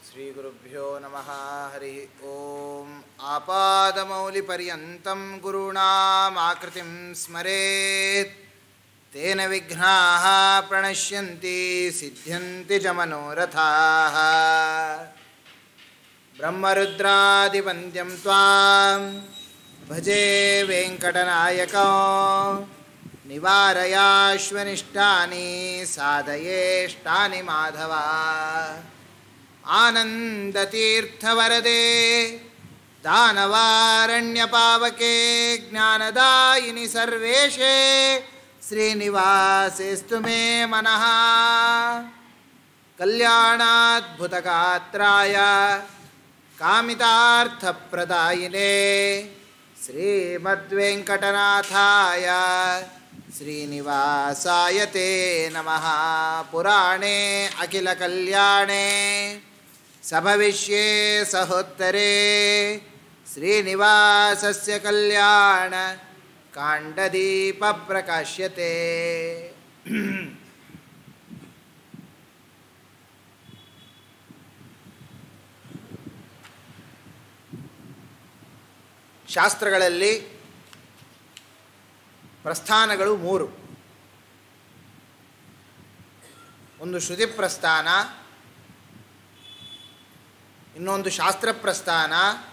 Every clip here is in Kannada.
श्रीगुरुभ्यो नमः हरिः ॐ आपादमौलिपर्यन्तं गुरूणामाकृतिं स्मरेत् तेन विघ्नाः प्रणश्यन्ति सिद्ध्यन्ति च मनोरथाः ब्रह्मरुद्रादिवन्द्यं त्वां भजे वेङ्कटनायकौ निवारयाश्वनिष्टानि साधयेष्टानि माधवा आनन्दतीर्थवरदे दानवारण्यपावके ज्ञानदायिनि सर्वेशे श्रीनिवासेस्तु मे मनः कल्याणाद्भुतगात्राय कामितार्थप्रदायिने श्रीमद्वेङ्कटनाथाय श्रीनिवासाय ते नमः पुराणे अखिलकल्याणे सभविष्ये सहोत्तरे श्रीनिवासस्य कल्याण काण्डदीपप्रकाश्यते ಶಾಸ್ತ್ರಗಳಲ್ಲಿ ಪ್ರಸ್ಥಾನಗಳು ಮೂರು ಒಂದು ಶ್ರುತಿ ಪ್ರಸ್ಥಾನ ಇನ್ನೊಂದು ಶಾಸ್ತ್ರ ಪ್ರಸ್ಥಾನ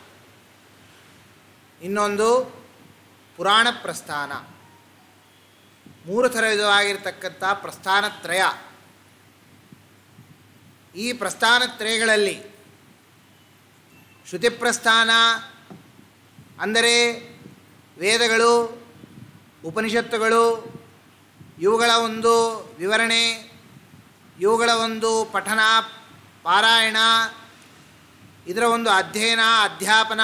ಇನ್ನೊಂದು ಪುರಾಣ ಪ್ರಸ್ಥಾನ ಮೂರು ಥರ ವಿಧವಾಗಿರ್ತಕ್ಕಂಥ ಪ್ರಸ್ಥಾನತ್ರಯ ಈ ಪ್ರಸ್ಥಾನತ್ರಯಗಳಲ್ಲಿ ಶ್ರುತಿ ಪ್ರಸ್ಥಾನ ಅಂದರೆ ವೇದಗಳು ಉಪನಿಷತ್ತುಗಳು ಇವುಗಳ ಒಂದು ವಿವರಣೆ ಇವುಗಳ ಒಂದು ಪಠನ ಪಾರಾಯಣ ಇದರ ಒಂದು ಅಧ್ಯಯನ ಅಧ್ಯಾಪನ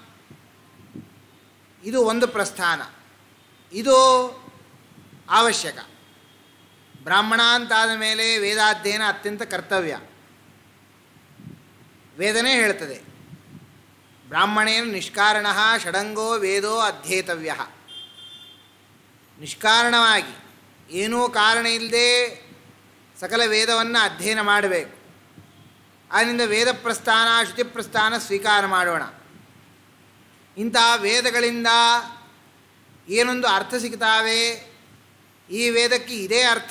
ಇದು ಒಂದು ಪ್ರಸ್ಥಾನ ಇದು ಅವಶ್ಯಕ ಬ್ರಾಹ್ಮಣ ಅಂತಾದ ಮೇಲೆ ವೇದಾಧ್ಯಯನ ಅತ್ಯಂತ ಕರ್ತವ್ಯ ವೇದನೆ ಹೇಳ್ತದೆ ಬ್ರಾಹ್ಮಣೇನ ನಿಷ್ಕಾರಣ ಷಡಂಗೋ ವೇದೋ ಅಧ್ಯೇತವ್ಯ ನಿಷ್ಕಾರಣವಾಗಿ ಏನೂ ಕಾರಣ ಇಲ್ಲದೆ ಸಕಲ ವೇದವನ್ನು ಅಧ್ಯಯನ ಮಾಡಬೇಕು ಆದ್ದರಿಂದ ವೇದ ಪ್ರಸ್ಥಾನ ಶ್ರುತಿ ಪ್ರಸ್ಥಾನ ಸ್ವೀಕಾರ ಮಾಡೋಣ ಇಂತಹ ವೇದಗಳಿಂದ ಏನೊಂದು ಅರ್ಥ ಸಿಗ್ತಾವೆ ಈ ವೇದಕ್ಕೆ ಇದೇ ಅರ್ಥ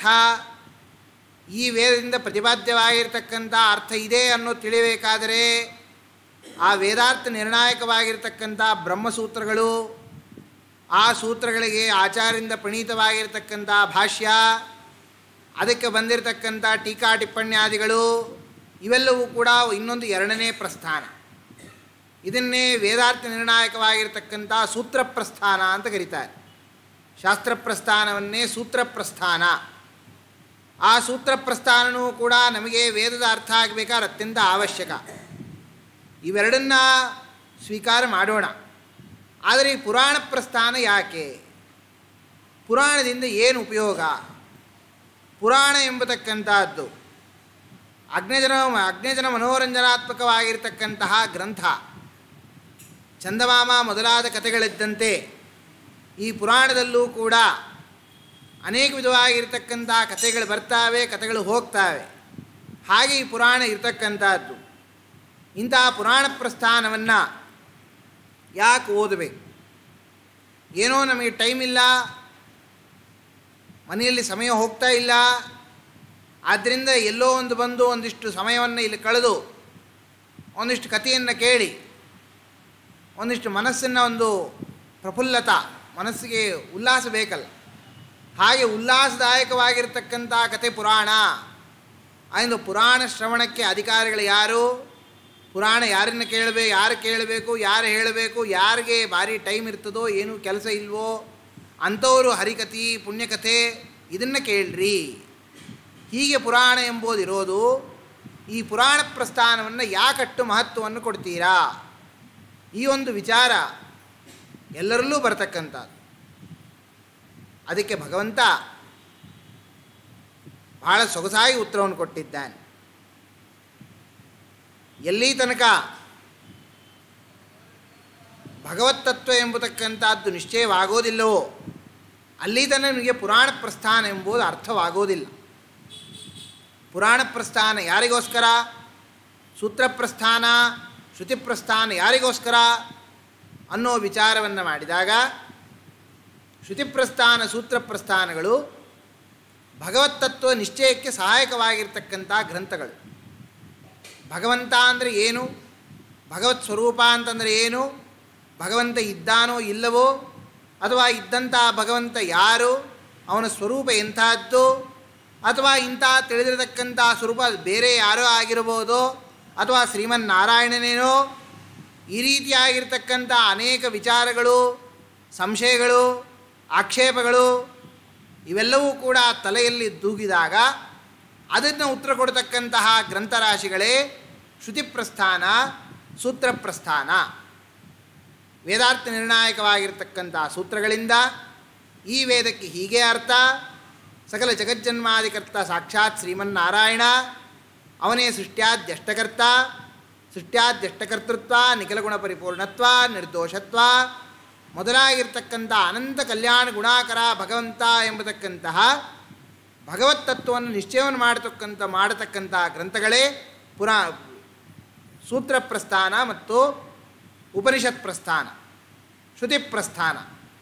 ಈ ವೇದದಿಂದ ಪ್ರತಿಪಾದ್ಯವಾಗಿರ್ತಕ್ಕಂಥ ಅರ್ಥ ಇದೆ ಅನ್ನೋ ತಿಳಿಬೇಕಾದರೆ ಆ ವೇದಾರ್ಥ ನಿರ್ಣಾಯಕವಾಗಿರ್ತಕ್ಕಂಥ ಬ್ರಹ್ಮಸೂತ್ರಗಳು ಆ ಸೂತ್ರಗಳಿಗೆ ಆಚಾರ್ಯರಿಂದ ಪ್ರಣೀತವಾಗಿರ್ತಕ್ಕಂಥ ಭಾಷ್ಯ ಅದಕ್ಕೆ ಬಂದಿರತಕ್ಕಂಥ ಟೀಕಾ ಟಿಪ್ಪಣ್ಯಾದಿಗಳು ಇವೆಲ್ಲವೂ ಕೂಡ ಇನ್ನೊಂದು ಎರಡನೇ ಪ್ರಸ್ಥಾನ ಇದನ್ನೇ ವೇದಾರ್ಥ ನಿರ್ಣಾಯಕವಾಗಿರ್ತಕ್ಕಂಥ ಸೂತ್ರ ಪ್ರಸ್ಥಾನ ಅಂತ ಕರೀತಾರೆ ಶಾಸ್ತ್ರ ಪ್ರಸ್ಥಾನವನ್ನೇ ಸೂತ್ರ ಪ್ರಸ್ಥಾನ ಆ ಸೂತ್ರ ಪ್ರಸ್ಥಾನವೂ ಕೂಡ ನಮಗೆ ವೇದದ ಅರ್ಥ ಆಗಬೇಕಾದ್ರೆ ಅತ್ಯಂತ ಅವಶ್ಯಕ ಇವೆರಡನ್ನ ಸ್ವೀಕಾರ ಮಾಡೋಣ ಆದರೆ ಈ ಪುರಾಣ ಪ್ರಸ್ಥಾನ ಯಾಕೆ ಪುರಾಣದಿಂದ ಏನು ಉಪಯೋಗ ಪುರಾಣ ಎಂಬತಕ್ಕಂಥದ್ದು ಅಗ್ನಜನ ಅಗ್ನಜನ ಮನೋರಂಜನಾತ್ಮಕವಾಗಿರ್ತಕ್ಕಂತಹ ಗ್ರಂಥ ಚಂದಮಾಮ ಮೊದಲಾದ ಕಥೆಗಳಿದ್ದಂತೆ ಈ ಪುರಾಣದಲ್ಲೂ ಕೂಡ ಅನೇಕ ವಿಧವಾಗಿರ್ತಕ್ಕಂಥ ಕಥೆಗಳು ಬರ್ತಾವೆ ಕಥೆಗಳು ಹೋಗ್ತಾವೆ ಹಾಗೆ ಈ ಪುರಾಣ ಇರ್ತಕ್ಕಂಥದ್ದು ಇಂತಹ ಪುರಾಣ ಪ್ರಸ್ಥಾನವನ್ನು ಯಾಕೆ ಓದಬೇಕು ಏನೋ ನಮಗೆ ಟೈಮ್ ಇಲ್ಲ ಮನೆಯಲ್ಲಿ ಸಮಯ ಹೋಗ್ತಾ ಇಲ್ಲ ಆದ್ದರಿಂದ ಎಲ್ಲೋ ಒಂದು ಬಂದು ಒಂದಿಷ್ಟು ಸಮಯವನ್ನು ಇಲ್ಲಿ ಕಳೆದು ಒಂದಿಷ್ಟು ಕಥೆಯನ್ನು ಕೇಳಿ ಒಂದಿಷ್ಟು ಮನಸ್ಸನ್ನು ಒಂದು ಪ್ರಫುಲ್ಲತ ಮನಸ್ಸಿಗೆ ಉಲ್ಲಾಸ ಬೇಕಲ್ಲ ಹಾಗೆ ಉಲ್ಲಾಸದಾಯಕವಾಗಿರ್ತಕ್ಕಂಥ ಕಥೆ ಪುರಾಣ ಆದ್ದರಿಂದ ಪುರಾಣ ಶ್ರವಣಕ್ಕೆ ಅಧಿಕಾರಿಗಳು ಯಾರು ಪುರಾಣ ಯಾರನ್ನು ಕೇಳಬೇಕು ಯಾರು ಕೇಳಬೇಕು ಯಾರು ಹೇಳಬೇಕು ಯಾರಿಗೆ ಭಾರಿ ಟೈಮ್ ಇರ್ತದೋ ಏನು ಕೆಲಸ ಇಲ್ವೋ ಅಂಥವರು ಹರಿಕಥೆ ಪುಣ್ಯಕಥೆ ಇದನ್ನು ಕೇಳ್ರಿ ಹೀಗೆ ಪುರಾಣ ಎಂಬುದಿರೋದು ಈ ಪುರಾಣ ಪ್ರಸ್ಥಾನವನ್ನು ಯಾಕಟ್ಟು ಮಹತ್ವವನ್ನು ಕೊಡ್ತೀರಾ ಈ ಒಂದು ವಿಚಾರ ಎಲ್ಲರಲ್ಲೂ ಬರತಕ್ಕಂಥದ್ದು ಅದಕ್ಕೆ ಭಗವಂತ ಬಹಳ ಸೊಗಸಾಗಿ ಉತ್ತರವನ್ನು ಕೊಟ್ಟಿದ್ದಾನೆ ಎಲ್ಲಿ ತನಕ ಭಗವತ್ತತ್ವ ಎಂಬತಕ್ಕಂಥದ್ದು ನಿಶ್ಚಯವಾಗೋದಿಲ್ಲವೋ ಅಲ್ಲಿ ತನಕ ನಿಮಗೆ ಪುರಾಣ ಪ್ರಸ್ಥಾನ ಎಂಬುದು ಅರ್ಥವಾಗೋದಿಲ್ಲ ಪುರಾಣ ಪ್ರಸ್ಥಾನ ಯಾರಿಗೋಸ್ಕರ ಸೂತ್ರಪ್ರಸ್ಥಾನ ಶ್ರುತಿಪ್ರಸ್ಥಾನ ಯಾರಿಗೋಸ್ಕರ ಅನ್ನೋ ವಿಚಾರವನ್ನು ಮಾಡಿದಾಗ ಶ್ರುತಿಪ್ರಸ್ಥಾನ ಸೂತ್ರಪ್ರಸ್ಥಾನಗಳು ಭಗವತ್ತತ್ವ ನಿಶ್ಚಯಕ್ಕೆ ಸಹಾಯಕವಾಗಿರ್ತಕ್ಕಂಥ ಗ್ರಂಥಗಳು ಭಗವಂತ ಅಂದರೆ ಏನು ಭಗವತ್ ಸ್ವರೂಪ ಅಂತಂದರೆ ಏನು ಭಗವಂತ ಇದ್ದಾನೋ ಇಲ್ಲವೋ ಅಥವಾ ಇದ್ದಂಥ ಭಗವಂತ ಯಾರು ಅವನ ಸ್ವರೂಪ ಎಂಥದ್ದು ಅಥವಾ ಇಂಥ ತಿಳಿದಿರತಕ್ಕಂಥ ಸ್ವರೂಪ ಅದು ಬೇರೆ ಯಾರೋ ಆಗಿರ್ಬೋದು ಅಥವಾ ಶ್ರೀಮನ್ನಾರಾಯಣನೇನೋ ಈ ರೀತಿಯಾಗಿರ್ತಕ್ಕಂಥ ಅನೇಕ ವಿಚಾರಗಳು ಸಂಶಯಗಳು ಆಕ್ಷೇಪಗಳು ಇವೆಲ್ಲವೂ ಕೂಡ ತಲೆಯಲ್ಲಿ ದೂಗಿದಾಗ ಅದನ್ನು ಉತ್ತರ ಕೊಡತಕ್ಕಂತಹ ಗ್ರಂಥರಾಶಿಗಳೇ ಶ್ರುತಿಪ್ರಸ್ಥಾನ ಸೂತ್ರಪ್ರಸ್ಥಾನ ವೇದಾರ್ಥ ನಿರ್ಣಾಯಕವಾಗಿರ್ತಕ್ಕಂಥ ಸೂತ್ರಗಳಿಂದ ಈ ವೇದಕ್ಕೆ ಹೀಗೆ ಅರ್ಥ ಸಕಲ ಜಗಜ್ಜನ್ಮಾದಿಕರ್ತ ಸಾಕ್ಷಾತ್ ಶ್ರೀಮನ್ನಾರಾಯಣ ಅವನೇ ಸೃಷ್ಟ್ಯಾದ್ಯಷ್ಟಕರ್ತ ಸೃಷ್ಟ್ಯಾದ್ಯಷ್ಟಕರ್ತೃತ್ವ ನಿಖಿಲಗುಣ ಪರಿಪೂರ್ಣತ್ವ ನಿರ್ದೋಷತ್ವ ಮೊದಲಾಗಿರ್ತಕ್ಕಂಥ ಅನಂತ ಕಲ್ಯಾಣ ಗುಣಾಕರ ಭಗವಂತ ಎಂಬತಕ್ಕಂತಹ ಭಗವತ್ತತ್ವವನ್ನು ನಿಶ್ಚಯವನ್ನು ಮಾಡತಕ್ಕಂಥ ಮಾಡತಕ್ಕಂಥ ಗ್ರಂಥಗಳೇ ಪುರಾ ಸೂತ್ರ ಪ್ರಸ್ಥಾನ ಮತ್ತು ಉಪನಿಷತ್ ಪ್ರಸ್ಥಾನ ಶ್ರುತಿ ಪ್ರಸ್ಥಾನ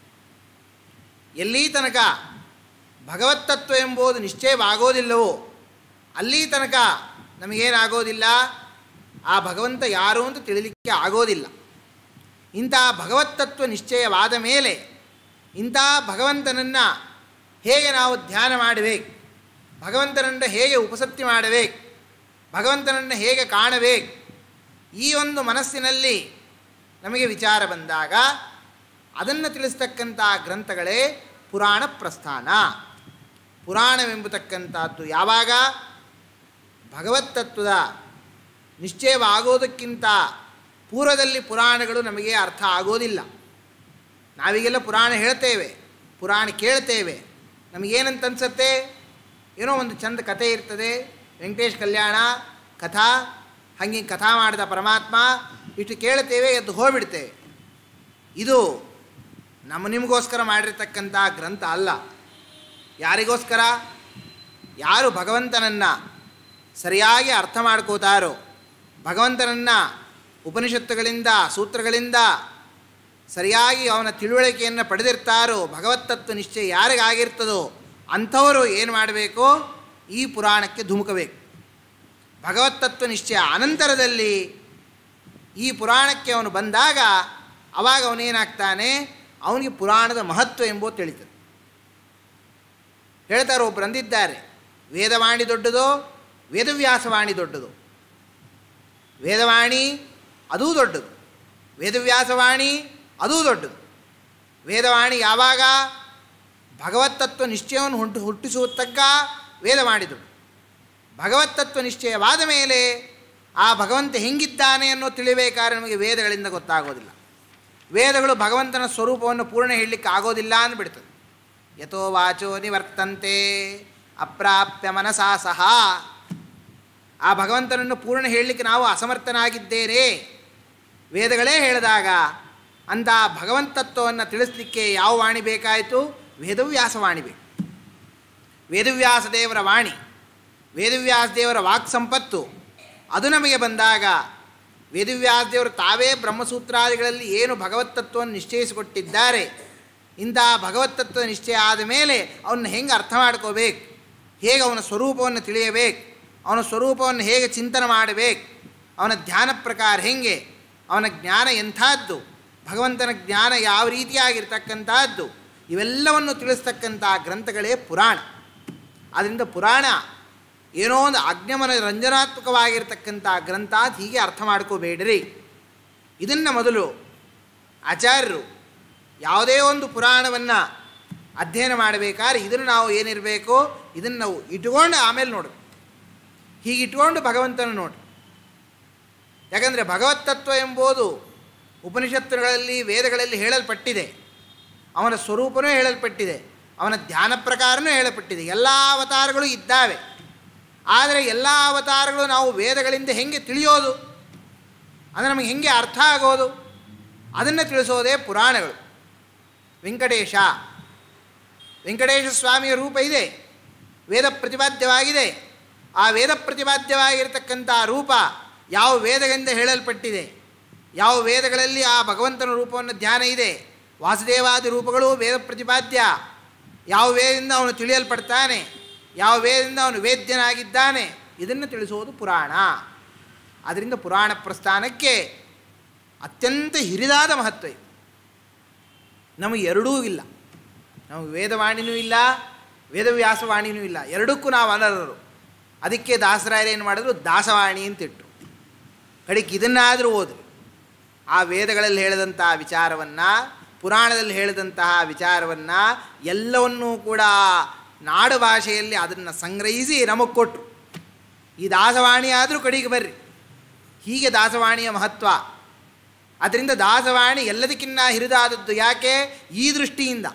ಎಲ್ಲಿ ತನಕ ಭಗವತ್ತತ್ವ ಎಂಬುದು ನಿಶ್ಚಯವಾಗೋದಿಲ್ಲವೋ ಅಲ್ಲಿ ತನಕ ನಮಗೇನಾಗೋದಿಲ್ಲ ಆ ಭಗವಂತ ಯಾರು ಅಂತ ತಿಳಿಲಿಕ್ಕೆ ಆಗೋದಿಲ್ಲ ಇಂಥ ಭಗವತ್ತತ್ವ ನಿಶ್ಚಯವಾದ ಮೇಲೆ ಇಂಥ ಭಗವಂತನನ್ನು ಹೇಗೆ ನಾವು ಧ್ಯಾನ ಮಾಡಬೇಕು ಭಗವಂತನನ್ನು ಹೇಗೆ ಉಪಸತ್ತಿ ಮಾಡಬೇಕು ಭಗವಂತನನ್ನು ಹೇಗೆ ಕಾಣಬೇಕು ಈ ಒಂದು ಮನಸ್ಸಿನಲ್ಲಿ ನಮಗೆ ವಿಚಾರ ಬಂದಾಗ ಅದನ್ನು ತಿಳಿಸ್ತಕ್ಕಂಥ ಗ್ರಂಥಗಳೇ ಪುರಾಣ ಪ್ರಸ್ಥಾನ ಪುರಾಣವೆಂಬತಕ್ಕಂಥದ್ದು ಯಾವಾಗ ಭಗವತ್ತತ್ವದ ನಿಶ್ಚಯವಾಗೋದಕ್ಕಿಂತ ಪೂರ್ವದಲ್ಲಿ ಪುರಾಣಗಳು ನಮಗೆ ಅರ್ಥ ಆಗೋದಿಲ್ಲ ನಾವೀಗೆಲ್ಲ ಪುರಾಣ ಹೇಳ್ತೇವೆ ಪುರಾಣ ಕೇಳ್ತೇವೆ ನಮಗೇನಂತ ಅನ್ಸತ್ತೆ ಏನೋ ಒಂದು ಚಂದ ಕಥೆ ಇರ್ತದೆ ವೆಂಕಟೇಶ್ ಕಲ್ಯಾಣ ಕಥಾ ಹಂಗೆ ಕಥಾ ಮಾಡಿದ ಪರಮಾತ್ಮ ಇಷ್ಟು ಕೇಳ್ತೇವೆ ಎದ್ದು ಹೋಗ್ಬಿಡ್ತೇವೆ ಇದು ನಮ್ಮ ನಿಮಗೋಸ್ಕರ ಮಾಡಿರ್ತಕ್ಕಂಥ ಗ್ರಂಥ ಅಲ್ಲ ಯಾರಿಗೋಸ್ಕರ ಯಾರು ಭಗವಂತನನ್ನು ಸರಿಯಾಗಿ ಅರ್ಥ ಮಾಡ್ಕೋತಾರೋ ಭಗವಂತನನ್ನು ಉಪನಿಷತ್ತುಗಳಿಂದ ಸೂತ್ರಗಳಿಂದ ಸರಿಯಾಗಿ ಅವನ ತಿಳುವಳಿಕೆಯನ್ನು ಪಡೆದಿರ್ತಾರೋ ಭಗವತ್ತತ್ವ ನಿಶ್ಚಯ ಯಾರಿಗಾಗಿರ್ತದೋ ಅಂಥವರು ಏನು ಮಾಡಬೇಕು ಈ ಪುರಾಣಕ್ಕೆ ಧುಮುಕಬೇಕು ಭಗವತ್ತತ್ವ ನಿಶ್ಚಯ ಅನಂತರದಲ್ಲಿ ಈ ಪುರಾಣಕ್ಕೆ ಅವನು ಬಂದಾಗ ಅವಾಗ ಅವನೇನಾಗ್ತಾನೆ ಅವನಿಗೆ ಪುರಾಣದ ಮಹತ್ವ ಎಂಬುದು ತಿಳಿತದೆ ಹೇಳ್ತಾರೆ ಒಬ್ಬರು ಅಂದಿದ್ದಾರೆ ವೇದವಾಣಿ ದೊಡ್ಡದೋ ವೇದವ್ಯಾಸವಾಣಿ ದೊಡ್ಡದು ವೇದವಾಣಿ ಅದೂ ದೊಡ್ಡದು ವೇದವ್ಯಾಸವಾಣಿ ಅದೂ ದೊಡ್ಡದು ವೇದವಾಣಿ ಯಾವಾಗ ಭಗವತ್ತತ್ವ ನಿಶ್ಚಯವನ್ನು ಹುಟ್ಟು ಹುಟ್ಟಿಸುವ ತಗ್ಗ ವೇದವಾಣಿ ದೊಡ್ಡದು ಭಗವತ್ತತ್ವ ನಿಶ್ಚಯವಾದ ಮೇಲೆ ಆ ಭಗವಂತ ಹೆಂಗಿದ್ದಾನೆ ಅನ್ನೋ ತಿಳಿಬೇಕಾದ್ರೆ ನಮಗೆ ವೇದಗಳಿಂದ ಗೊತ್ತಾಗೋದಿಲ್ಲ ವೇದಗಳು ಭಗವಂತನ ಸ್ವರೂಪವನ್ನು ಪೂರ್ಣ ಹೇಳಲಿಕ್ಕೆ ಆಗೋದಿಲ್ಲ ಅಂದ್ಬಿಡ್ತದೆ ಯಥೋ ವಾಚೋ ನಿವರ್ತಂತೆ ಅಪ್ರಾಪ್ಯ ಮನಸಾ ಸಹ ಆ ಭಗವಂತನನ್ನು ಪೂರ್ಣ ಹೇಳಲಿಕ್ಕೆ ನಾವು ಅಸಮರ್ಥನಾಗಿದ್ದೇನೆ ವೇದಗಳೇ ಹೇಳಿದಾಗ ಅಂಥ ಭಗವಂತತ್ವವನ್ನು ತಿಳಿಸ್ಲಿಕ್ಕೆ ಯಾವ ವಾಣಿ ಬೇಕಾಯಿತು ವೇದವ್ಯಾಸ ವಾಣಿ ಬೇಕು ವೇದವ್ಯಾಸ ದೇವರ ವಾಣಿ ವೇದವ್ಯಾಸ ದೇವರ ವಾಕ್ ಸಂಪತ್ತು ಅದು ನಮಗೆ ಬಂದಾಗ ವೇದವ್ಯಾಸ ದೇವರು ತಾವೇ ಬ್ರಹ್ಮಸೂತ್ರಾದಿಗಳಲ್ಲಿ ಏನು ಭಗವತ್ತತ್ವವನ್ನು ನಿಶ್ಚಯಿಸಿಕೊಟ್ಟಿದ್ದಾರೆ ಇಂಥ ಭಗವತ್ತತ್ವ ನಿಶ್ಚಯ ಆದ ಮೇಲೆ ಅವನ್ನ ಹೆಂಗೆ ಅರ್ಥ ಮಾಡ್ಕೋಬೇಕು ಹೇಗೆ ಅವನ ಸ್ವರೂಪವನ್ನು ತಿಳಿಯಬೇಕು ಅವನ ಸ್ವರೂಪವನ್ನು ಹೇಗೆ ಚಿಂತನೆ ಮಾಡಬೇಕು ಅವನ ಧ್ಯಾನ ಪ್ರಕಾರ ಹೆಂಗೆ ಅವನ ಜ್ಞಾನ ಎಂಥದ್ದು ಭಗವಂತನ ಜ್ಞಾನ ಯಾವ ರೀತಿಯಾಗಿರ್ತಕ್ಕಂಥದ್ದು ಇವೆಲ್ಲವನ್ನು ತಿಳಿಸ್ತಕ್ಕಂಥ ಗ್ರಂಥಗಳೇ ಪುರಾಣ ಆದ್ದರಿಂದ ಪುರಾಣ ಏನೋ ಒಂದು ಅಜ್ಞಮನ ರಂಜನಾತ್ಮಕವಾಗಿರ್ತಕ್ಕಂಥ ಗ್ರಂಥ ಅಂತ ಹೀಗೆ ಅರ್ಥ ಮಾಡ್ಕೋಬೇಡ್ರಿ ಇದನ್ನು ಮೊದಲು ಆಚಾರ್ಯರು ಯಾವುದೇ ಒಂದು ಪುರಾಣವನ್ನು ಅಧ್ಯಯನ ಮಾಡಬೇಕಾದ್ರೆ ಇದನ್ನು ನಾವು ಏನಿರಬೇಕು ಇದನ್ನು ನಾವು ಇಟ್ಕೊಂಡು ಆಮೇಲೆ ನೋಡು ಹೀಗೆ ಇಟ್ಕೊಂಡು ಭಗವಂತನ ನೋಡಿ ಯಾಕಂದರೆ ಭಗವತ್ತತ್ವ ಎಂಬುದು ಉಪನಿಷತ್ತುಗಳಲ್ಲಿ ವೇದಗಳಲ್ಲಿ ಹೇಳಲ್ಪಟ್ಟಿದೆ ಅವನ ಸ್ವರೂಪನೂ ಹೇಳಲ್ಪಟ್ಟಿದೆ ಅವನ ಧ್ಯಾನ ಪ್ರಕಾರನೂ ಹೇಳಲ್ಪಟ್ಟಿದೆ ಎಲ್ಲ ಅವತಾರಗಳು ಇದ್ದಾವೆ ಆದರೆ ಎಲ್ಲ ಅವತಾರಗಳು ನಾವು ವೇದಗಳಿಂದ ಹೆಂಗೆ ತಿಳಿಯೋದು ಅಂದರೆ ನಮಗೆ ಹೆಂಗೆ ಅರ್ಥ ಆಗೋದು ಅದನ್ನು ತಿಳಿಸೋದೇ ಪುರಾಣಗಳು ವೆಂಕಟೇಶ ವೆಂಕಟೇಶ ಸ್ವಾಮಿಯ ರೂಪ ಇದೆ ವೇದ ಪ್ರತಿಪಾದ್ಯವಾಗಿದೆ ಆ ವೇದ ಪ್ರತಿಪಾದ್ಯವಾಗಿರ್ತಕ್ಕಂಥ ರೂಪ ಯಾವ ವೇದಗಳಿಂದ ಹೇಳಲ್ಪಟ್ಟಿದೆ ಯಾವ ವೇದಗಳಲ್ಲಿ ಆ ಭಗವಂತನ ರೂಪವನ್ನು ಧ್ಯಾನ ಇದೆ ವಾಸುದೇವಾದಿ ರೂಪಗಳು ವೇದ ಪ್ರತಿಪಾದ್ಯ ಯಾವ ವೇದದಿಂದ ಅವನು ತಿಳಿಯಲ್ಪಡ್ತಾನೆ ಯಾವ ವೇದದಿಂದ ಅವನು ವೇದ್ಯನಾಗಿದ್ದಾನೆ ಇದನ್ನು ತಿಳಿಸುವುದು ಪುರಾಣ ಅದರಿಂದ ಪುರಾಣ ಪ್ರಸ್ಥಾನಕ್ಕೆ ಅತ್ಯಂತ ಹಿರಿದಾದ ಮಹತ್ವ ಇದೆ ನಮಗೆ ಎರಡೂ ಇಲ್ಲ ನಮಗೆ ವೇದವಾಣಿನೂ ಇಲ್ಲ ವೇದವ್ಯಾಸವಾಣಿನೂ ಇಲ್ಲ ಎರಡಕ್ಕೂ ನಾವು ಅನರ್ಹರು ಅದಕ್ಕೆ ದಾಸರಾಯರು ಏನು ಮಾಡಿದ್ರು ದಾಸವಾಣಿ ಅಂತಿಟ್ಟರು ಕಡೆಗೆ ಇದನ್ನಾದರೂ ಓದ್ರಿ ಆ ವೇದಗಳಲ್ಲಿ ಹೇಳಿದಂತಹ ವಿಚಾರವನ್ನು ಪುರಾಣದಲ್ಲಿ ಹೇಳಿದಂತಹ ವಿಚಾರವನ್ನು ಎಲ್ಲವನ್ನೂ ಕೂಡ ನಾಡು ಭಾಷೆಯಲ್ಲಿ ಅದನ್ನು ಸಂಗ್ರಹಿಸಿ ನಮಗೆ ಕೊಟ್ಟರು ಈ ದಾಸವಾಣಿ ಆದರೂ ಕಡೆಗೆ ಬರ್ರಿ ಹೀಗೆ ದಾಸವಾಣಿಯ ಮಹತ್ವ ಅದರಿಂದ ದಾಸವಾಣಿ ಎಲ್ಲದಕ್ಕಿನ್ನ ಹಿರಿದಾದದ್ದು ಯಾಕೆ ಈ ದೃಷ್ಟಿಯಿಂದ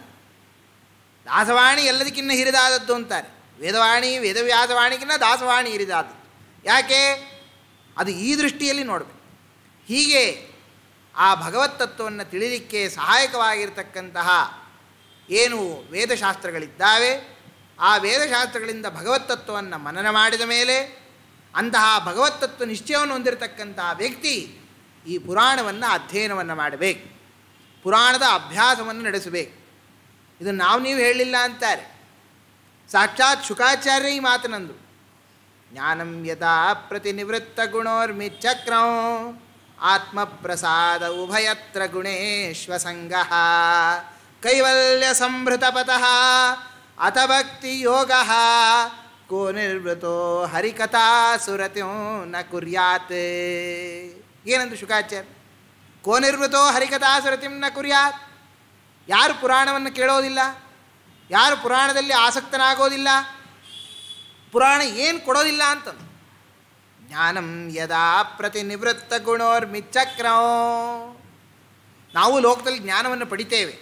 ದಾಸವಾಣಿ ಎಲ್ಲದಕ್ಕಿನ್ನ ಹಿರಿದಾದದ್ದು ಅಂತಾರೆ ವೇದವಾಣಿ ವೇದವ್ಯಾಸವಾಣಿಗಿನ್ನ ದಾಸವಾಣಿ ಹಿರಿದಾದದ್ದು ಯಾಕೆ ಅದು ಈ ದೃಷ್ಟಿಯಲ್ಲಿ ನೋಡಬೇಕು ಹೀಗೆ ಆ ಭಗವತ್ ತತ್ವವನ್ನು ತಿಳಿಲಿಕ್ಕೆ ಸಹಾಯಕವಾಗಿರ್ತಕ್ಕಂತಹ ಏನು ವೇದಶಾಸ್ತ್ರಗಳಿದ್ದಾವೆ ಆ ವೇದಶಾಸ್ತ್ರಗಳಿಂದ ಭಗವತ್ ತತ್ವವನ್ನು ಮನನ ಮಾಡಿದ ಮೇಲೆ ಅಂತಹ ಭಗವತ್ ತತ್ವ ನಿಶ್ಚಯವನ್ನು ಹೊಂದಿರತಕ್ಕಂತಹ ವ್ಯಕ್ತಿ ಈ ಪುರಾಣವನ್ನು ಅಧ್ಯಯನವನ್ನು ಮಾಡಬೇಕು ಪುರಾಣದ ಅಭ್ಯಾಸವನ್ನು ನಡೆಸಬೇಕು ಇದು ನಾವು ನೀವು ಹೇಳಲಿಲ್ಲ ಅಂತಾರೆ ಸಾಕ್ಷಾತ್ ಶುಕಾಚಾರ್ಯ ಈ ಮಾತನಂದು ಜ್ಞಾನಂ ಯಥಾ ಪ್ರತಿನಿವೃತ್ತ ಗುಣೋರ್ಮಿಚಕ್ರಂ ಆತ್ಮಪ್ರಸಾದ ಉಭಯತ್ರ ಗುಣೇಶ್ವಸಂಗ ಕೈವಲ್ಯ ಸಂಭೃತಪತಃ ಅಥ ಭಕ್ತಿ ಯೋಗ ಕೋ ನಿರ್ವೃತೋ ಹರಿಕಥಾ ಸುರತ್ಯೋ ನ ಕುರ್ಯಾತ್ ಏನಂದ್ರು ಶುಕಾಚಾರ್ಯ ಕೋ ನಿರ್ವೃತೋ ಹರಿಕಥಾ ಸುರತಿಂ ನ ಕುರ್ಯಾತ್ ಯಾರು ಪುರಾಣವನ್ನು ಕೇಳೋದಿಲ್ಲ ಯಾರು ಪುರಾಣದಲ್ಲಿ ಆಸಕ್ತನಾಗೋದಿಲ್ಲ ಪುರಾಣ ಏನು ಕೊಡೋದಿಲ್ಲ ಅಂತಂದು ಜ್ಞಾನಂ ಯದಾ ಪ್ರತಿನಿವೃತ್ತ ಗುಣೋರ್ಮಿಚಕ್ರೋ ನಾವು ಲೋಕದಲ್ಲಿ ಜ್ಞಾನವನ್ನು ಪಡಿತೇವೆ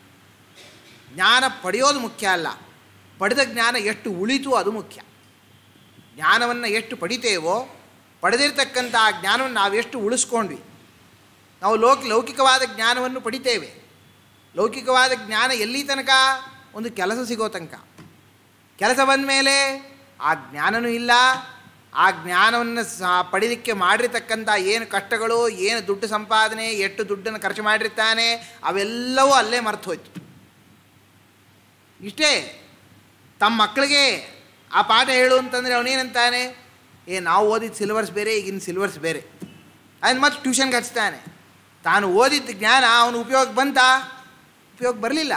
ಜ್ಞಾನ ಪಡೆಯೋದು ಮುಖ್ಯ ಅಲ್ಲ ಪಡೆದ ಜ್ಞಾನ ಎಷ್ಟು ಉಳಿತು ಅದು ಮುಖ್ಯ ಜ್ಞಾನವನ್ನು ಎಷ್ಟು ಪಡಿತೇವೋ ಪಡೆದಿರ್ತಕ್ಕಂಥ ಆ ಜ್ಞಾನವನ್ನು ನಾವು ಎಷ್ಟು ಉಳಿಸ್ಕೊಂಡ್ವಿ ನಾವು ಲೋಕ ಲೌಕಿಕವಾದ ಜ್ಞಾನವನ್ನು ಪಡಿತೇವೆ ಲೌಕಿಕವಾದ ಜ್ಞಾನ ಎಲ್ಲಿ ತನಕ ಒಂದು ಕೆಲಸ ಸಿಗೋ ತನಕ ಕೆಲಸ ಬಂದ ಮೇಲೆ ಆ ಜ್ಞಾನನೂ ಇಲ್ಲ ಆ ಜ್ಞಾನವನ್ನು ಸ ಪಡೀಲಿಕ್ಕೆ ಮಾಡಿರ್ತಕ್ಕಂಥ ಏನು ಕಷ್ಟಗಳು ಏನು ದುಡ್ಡು ಸಂಪಾದನೆ ಎಷ್ಟು ದುಡ್ಡನ್ನು ಖರ್ಚು ಮಾಡಿರ್ತಾನೆ ಅವೆಲ್ಲವೂ ಅಲ್ಲೇ ಮರ್ತು ಹೋಯ್ತು ಇಷ್ಟೇ ತಮ್ಮ ಮಕ್ಕಳಿಗೆ ಆ ಪಾಠ ಹೇಳು ಅಂತಂದರೆ ಅವನೇನಂತಾನೆ ಏ ನಾವು ಓದಿದ ಸಿಲ್ವರ್ಸ್ ಬೇರೆ ಈಗಿನ ಸಿಲ್ವರ್ಸ್ ಬೇರೆ ಅದನ್ನು ಮತ್ತೆ ಟ್ಯೂಷನ್ಗೆ ಹಚ್ತಾನೆ ತಾನು ಓದಿದ್ದ ಜ್ಞಾನ ಅವನು ಉಪಯೋಗ ಬಂತ ಉಪಯೋಗ ಬರಲಿಲ್ಲ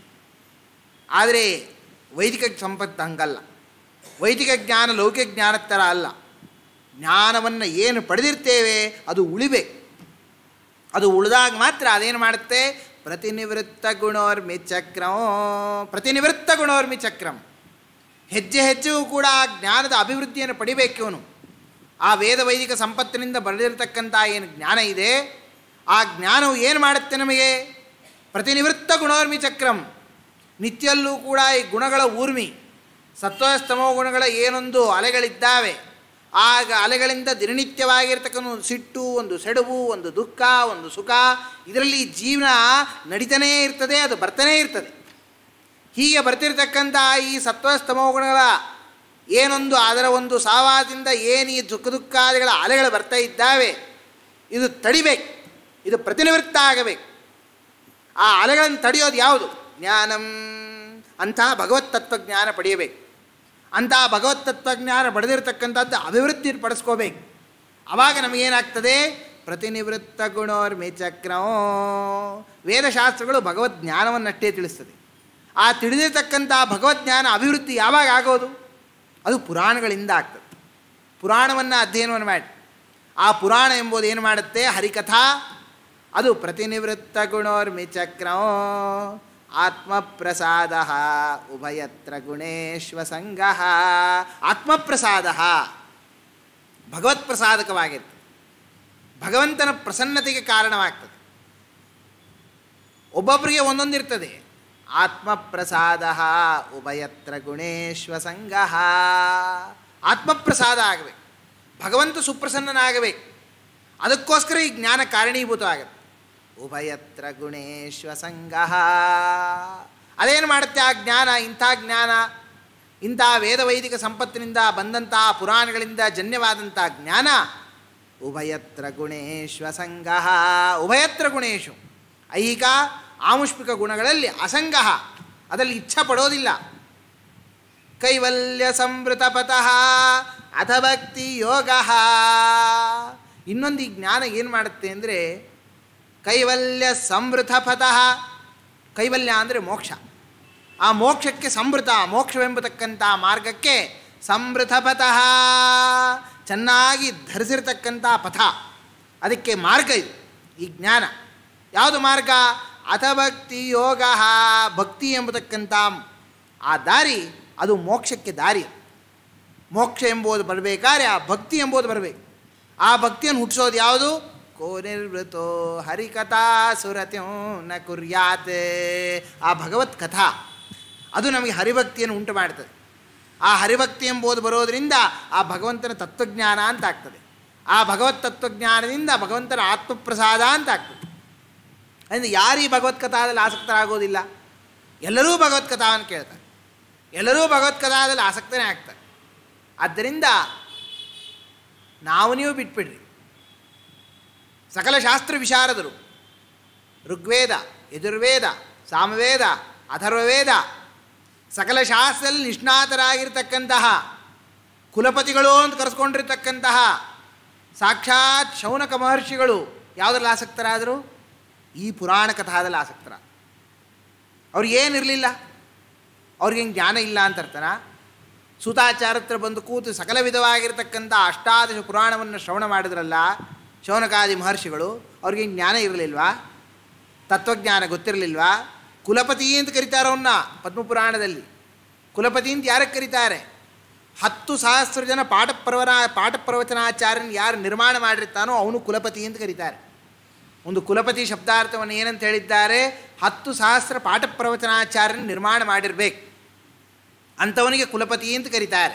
ಆದರೆ ವೈದಿಕ ಸಂಪತ್ತು ಹಂಗಲ್ಲ ವೈದಿಕ ಜ್ಞಾನ ಲೌಕಿಕ ಜ್ಞಾನದ ಥರ ಅಲ್ಲ ಜ್ಞಾನವನ್ನು ಏನು ಪಡೆದಿರ್ತೇವೆ ಅದು ಉಳಿಬೇಕು ಅದು ಉಳಿದಾಗ ಮಾತ್ರ ಅದೇನು ಮಾಡುತ್ತೆ ಪ್ರತಿನಿವೃತ್ತ ಗುಣೋರ್ಮಿ ಚಕ್ರಂ ಪ್ರತಿನಿವೃತ್ತ ಗುಣೋರ್ಮಿ ಚಕ್ರಂ ಹೆಜ್ಜೆ ಹೆಜ್ಜೆಗೂ ಕೂಡ ಆ ಜ್ಞಾನದ ಅಭಿವೃದ್ಧಿಯನ್ನು ಪಡಿಬೇಕು ಇವನು ಆ ವೇದ ವೈದಿಕ ಸಂಪತ್ತಿನಿಂದ ಬರೆದಿರತಕ್ಕಂಥ ಏನು ಜ್ಞಾನ ಇದೆ ಆ ಜ್ಞಾನವು ಏನು ಮಾಡುತ್ತೆ ನಮಗೆ ಪ್ರತಿನಿವೃತ್ತ ಗುಣೋರ್ಮಿ ಚಕ್ರಂ ನಿತ್ಯಲ್ಲೂ ಕೂಡ ಈ ಗುಣಗಳ ಊರ್ಮಿ ಸತ್ವಸ್ತಮೋ ಗುಣಗಳ ಏನೊಂದು ಅಲೆಗಳಿದ್ದಾವೆ ಆಗ ಅಲೆಗಳಿಂದ ದಿನನಿತ್ಯವಾಗಿರ್ತಕ್ಕಂಥ ಒಂದು ಸಿಟ್ಟು ಒಂದು ಸೆಡವು ಒಂದು ದುಃಖ ಒಂದು ಸುಖ ಇದರಲ್ಲಿ ಜೀವನ ನಡೀತಾನೇ ಇರ್ತದೆ ಅದು ಬರ್ತಾನೇ ಇರ್ತದೆ ಹೀಗೆ ಬರ್ತಿರ್ತಕ್ಕಂಥ ಈ ಸತ್ವಸ್ತಮೋ ಗುಣಗಳ ಏನೊಂದು ಅದರ ಒಂದು ಸಾವಾದಿಂದ ಏನು ಈ ದುಃಖ ದುಃಖಾದಿಗಳ ಅಲೆಗಳು ಬರ್ತಾ ಇದ್ದಾವೆ ಇದು ತಡಿಬೇಕು ಇದು ಪ್ರತಿನಿವೃತ್ತ ಆಗಬೇಕು ಆ ಅಲೆಗಳನ್ನು ತಡೆಯೋದು ಯಾವುದು ಜ್ಞಾನಂ ಅಂತಹ ಭಗವತ್ ತತ್ವಜ್ಞಾನ ಪಡೆಯಬೇಕು ಅಂತಹ ಭಗವತ್ ತತ್ವಜ್ಞಾನ ಪಡೆದಿರತಕ್ಕಂಥದ್ದು ಅಭಿವೃದ್ಧಿ ಪಡಿಸ್ಕೋಬೇಕು ಆವಾಗ ನಮಗೇನಾಗ್ತದೆ ಪ್ರತಿನಿವೃತ್ತ ಗುಣೋರ್ಮಿ ಚಕ್ರೋ ವೇದಶಾಸ್ತ್ರಗಳು ಭಗವದ್ ಜ್ಞಾನವನ್ನಷ್ಟೇ ತಿಳಿಸ್ತದೆ ಆ ತಿಳಿದಿರ್ತಕ್ಕಂಥ ಭಗವದ್ ಜ್ಞಾನ ಅಭಿವೃದ್ಧಿ ಯಾವಾಗ ಆಗೋದು ಅದು ಪುರಾಣಗಳಿಂದ ಆಗ್ತದೆ ಪುರಾಣವನ್ನು ಅಧ್ಯಯನವನ್ನು ಮಾಡಿ ಆ ಪುರಾಣ ಎಂಬುದು ಏನು ಮಾಡುತ್ತೆ ಹರಿಕಥಾ ಅದು ಪ್ರತಿನಿವೃತ್ತ ಗುಣೋರ್ಮಿ ಚಕ್ರೋ ಆತ್ಮಪ್ರಸಾದ ಉಭಯತ್ರ ಗುಣೇಶ್ವಸಂಗ ಆತ್ಮಪ್ರಸಾದ ಭಗವತ್ ಪ್ರಸಾದಕವಾಗಿರ್ತದೆ ಭಗವಂತನ ಪ್ರಸನ್ನತೆಗೆ ಕಾರಣವಾಗ್ತದೆ ಒಬ್ಬೊಬ್ಬರಿಗೆ ಒಂದೊಂದಿರ್ತದೆ ಆತ್ಮಪ್ರಸಾದ ಉಭಯತ್ರ ಗುಣೇಶ್ವಸಂಗ ಆತ್ಮಪ್ರಸಾದ ಆಗಬೇಕು ಭಗವಂತ ಸುಪ್ರಸನ್ನನಾಗಬೇಕು ಅದಕ್ಕೋಸ್ಕರ ಈ ಜ್ಞಾನ ಕಾರಣೀಭೂತವಾಗುತ್ತೆ ಉಭಯತ್ರ ಗುಣೇಶ್ವಸಂಗ ಅದೇನು ಮಾಡುತ್ತೆ ಆ ಜ್ಞಾನ ಇಂಥ ಜ್ಞಾನ ಇಂಥ ವೇದ ವೈದಿಕ ಸಂಪತ್ತಿನಿಂದ ಬಂದಂತಹ ಪುರಾಣಗಳಿಂದ ಜನ್ಯವಾದಂಥ ಜ್ಞಾನ ಉಭಯತ್ರ ಗುಣೇಶ್ವ ಸಂಗ ಉಭಯತ್ರ ಗುಣೇಶು ಐಹಿಕ ಆಮುಷ್ಪಿಕ ಗುಣಗಳಲ್ಲಿ ಅಸಂಗ ಅದರಲ್ಲಿ ಇಚ್ಛಾ ಪಡೋದಿಲ್ಲ ಕೈವಲ್ಯ ಸಂವೃತ ಪತಃ ಅಥ ಭಕ್ತಿ ಯೋಗ ಇನ್ನೊಂದು ಈ ಜ್ಞಾನ ಏನು ಮಾಡುತ್ತೆ ಅಂದರೆ ಕೈವಲ್ಯ ಸಂವೃತ ಪತಃ ಕೈವಲ್ಯ ಅಂದರೆ ಮೋಕ್ಷ ಆ ಮೋಕ್ಷಕ್ಕೆ ಸಂವೃತ ಮೋಕ್ಷವೆಂಬತಕ್ಕಂಥ ಮಾರ್ಗಕ್ಕೆ ಸಂವೃತ ಪತಃ ಚೆನ್ನಾಗಿ ಧರಿಸಿರ್ತಕ್ಕಂಥ ಪಥ ಅದಕ್ಕೆ ಮಾರ್ಗ ಇದು ಈ ಜ್ಞಾನ ಯಾವುದು ಮಾರ್ಗ ಅಥ ಭಕ್ತಿ ಯೋಗ ಭಕ್ತಿ ಎಂಬತಕ್ಕಂಥ ಆ ದಾರಿ ಅದು ಮೋಕ್ಷಕ್ಕೆ ದಾರಿ ಮೋಕ್ಷ ಎಂಬುದು ಬರಬೇಕಾದ್ರೆ ಆ ಭಕ್ತಿ ಎಂಬುದು ಬರಬೇಕು ಆ ಭಕ್ತಿಯನ್ನು ಹುಟ್ಟಿಸೋದು ಯಾವುದು ಕೋ ನಿರ್ವೃತೋ ಹರಿಕಥಾ ಸುರತ್ಯೋ ನ ಕುರ್ಯಾತ್ ಆ ಭಗವತ್ ಕಥಾ ಅದು ನಮಗೆ ಹರಿಭಕ್ತಿಯನ್ನು ಉಂಟು ಮಾಡ್ತದೆ ಆ ಹರಿಭಕ್ತಿ ಎಂಬುದು ಬರೋದರಿಂದ ಆ ಭಗವಂತನ ತತ್ವಜ್ಞಾನ ಅಂತ ಆಗ್ತದೆ ಆ ಭಗವತ್ ತತ್ವಜ್ಞಾನದಿಂದ ಭಗವಂತನ ಆತ್ಮಪ್ರಸಾದ ಅಂತ ಆಗ್ತದೆ ಅಂದರೆ ಯಾರು ಈ ಭಗವತ್ಕಥಾದಲ್ಲಿ ಆಸಕ್ತರಾಗೋದಿಲ್ಲ ಎಲ್ಲರೂ ಭಗವತ್ಕಥಾವನ್ನು ಕೇಳ್ತಾರೆ ಎಲ್ಲರೂ ಭಗವತ್ಕಥಾದಲ್ಲಿ ಆಸಕ್ತನೇ ಆಗ್ತಾರೆ ಆದ್ದರಿಂದ ನಾವು ನೀವು ಬಿಟ್ಬಿಡ್ರಿ ಸಕಲ ಶಾಸ್ತ್ರ ವಿಶಾರದರು ಋಗ್ವೇದ ಯಜುರ್ವೇದ ಸಾಮವೇದ ಅಥರ್ವವೇದ ಸಕಲ ಶಾಸ್ತ್ರದಲ್ಲಿ ನಿಷ್ಣಾತರಾಗಿರ್ತಕ್ಕಂತಹ ಕುಲಪತಿಗಳು ಅಂತ ಕರೆಸ್ಕೊಂಡಿರ್ತಕ್ಕಂತಹ ಸಾಕ್ಷಾತ್ ಶೌನಕ ಮಹರ್ಷಿಗಳು ಯಾವುದ್ರಲ್ಲಿ ಆಸಕ್ತರಾದರು ಈ ಪುರಾಣ ಕಥಾದಲ್ಲಿ ಆಸಕ್ತರ ಅವ್ರಿಗೇನಿರಲಿಲ್ಲ ಅವ್ರಿಗೆ ಜ್ಞಾನ ಇಲ್ಲ ಅಂತ ಅರ್ಥನ ಸೂತಾಚಾರ ಹತ್ರ ಬಂದು ಕೂತು ಸಕಲ ವಿಧವಾಗಿರ್ತಕ್ಕಂಥ ಅಷ್ಟಾದಶ ಪುರಾಣವನ್ನು ಶ್ರವಣ ಮಾಡಿದ್ರಲ್ಲ ಶೌನಕಾದಿ ಮಹರ್ಷಿಗಳು ಅವ್ರಿಗೆ ಜ್ಞಾನ ಇರಲಿಲ್ವಾ ತತ್ವಜ್ಞಾನ ಗೊತ್ತಿರಲಿಲ್ವಾ ಕುಲಪತಿ ಅಂತ ಕರೀತಾರೆ ಅವನ್ನ ಪದ್ಮಪುರಾಣದಲ್ಲಿ ಕುಲಪತಿ ಅಂತ ಯಾರಕ್ಕೆ ಕರೀತಾರೆ ಹತ್ತು ಸಹಸ್ರ ಜನ ಪಾಠ ಪ್ರವರ ಪಾಠ ಪ್ರವಚನಾಚಾರ್ಯನ ಯಾರು ನಿರ್ಮಾಣ ಮಾಡಿರ್ತಾನೋ ಅವನು ಕುಲಪತಿ ಅಂತ ಕರೀತಾರೆ ಒಂದು ಕುಲಪತಿ ಶಬ್ದಾರ್ಥವನ್ನು ಏನಂತ ಹೇಳಿದ್ದಾರೆ ಹತ್ತು ಸಹಸ್ರ ಪಾಠ ಪ್ರವಚನಾಚಾರ್ಯನ ನಿರ್ಮಾಣ ಮಾಡಿರ್ಬೇಕು ಅಂಥವನಿಗೆ ಕುಲಪತಿ ಅಂತ ಕರೀತಾರೆ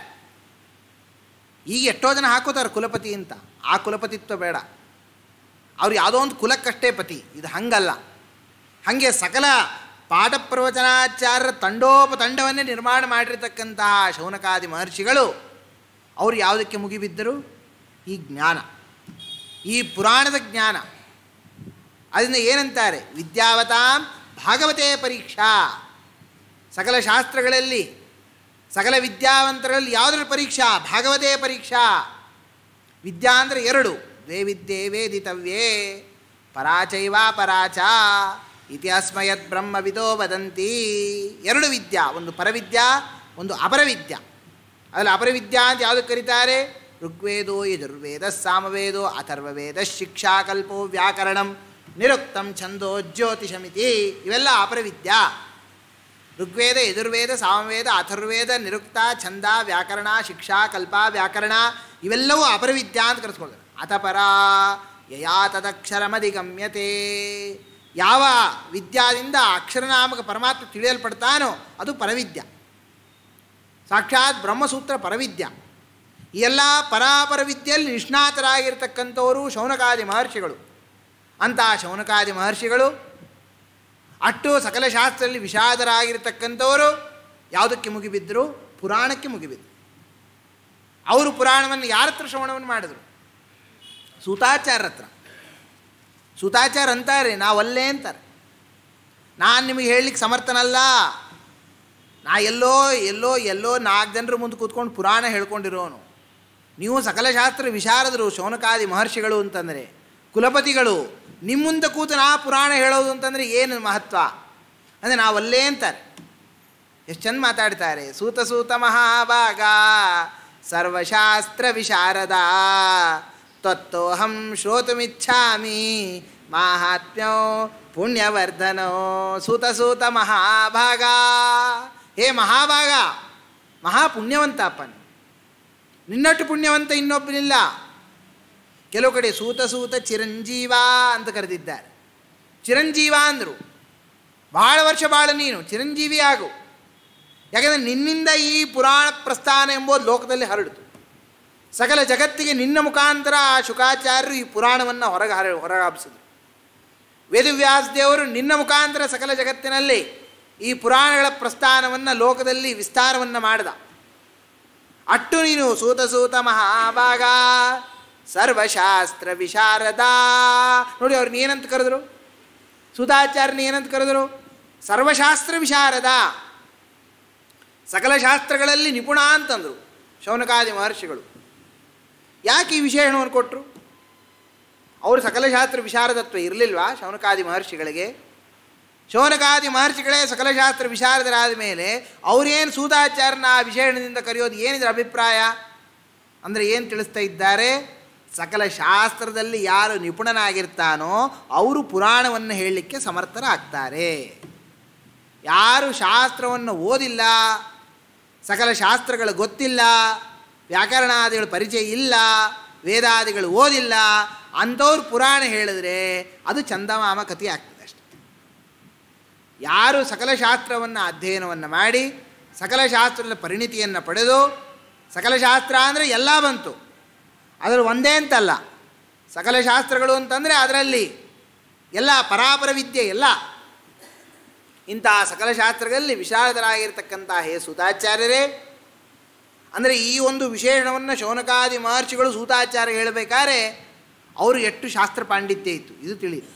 ಈಗ ಎಷ್ಟೋ ಜನ ಹಾಕೋತಾರೆ ಕುಲಪತಿ ಅಂತ ಆ ಕುಲಪತಿತ್ವ ಬೇಡ ಅವ್ರು ಯಾವುದೋ ಒಂದು ಕುಲಕ್ಕಷ್ಟೇ ಪತಿ ಇದು ಹಂಗಲ್ಲ ಹಾಗೆ ಸಕಲ ಪಾಠ ಪ್ರವಚನಾಚಾರ್ಯರ ತಂಡೋಪತಂಡವನ್ನೇ ನಿರ್ಮಾಣ ಮಾಡಿರ್ತಕ್ಕಂತಹ ಶೌನಕಾದಿ ಮಹರ್ಷಿಗಳು ಅವರು ಯಾವುದಕ್ಕೆ ಮುಗಿಬಿದ್ದರು ಈ ಜ್ಞಾನ ಈ ಪುರಾಣದ ಜ್ಞಾನ ಅದರಿಂದ ಏನಂತಾರೆ ವಿದ್ಯಾವತಾಂ ಭಾಗವತೆ ಪರೀಕ್ಷಾ ಸಕಲ ಶಾಸ್ತ್ರಗಳಲ್ಲಿ ಸಕಲ ವಿದ್ಯಾವಂತರಲ್ಲಿ ಯಾವುದರ ಪರೀಕ್ಷಾ ಭಾಗವತೆ ಪರೀಕ್ಷಾ ವಿದ್ಯಾ ಅಂದರೆ ಎರಡು ದ್ವೇ ವಿದ್ಯೆ ವೇದಿತವ್ಯೇ ಪರಾಚೈವ ಪರಾಚ ಇತಿಹಾಸ್ಮಯತ್ ಬ್ರಹ್ಮವಿದೋ ವದಂತಿ ಎರಡು ವಿದ್ಯಾ ಒಂದು ಪರವಿದ್ಯಾ ಒಂದು ಅಪರವಿದ್ಯಾ ಅದರಲ್ಲಿ ಅಪರವಿದ್ಯಾ ಅಂತ ಯಾವುದಕ್ಕೆ ಕರೀತಾರೆ ಋಗ್ವೇದೋ ಯಜುರ್ವೇದ ಸಾಮವೇದೋ ಅಥರ್ವವೇದ ಶಿಕ್ಷಾಕಲ್ಪೋ ವ್ಯಾಕರಣಂ ನಿರುಕ್ತಂ ಛಂದೋ ಜ್ಯೋತಿಷಮಿತಿ ಇವೆಲ್ಲ ಅಪರವಿದ್ಯಾ ಋಗ್ವೇದ ಯಜುರ್ವೇದ ಸಾಮವೇದ ಅಥರ್ವೇದ ನಿರುಕ್ತ ಛಂದ ವ್ಯಾಕರಣ ಶಿಕ್ಷಾ ಕಲ್ಪ ವ್ಯಾಕರಣ ಇವೆಲ್ಲವೂ ಅಪರವಿದ್ಯಾ ಅಂತ ಕರೆಸ್ಕೊಳ್ತಾರೆ ಅಥಪರ ಯಯಾ ತದಕ್ಷರಮಧಿಗಮ್ಯತೆ ಯಾವ ವಿದ್ಯಾದಿಂದ ಅಕ್ಷರನಾಮಕ ಪರಮಾತ್ಮ ತಿಳಿಯಲ್ಪಡ್ತಾನೋ ಅದು ಪರವಿದ್ಯ ಸಾಕ್ಷಾತ್ ಬ್ರಹ್ಮಸೂತ್ರ ಪರವಿದ್ಯ ಈ ಎಲ್ಲ ಪರಾಪರ ವಿದ್ಯೆಯಲ್ಲಿ ನಿಷ್ಣಾತರಾಗಿರ್ತಕ್ಕಂಥವರು ಶೌನಕಾದಿ ಮಹರ್ಷಿಗಳು ಅಂತಹ ಶೌನಕಾದಿ ಮಹರ್ಷಿಗಳು ಅಟ್ಟು ಸಕಲ ಶಾಸ್ತ್ರದಲ್ಲಿ ವಿಷಾದರಾಗಿರ್ತಕ್ಕಂಥವರು ಯಾವುದಕ್ಕೆ ಮುಗಿಬಿದ್ದರು ಪುರಾಣಕ್ಕೆ ಮುಗಿಬಿದ್ರು ಅವರು ಪುರಾಣವನ್ನು ಯಾರ ಹತ್ರ ಶ್ರವಣವನ್ನು ಮಾಡಿದರು ಸೂತಾಚಾರ್ಯ ಹತ್ರ ಸೂತಾಚಾರ ಅಂತಾರೆ ನಾವಲ್ಲೇ ಅಂತಾರೆ ನಾನು ನಿಮಗೆ ಹೇಳಲಿಕ್ಕೆ ಸಮರ್ಥನಲ್ಲ ನಾ ಎಲ್ಲೋ ಎಲ್ಲೋ ಎಲ್ಲೋ ನಾಲ್ಕು ಜನರ ಮುಂದೆ ಕೂತ್ಕೊಂಡು ಪುರಾಣ ಹೇಳ್ಕೊಂಡಿರೋನು ನೀವು ಸಕಲ ಶಾಸ್ತ್ರ ವಿಶಾರದರು ಶೌನಕಾದಿ ಮಹರ್ಷಿಗಳು ಅಂತಂದರೆ ಕುಲಪತಿಗಳು ನಿಮ್ಮ ಮುಂದೆ ಕೂತು ನಾ ಪುರಾಣ ಹೇಳೋದು ಅಂತಂದರೆ ಏನು ಮಹತ್ವ ಅಂದರೆ ನಾವಲ್ಲೇ ಅಂತಾರೆ ಎಷ್ಟು ಚಂದ ಮಾತಾಡ್ತಾರೆ ಸೂತ ಸೂತ ಮಹಾಭಾಗ ಸರ್ವಶಾಸ್ತ್ರ ವಿಶಾರದ ತ್ವತ್ತೋಹಂ ಶ್ರೋತುಮಿಚ್ಛಾಮಿ ಮಾಹಾತ್ಮ್ಯೋ ಪುಣ್ಯವರ್ಧನೋ ಸೂತ ಸೂತ ಮಹಾಭಾಗ ಹೇ ಮಹಾಭಾಗ ಮಹಾಪುಣ್ಯವಂತ ಅಪ್ಪ ನೀನು. ನಿನ್ನಟ್ಟು ಪುಣ್ಯವಂತ ಇನ್ನೊಬ್ಬನಿಲ್ಲ ಕೆಲವು ಕಡೆ ಸೂತ ಸೂತ ಚಿರಂಜೀವ ಅಂತ ಕರೆದಿದ್ದಾರೆ ಚಿರಂಜೀವ ಅಂದರು ಬಹಳ ವರ್ಷ ಬಾಳ ನೀನು ಚಿರಂಜೀವಿ ಆಗು ಯಾಕಂದರೆ ನಿನ್ನಿಂದ ಈ ಪುರಾಣ ಪ್ರಸ್ಥಾನ ಎಂಬುದು ಲೋಕದಲ್ಲಿ ಹರಡಿತು ಸಕಲ ಜಗತ್ತಿಗೆ ನಿನ್ನ ಮುಖಾಂತರ ಆ ಶುಕಾಚಾರ್ಯರು ಈ ಪುರಾಣವನ್ನು ಹೊರಗೆ ಹರ ಹೊರಗಾಪಿಸಿದರು ವೇದವ್ಯಾಸ ದೇವರು ನಿನ್ನ ಮುಖಾಂತರ ಸಕಲ ಜಗತ್ತಿನಲ್ಲಿ ಈ ಪುರಾಣಗಳ ಪ್ರಸ್ಥಾನವನ್ನು ಲೋಕದಲ್ಲಿ ವಿಸ್ತಾರವನ್ನು ಮಾಡಿದ ಅಟ್ಟು ನೀನು ಸೂತ ಸೂತ ಮಹಾಭಾಗ ಸರ್ವಶಾಸ್ತ್ರ ವಿಶಾರದ ನೋಡಿ ಅವ್ರನ್ನ ಏನಂತ ಕರೆದ್ರು ಸುಧಾಚಾರ್ಯನ ಏನಂತ ಕರೆದ್ರು ಸರ್ವಶಾಸ್ತ್ರ ವಿಶಾರದ ಸಕಲ ಶಾಸ್ತ್ರಗಳಲ್ಲಿ ನಿಪುಣ ಅಂತಂದರು ಶೌನಕಾದಿ ಮಹರ್ಷಿಗಳು ಯಾಕೆ ಈ ವಿಶೇಷಣವನ್ನು ಕೊಟ್ಟರು ಅವರು ಸಕಲ ಶಾಸ್ತ್ರ ವಿಶಾರದತ್ವ ಇರಲಿಲ್ವಾ ಶೌನಕಾದಿ ಮಹರ್ಷಿಗಳಿಗೆ ಶೌನಕಾದಿ ಮಹರ್ಷಿಗಳೇ ಸಕಲ ಶಾಸ್ತ್ರ ವಿಶಾರದರಾದ ಮೇಲೆ ಅವರೇನು ಸೂತಾಚಾರ್ಯನ ಆ ವಿಶೇಷಣದಿಂದ ಕರೆಯೋದು ಏನಿದ್ರ ಅಭಿಪ್ರಾಯ ಅಂದರೆ ಏನು ತಿಳಿಸ್ತಾ ಇದ್ದಾರೆ ಸಕಲ ಶಾಸ್ತ್ರದಲ್ಲಿ ಯಾರು ನಿಪುಣನಾಗಿರ್ತಾನೋ ಅವರು ಪುರಾಣವನ್ನು ಹೇಳಲಿಕ್ಕೆ ಸಮರ್ಥರಾಗ್ತಾರೆ ಯಾರು ಶಾಸ್ತ್ರವನ್ನು ಓದಿಲ್ಲ ಸಕಲ ಶಾಸ್ತ್ರಗಳು ಗೊತ್ತಿಲ್ಲ ವ್ಯಾಕರಣಾದಿಗಳ ಪರಿಚಯ ಇಲ್ಲ ವೇದಾದಿಗಳು ಓದಿಲ್ಲ ಅಂಥವ್ರು ಪುರಾಣ ಹೇಳಿದ್ರೆ ಅದು ಚಂದಮಾಮ ಕಥೆ ಆಗ್ತದೆ ಅಷ್ಟೆ ಯಾರು ಸಕಲ ಶಾಸ್ತ್ರವನ್ನು ಅಧ್ಯಯನವನ್ನು ಮಾಡಿ ಸಕಲ ಶಾಸ್ತ್ರದ ಪರಿಣಿತಿಯನ್ನು ಪಡೆದು ಸಕಲ ಶಾಸ್ತ್ರ ಅಂದರೆ ಎಲ್ಲ ಬಂತು ಅದರಲ್ಲಿ ಒಂದೇ ಅಂತಲ್ಲ ಸಕಲ ಶಾಸ್ತ್ರಗಳು ಅಂತಂದರೆ ಅದರಲ್ಲಿ ಎಲ್ಲ ಪರಾಪರ ವಿದ್ಯೆ ಎಲ್ಲ ಇಂತಹ ಸಕಲ ಶಾಸ್ತ್ರಗಳಲ್ಲಿ ವಿಶಾರದರಾಗಿರ್ತಕ್ಕಂಥ ಹೇ ಸೂತಾಚಾರ್ಯರೇ ಅಂದರೆ ಈ ಒಂದು ವಿಶೇಷಣವನ್ನು ಶೌನಕಾದಿ ಮಹರ್ಷಿಗಳು ಸೂತಾಚಾರ್ಯ ಹೇಳಬೇಕಾದ್ರೆ ಅವರು ಎಷ್ಟು ಶಾಸ್ತ್ರ ಪಾಂಡಿತ್ಯ ಇತ್ತು ಇದು ತಿಳಿಯಿತು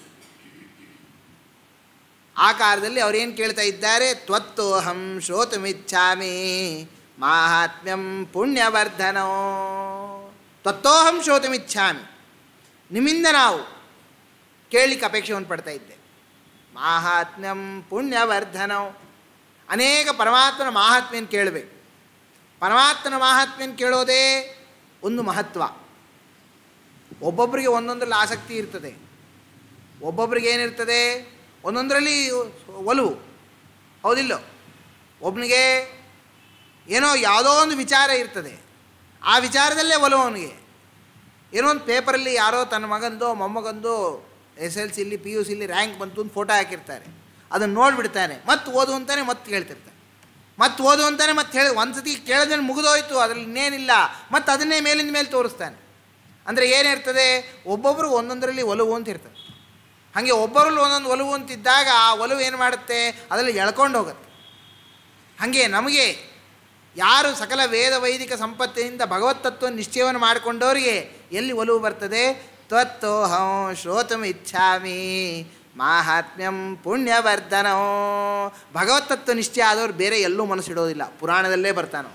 ಆ ಕಾಲದಲ್ಲಿ ಅವರೇನು ಕೇಳ್ತಾ ಇದ್ದಾರೆ ತ್ವತ್ತೋಹಂ ಶ್ರೋತುಮಿಚ್ಛಾಮಿ ಮಾಹಾತ್ಮ್ಯಂ ಪುಣ್ಯವರ್ಧನೋ ತ್ವತ್ತೋಹಂ ಶ್ರೋತುಮಿಚ್ಛಾಮಿ ನಿಮ್ಮಿಂದ ನಾವು ಕೇಳಲಿಕ್ಕೆ ಅಪೇಕ್ಷೆಯನ್ನು ಪಡ್ತಾ ಇದ್ದೆ ಮಾಹಾತ್ಮ್ಯಂ ಪುಣ್ಯವರ್ಧನೋ ಅನೇಕ ಪರಮಾತ್ಮನ ಮಾಹಾತ್ಮ್ಯನ ಕೇಳಬೇಕು ಪರಮಾತ್ಮನ ಮಾಹಾತ್ಮ್ಯನ ಕೇಳೋದೇ ಒಂದು ಮಹತ್ವ ಒಬ್ಬೊಬ್ಬರಿಗೆ ಒಂದೊಂದರಲ್ಲಿ ಆಸಕ್ತಿ ಇರ್ತದೆ ಒಬ್ಬೊಬ್ರಿಗೆ ಏನಿರ್ತದೆ ಒಂದೊಂದರಲ್ಲಿ ಒಲವು ಹೌದಿಲ್ಲೋ ಒಬ್ಬನಿಗೆ ಏನೋ ಯಾವುದೋ ಒಂದು ವಿಚಾರ ಇರ್ತದೆ ಆ ವಿಚಾರದಲ್ಲೇ ಒಲವು ಅವನಿಗೆ ಏನೋ ಒಂದು ಪೇಪರಲ್ಲಿ ಯಾರೋ ತನ್ನ ಮಗಂದು ಮೊಮ್ಮಗಂದು ಎಸ್ ಎಲ್ ಸಿಲಿ ಪಿ ಯು ಸಿಲಿ ರ್ಯಾಂಕ್ ಬಂತು ಅಂತ ಫೋಟೋ ಹಾಕಿರ್ತಾರೆ ಅದನ್ನು ನೋಡಿಬಿಡ್ತಾನೆ ಮತ್ತೆ ಓದು ಅಂತಾನೆ ಮತ್ತೆ ಹೇಳ್ತಿರ್ತಾನೆ ಮತ್ತೆ ಓದು ಅಂತಾನೆ ಮತ್ತೆ ಹೇಳಿ ಒಂದು ಸತಿ ಕೇಳಿದ್ರೆ ಮುಗಿದೋಯ್ತು ಅದರಲ್ಲಿ ಇನ್ನೇನಿಲ್ಲ ಮತ್ತೆ ಅದನ್ನೇ ಮೇಲಿಂದ ಮೇಲೆ ತೋರಿಸ್ತಾನೆ ಅಂದರೆ ಏನಿರ್ತದೆ ಒಬ್ಬೊಬ್ಬರು ಒಂದೊಂದರಲ್ಲಿ ಒಲವು ಅಂತ ಇರ್ತದೆ ಹಾಗೆ ಒಬ್ಬರಲ್ಲಿ ಒಂದೊಂದು ಒಲವು ಅಂತಿದ್ದಾಗ ಆ ಒಲವು ಏನು ಮಾಡುತ್ತೆ ಅದರಲ್ಲಿ ಎಳ್ಕೊಂಡು ಹೋಗುತ್ತೆ ಹಾಗೆ ನಮಗೆ ಯಾರು ಸಕಲ ವೇದ ವೈದಿಕ ಸಂಪತ್ತಿನಿಂದ ಭಗವತ್ತತ್ವ ನಿಶ್ಚಯವನ್ನು ಮಾಡಿಕೊಂಡವರಿಗೆ ಎಲ್ಲಿ ಒಲವು ಬರ್ತದೆ ತ್ವತ್ತೋಹಂ ಶ್ರೋತುಮ್ ಇಚ್ಛಾಮಿ ಮಾಹಾತ್ಮ್ಯಂ ಪುಣ್ಯವರ್ಧನೋ ಭಗವತ್ತತ್ವ ನಿಶ್ಚಯ ಆದವ್ರು ಬೇರೆ ಎಲ್ಲೂ ಮನಸ್ಸಿಡೋದಿಲ್ಲ ಪುರಾಣದಲ್ಲೇ ಬರ್ತಾನೋ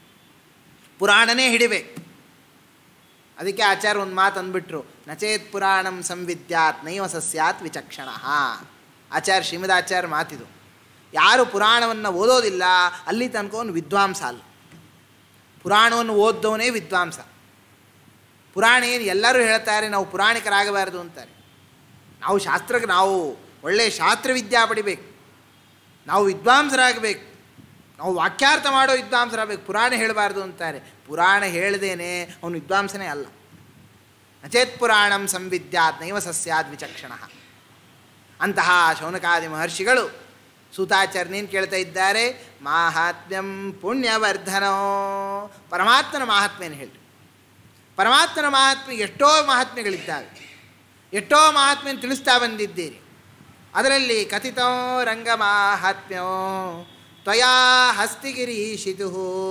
ಪುರಾಣನೇ ಹಿಡಿಬೇಕು ಅದಕ್ಕೆ ಆಚಾರ್ಯ ಒಂದು ಮಾತು ಅಂದ್ಬಿಟ್ರು ನಚೇತ್ ಪುರಾಣಂ ಸಂವಿದ್ಯಾತ್ ನೈವ ಸಸ್ಯಾತ್ ವಿಚಕ್ಷಣ ಆಚಾರ್ಯ ಶ್ರೀಮದಾಚಾರ್ಯ ಮಾತಿದು ಯಾರು ಪುರಾಣವನ್ನು ಓದೋದಿಲ್ಲ ಅಲ್ಲಿ ತನಕ ಅವನು ವಿದ್ವಾಂಸ ಅಲ್ಲ ಪುರಾಣವನ್ನು ಓದ್ದವನೇ ವಿದ್ವಾಂಸ ಪುರಾಣ ಏನು ಎಲ್ಲರೂ ಹೇಳ್ತಾರೆ ನಾವು ಪುರಾಣಿಕರಾಗಬಾರದು ಅಂತಾರೆ ನಾವು ಶಾಸ್ತ್ರಕ್ಕೆ ನಾವು ಒಳ್ಳೆಯ ಶಾಸ್ತ್ರವಿದ್ಯಾ ಪಡಿಬೇಕು ನಾವು ವಿದ್ವಾಂಸರಾಗಬೇಕು ನಾವು ವಾಕ್ಯಾರ್ಥ ಮಾಡೋ ವಿದ್ವಾಂಸರಾಗಬೇಕು ಪುರಾಣ ಹೇಳಬಾರ್ದು ಅಂತಾರೆ ಪುರಾಣ ಹೇಳ್ದೇನೆ ಅವನು ವಿದ್ವಾಂಸನೇ ಅಲ್ಲ ನಚೇತ್ ಪುರಾಣಂ ಸಂವಿದ್ಯಾತ್ ನೈವ ಸಸ್ಯಾದ್ ವಿಚಕ್ಷಣ ಅಂತಹ ಶೌನಕಾದಿ ಮಹರ್ಷಿಗಳು ಸೂತಾಚಾರ್ಯನೇನು ಕೇಳ್ತಾ ಇದ್ದಾರೆ ಮಾಹಾತ್ಮ್ಯಂ ಪುಣ್ಯವರ್ಧನೋ ಪರಮಾತ್ಮನ ಮಹಾತ್ಮೆಯನ್ನು ಹೇಳಿ ಪರಮಾತ್ಮನ ಮಹಾತ್ಮೆ ಎಷ್ಟೋ ಮಹಾತ್ಮೆಗಳಿದ್ದಾವೆ ಎಷ್ಟೋ ಮಹಾತ್ಮೆಯನ್ನು ತಿಳಿಸ್ತಾ ಬಂದಿದ್ದೀರಿ ಅದರಲ್ಲಿ ಕಥಿತೋ ರಂಗಮಾಹಾತ್ಮ್ಯೋ ತ್ವಯಾ ಹಸ್ತಿಗಿರೀಶಿತು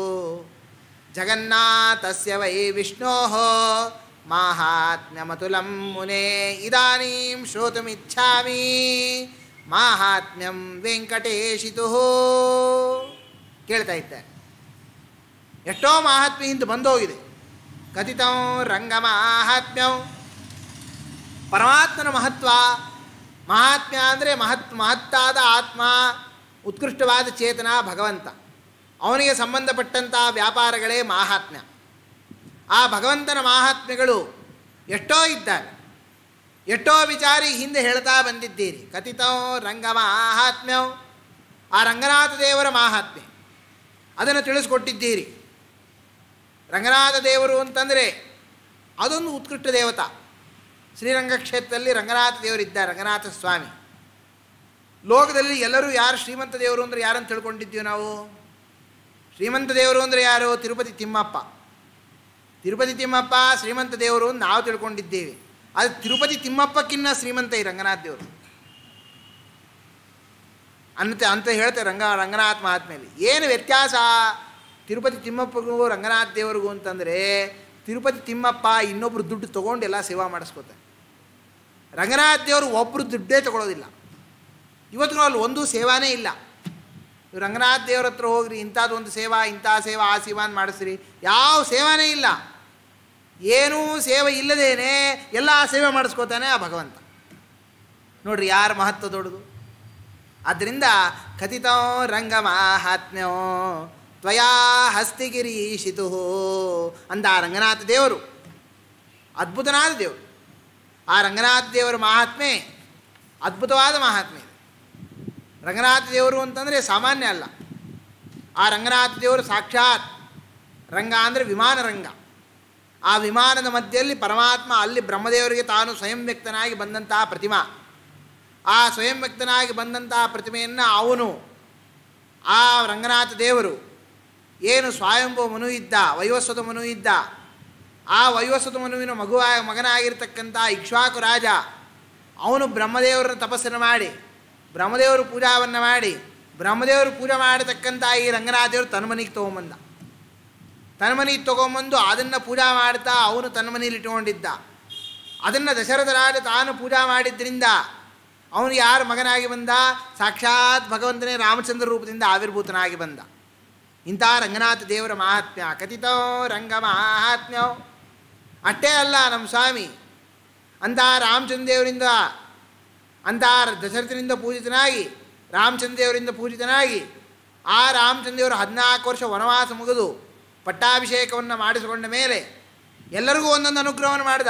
ಜಗನ್ನಾಥಸ್ಯ ವೈ ವಿಷ್ಣೋ ಮಾಹಾತ್ಮ್ಯಮತುಲಂ ಮುನೆ ಇದಾನೀಂ ಶ್ರೋತುಮಿಚ್ಛಾಮಿ ಮಾಹಾತ್ಮ್ಯಂ ವೆಂಕಟೇಶಿತು ಕೇಳ್ತಾ ಇದ್ದಾರೆ ಎಷ್ಟೋ ಮಾಹಾತ್ಮ್ಯ ಹಿಂದೆ ಬಂದೋಗಿದೆ ಕಥಿತಂ ರಂಗಮಾಹಾತ್ಮ್ಯಂ ಪರಮಾತ್ಮನ ಮಹತ್ವ ಮಹಾತ್ಮ್ಯ ಅಂದರೆ ಮಹತ್ ಮಹತ್ತಾದ ಆತ್ಮ ಉತ್ಕೃಷ್ಟವಾದ ಚೇತನ ಭಗವಂತ ಅವನಿಗೆ ಸಂಬಂಧಪಟ್ಟಂಥ ವ್ಯಾಪಾರಗಳೇ ಮಾಹಾತ್ಮ್ಯ ಆ ಭಗವಂತನ ಮಾಹಾತ್ಮ್ಯಗಳು ಎಷ್ಟೋ ಇದ್ದಾವೆ ಎಷ್ಟೋ ವಿಚಾರಿ ಹಿಂದೆ ಹೇಳ್ತಾ ಬಂದಿದ್ದೀರಿ ಕಥಿತೋ ರಂಗ ಮಾಹಾತ್ಮ್ಯವು ಆ ರಂಗನಾಥ ದೇವರ ಮಾಹಾತ್ಮ್ಯ ಅದನ್ನು ತಿಳಿಸ್ಕೊಟ್ಟಿದ್ದೀರಿ ರಂಗನಾಥ ದೇವರು ಅಂತಂದರೆ ಅದೊಂದು ಉತ್ಕೃಷ್ಟ ದೇವತಾ ಶ್ರೀರಂಗ ಕ್ಷೇತ್ರದಲ್ಲಿ ರಂಗನಾಥ ದೇವರಿದ್ದಾರೆ ರಂಗನಾಥ ಸ್ವಾಮಿ ಲೋಕದಲ್ಲಿ ಎಲ್ಲರೂ ಯಾರು ಶ್ರೀಮಂತ ದೇವರು ಅಂದರೆ ಯಾರಂತ ತಿಳ್ಕೊಂಡಿದ್ದೀವಿ ನಾವು ಶ್ರೀಮಂತ ದೇವರು ಅಂದರೆ ಯಾರು ತಿರುಪತಿ ತಿಮ್ಮಪ್ಪ ತಿರುಪತಿ ತಿಮ್ಮಪ್ಪ ಶ್ರೀಮಂತ ದೇವರು ಅಂತ ನಾವು ತಿಳ್ಕೊಂಡಿದ್ದೇವೆ ಅದು ತಿರುಪತಿ ತಿಮ್ಮಪ್ಪಕ್ಕಿನ್ನ ಶ್ರೀಮಂತ ಈ ರಂಗನಾಥ ದೇವರು ಅಂತ ಅಂತ ಹೇಳ್ತಾರೆ ರಂಗ ರಂಗನಾಥ ಮಹಾತ್ಮೆಯಲ್ಲಿ ಏನು ವ್ಯತ್ಯಾಸ ತಿರುಪತಿ ತಿಮ್ಮಪ್ಪಗೂ ರಂಗನಾಥ ದೇವರಿಗೂ ಅಂತಂದರೆ ತಿರುಪತಿ ತಿಮ್ಮಪ್ಪ ಇನ್ನೊಬ್ರು ದುಡ್ಡು ತೊಗೊಂಡು ಎಲ್ಲ ಸೇವಾ ಮಾಡಿಸ್ಕೋತಾರೆ ರಂಗನಾಥ ದೇವರು ಒಬ್ಬರು ದುಡ್ಡೇ ತಗೊಳ್ಳೋದಿಲ್ಲ ಇವತ್ತು ಅಲ್ಲಿ ಒಂದೂ ಸೇವಾನೇ ಇಲ್ಲ ನೀವು ರಂಗನಾಥ ದೇವ್ರ ಹತ್ರ ಹೋಗ್ರಿ ಇಂಥದ್ದು ಒಂದು ಸೇವಾ ಇಂಥ ಸೇವಾ ಆ ಸೇವಾ ಅಂತ ಮಾಡಿಸ್ರಿ ಯಾವ ಸೇವಾನೇ ಇಲ್ಲ ಏನೂ ಸೇವೆ ಇಲ್ಲದೇನೆ ಎಲ್ಲ ಸೇವೆ ಮಾಡಿಸ್ಕೋತಾನೆ ಆ ಭಗವಂತ ನೋಡ್ರಿ ಯಾರ ಮಹತ್ವ ದೊಡ್ಡದು ಆದ್ದರಿಂದ ಕಥಿತೋ ರಂಗ ಮಾಹಾತ್ಮ್ಯೋ ತ್ವಯಾ ಹಸ್ತಿಗಿರೀಶಿತು ಅಂದ ಆ ರಂಗನಾಥ ದೇವರು ಅದ್ಭುತನಾದ ದೇವರು ಆ ರಂಗನಾಥ ದೇವರ ಮಹಾತ್ಮೆ ಅದ್ಭುತವಾದ ಮಹಾತ್ಮೆ ಇದೆ ರಂಗನಾಥ ದೇವರು ಅಂತಂದರೆ ಸಾಮಾನ್ಯ ಅಲ್ಲ ಆ ರಂಗನಾಥ ದೇವರು ಸಾಕ್ಷಾತ್ ರಂಗ ಅಂದರೆ ವಿಮಾನ ರಂಗ ಆ ವಿಮಾನದ ಮಧ್ಯೆಯಲ್ಲಿ ಪರಮಾತ್ಮ ಅಲ್ಲಿ ಬ್ರಹ್ಮದೇವರಿಗೆ ತಾನು ಸ್ವಯಂ ವ್ಯಕ್ತನಾಗಿ ಬಂದಂತಹ ಪ್ರತಿಮಾ ಆ ಸ್ವಯಂ ವ್ಯಕ್ತನಾಗಿ ಬಂದಂತಹ ಪ್ರತಿಮೆಯನ್ನು ಅವನು ಆ ರಂಗನಾಥ ದೇವರು ಏನು ಸ್ವಯಂಭೂ ಮನು ಇದ್ದ ವೈವಸ್ವತ ಮನು ಇದ್ದ ಆ ವೈವಸ್ವತ ಮನುವಿನ ಮಗುವ ಮಗನಾಗಿರ್ತಕ್ಕಂಥ ಇಕ್ಷ್ವಾಕು ರಾಜ ಅವನು ಬ್ರಹ್ಮದೇವರನ್ನ ತಪಸ್ಸನ್ನು ಮಾಡಿ ಬ್ರಹ್ಮದೇವರು ಪೂಜಾವನ್ನು ಮಾಡಿ ಬ್ರಹ್ಮದೇವರು ಪೂಜೆ ಮಾಡತಕ್ಕಂಥ ಈ ರಂಗನಾಥ ದೇವರು ತನ್ನ ಮನೆಗೆ ತೊಗೊಂಬಂದ ತನ್ನ ಮನೆಗೆ ತೊಗೊಂಬಂದು ಅದನ್ನು ಪೂಜಾ ಮಾಡ್ತಾ ಅವನು ತನ್ನ ಮನೇಲಿ ಇಟ್ಕೊಂಡಿದ್ದ ಅದನ್ನು ದಶರಥ ರಾಜ ತಾನು ಪೂಜಾ ಮಾಡಿದ್ದರಿಂದ ಅವನು ಯಾರ ಮಗನಾಗಿ ಬಂದ ಸಾಕ್ಷಾತ್ ಭಗವಂತನೇ ರಾಮಚಂದ್ರ ರೂಪದಿಂದ ಆವಿರ್ಭೂತನಾಗಿ ಬಂದ ಇಂಥ ರಂಗನಾಥ ದೇವರ ಮಹಾತ್ಮ್ಯ ಕಥಿತೋ ರಂಗ ಮಹಾತ್ಮ್ಯೋ ಅಷ್ಟೇ ಅಲ್ಲ ನಮ್ಮ ಸ್ವಾಮಿ ಅಂಥ ರಾಮಚಂದ್ರ ದೇವರಿಂದ ಅಂಥ ದಶರಥನಿಂದ ಪೂಜಿತನಾಗಿ ರಾಮಚಂದ್ರ ದೇವರಿಂದ ಪೂಜಿತನಾಗಿ ಆ ರಾಮಚಂದ್ರ ದೇವರು ಹದಿನಾಲ್ಕು ವರ್ಷ ವನವಾಸ ಮುಗಿದು ಪಟ್ಟಾಭಿಷೇಕವನ್ನು ಮಾಡಿಸಿಕೊಂಡ ಮೇಲೆ ಎಲ್ಲರಿಗೂ ಒಂದೊಂದು ಅನುಗ್ರಹವನ್ನು ಮಾಡಿದ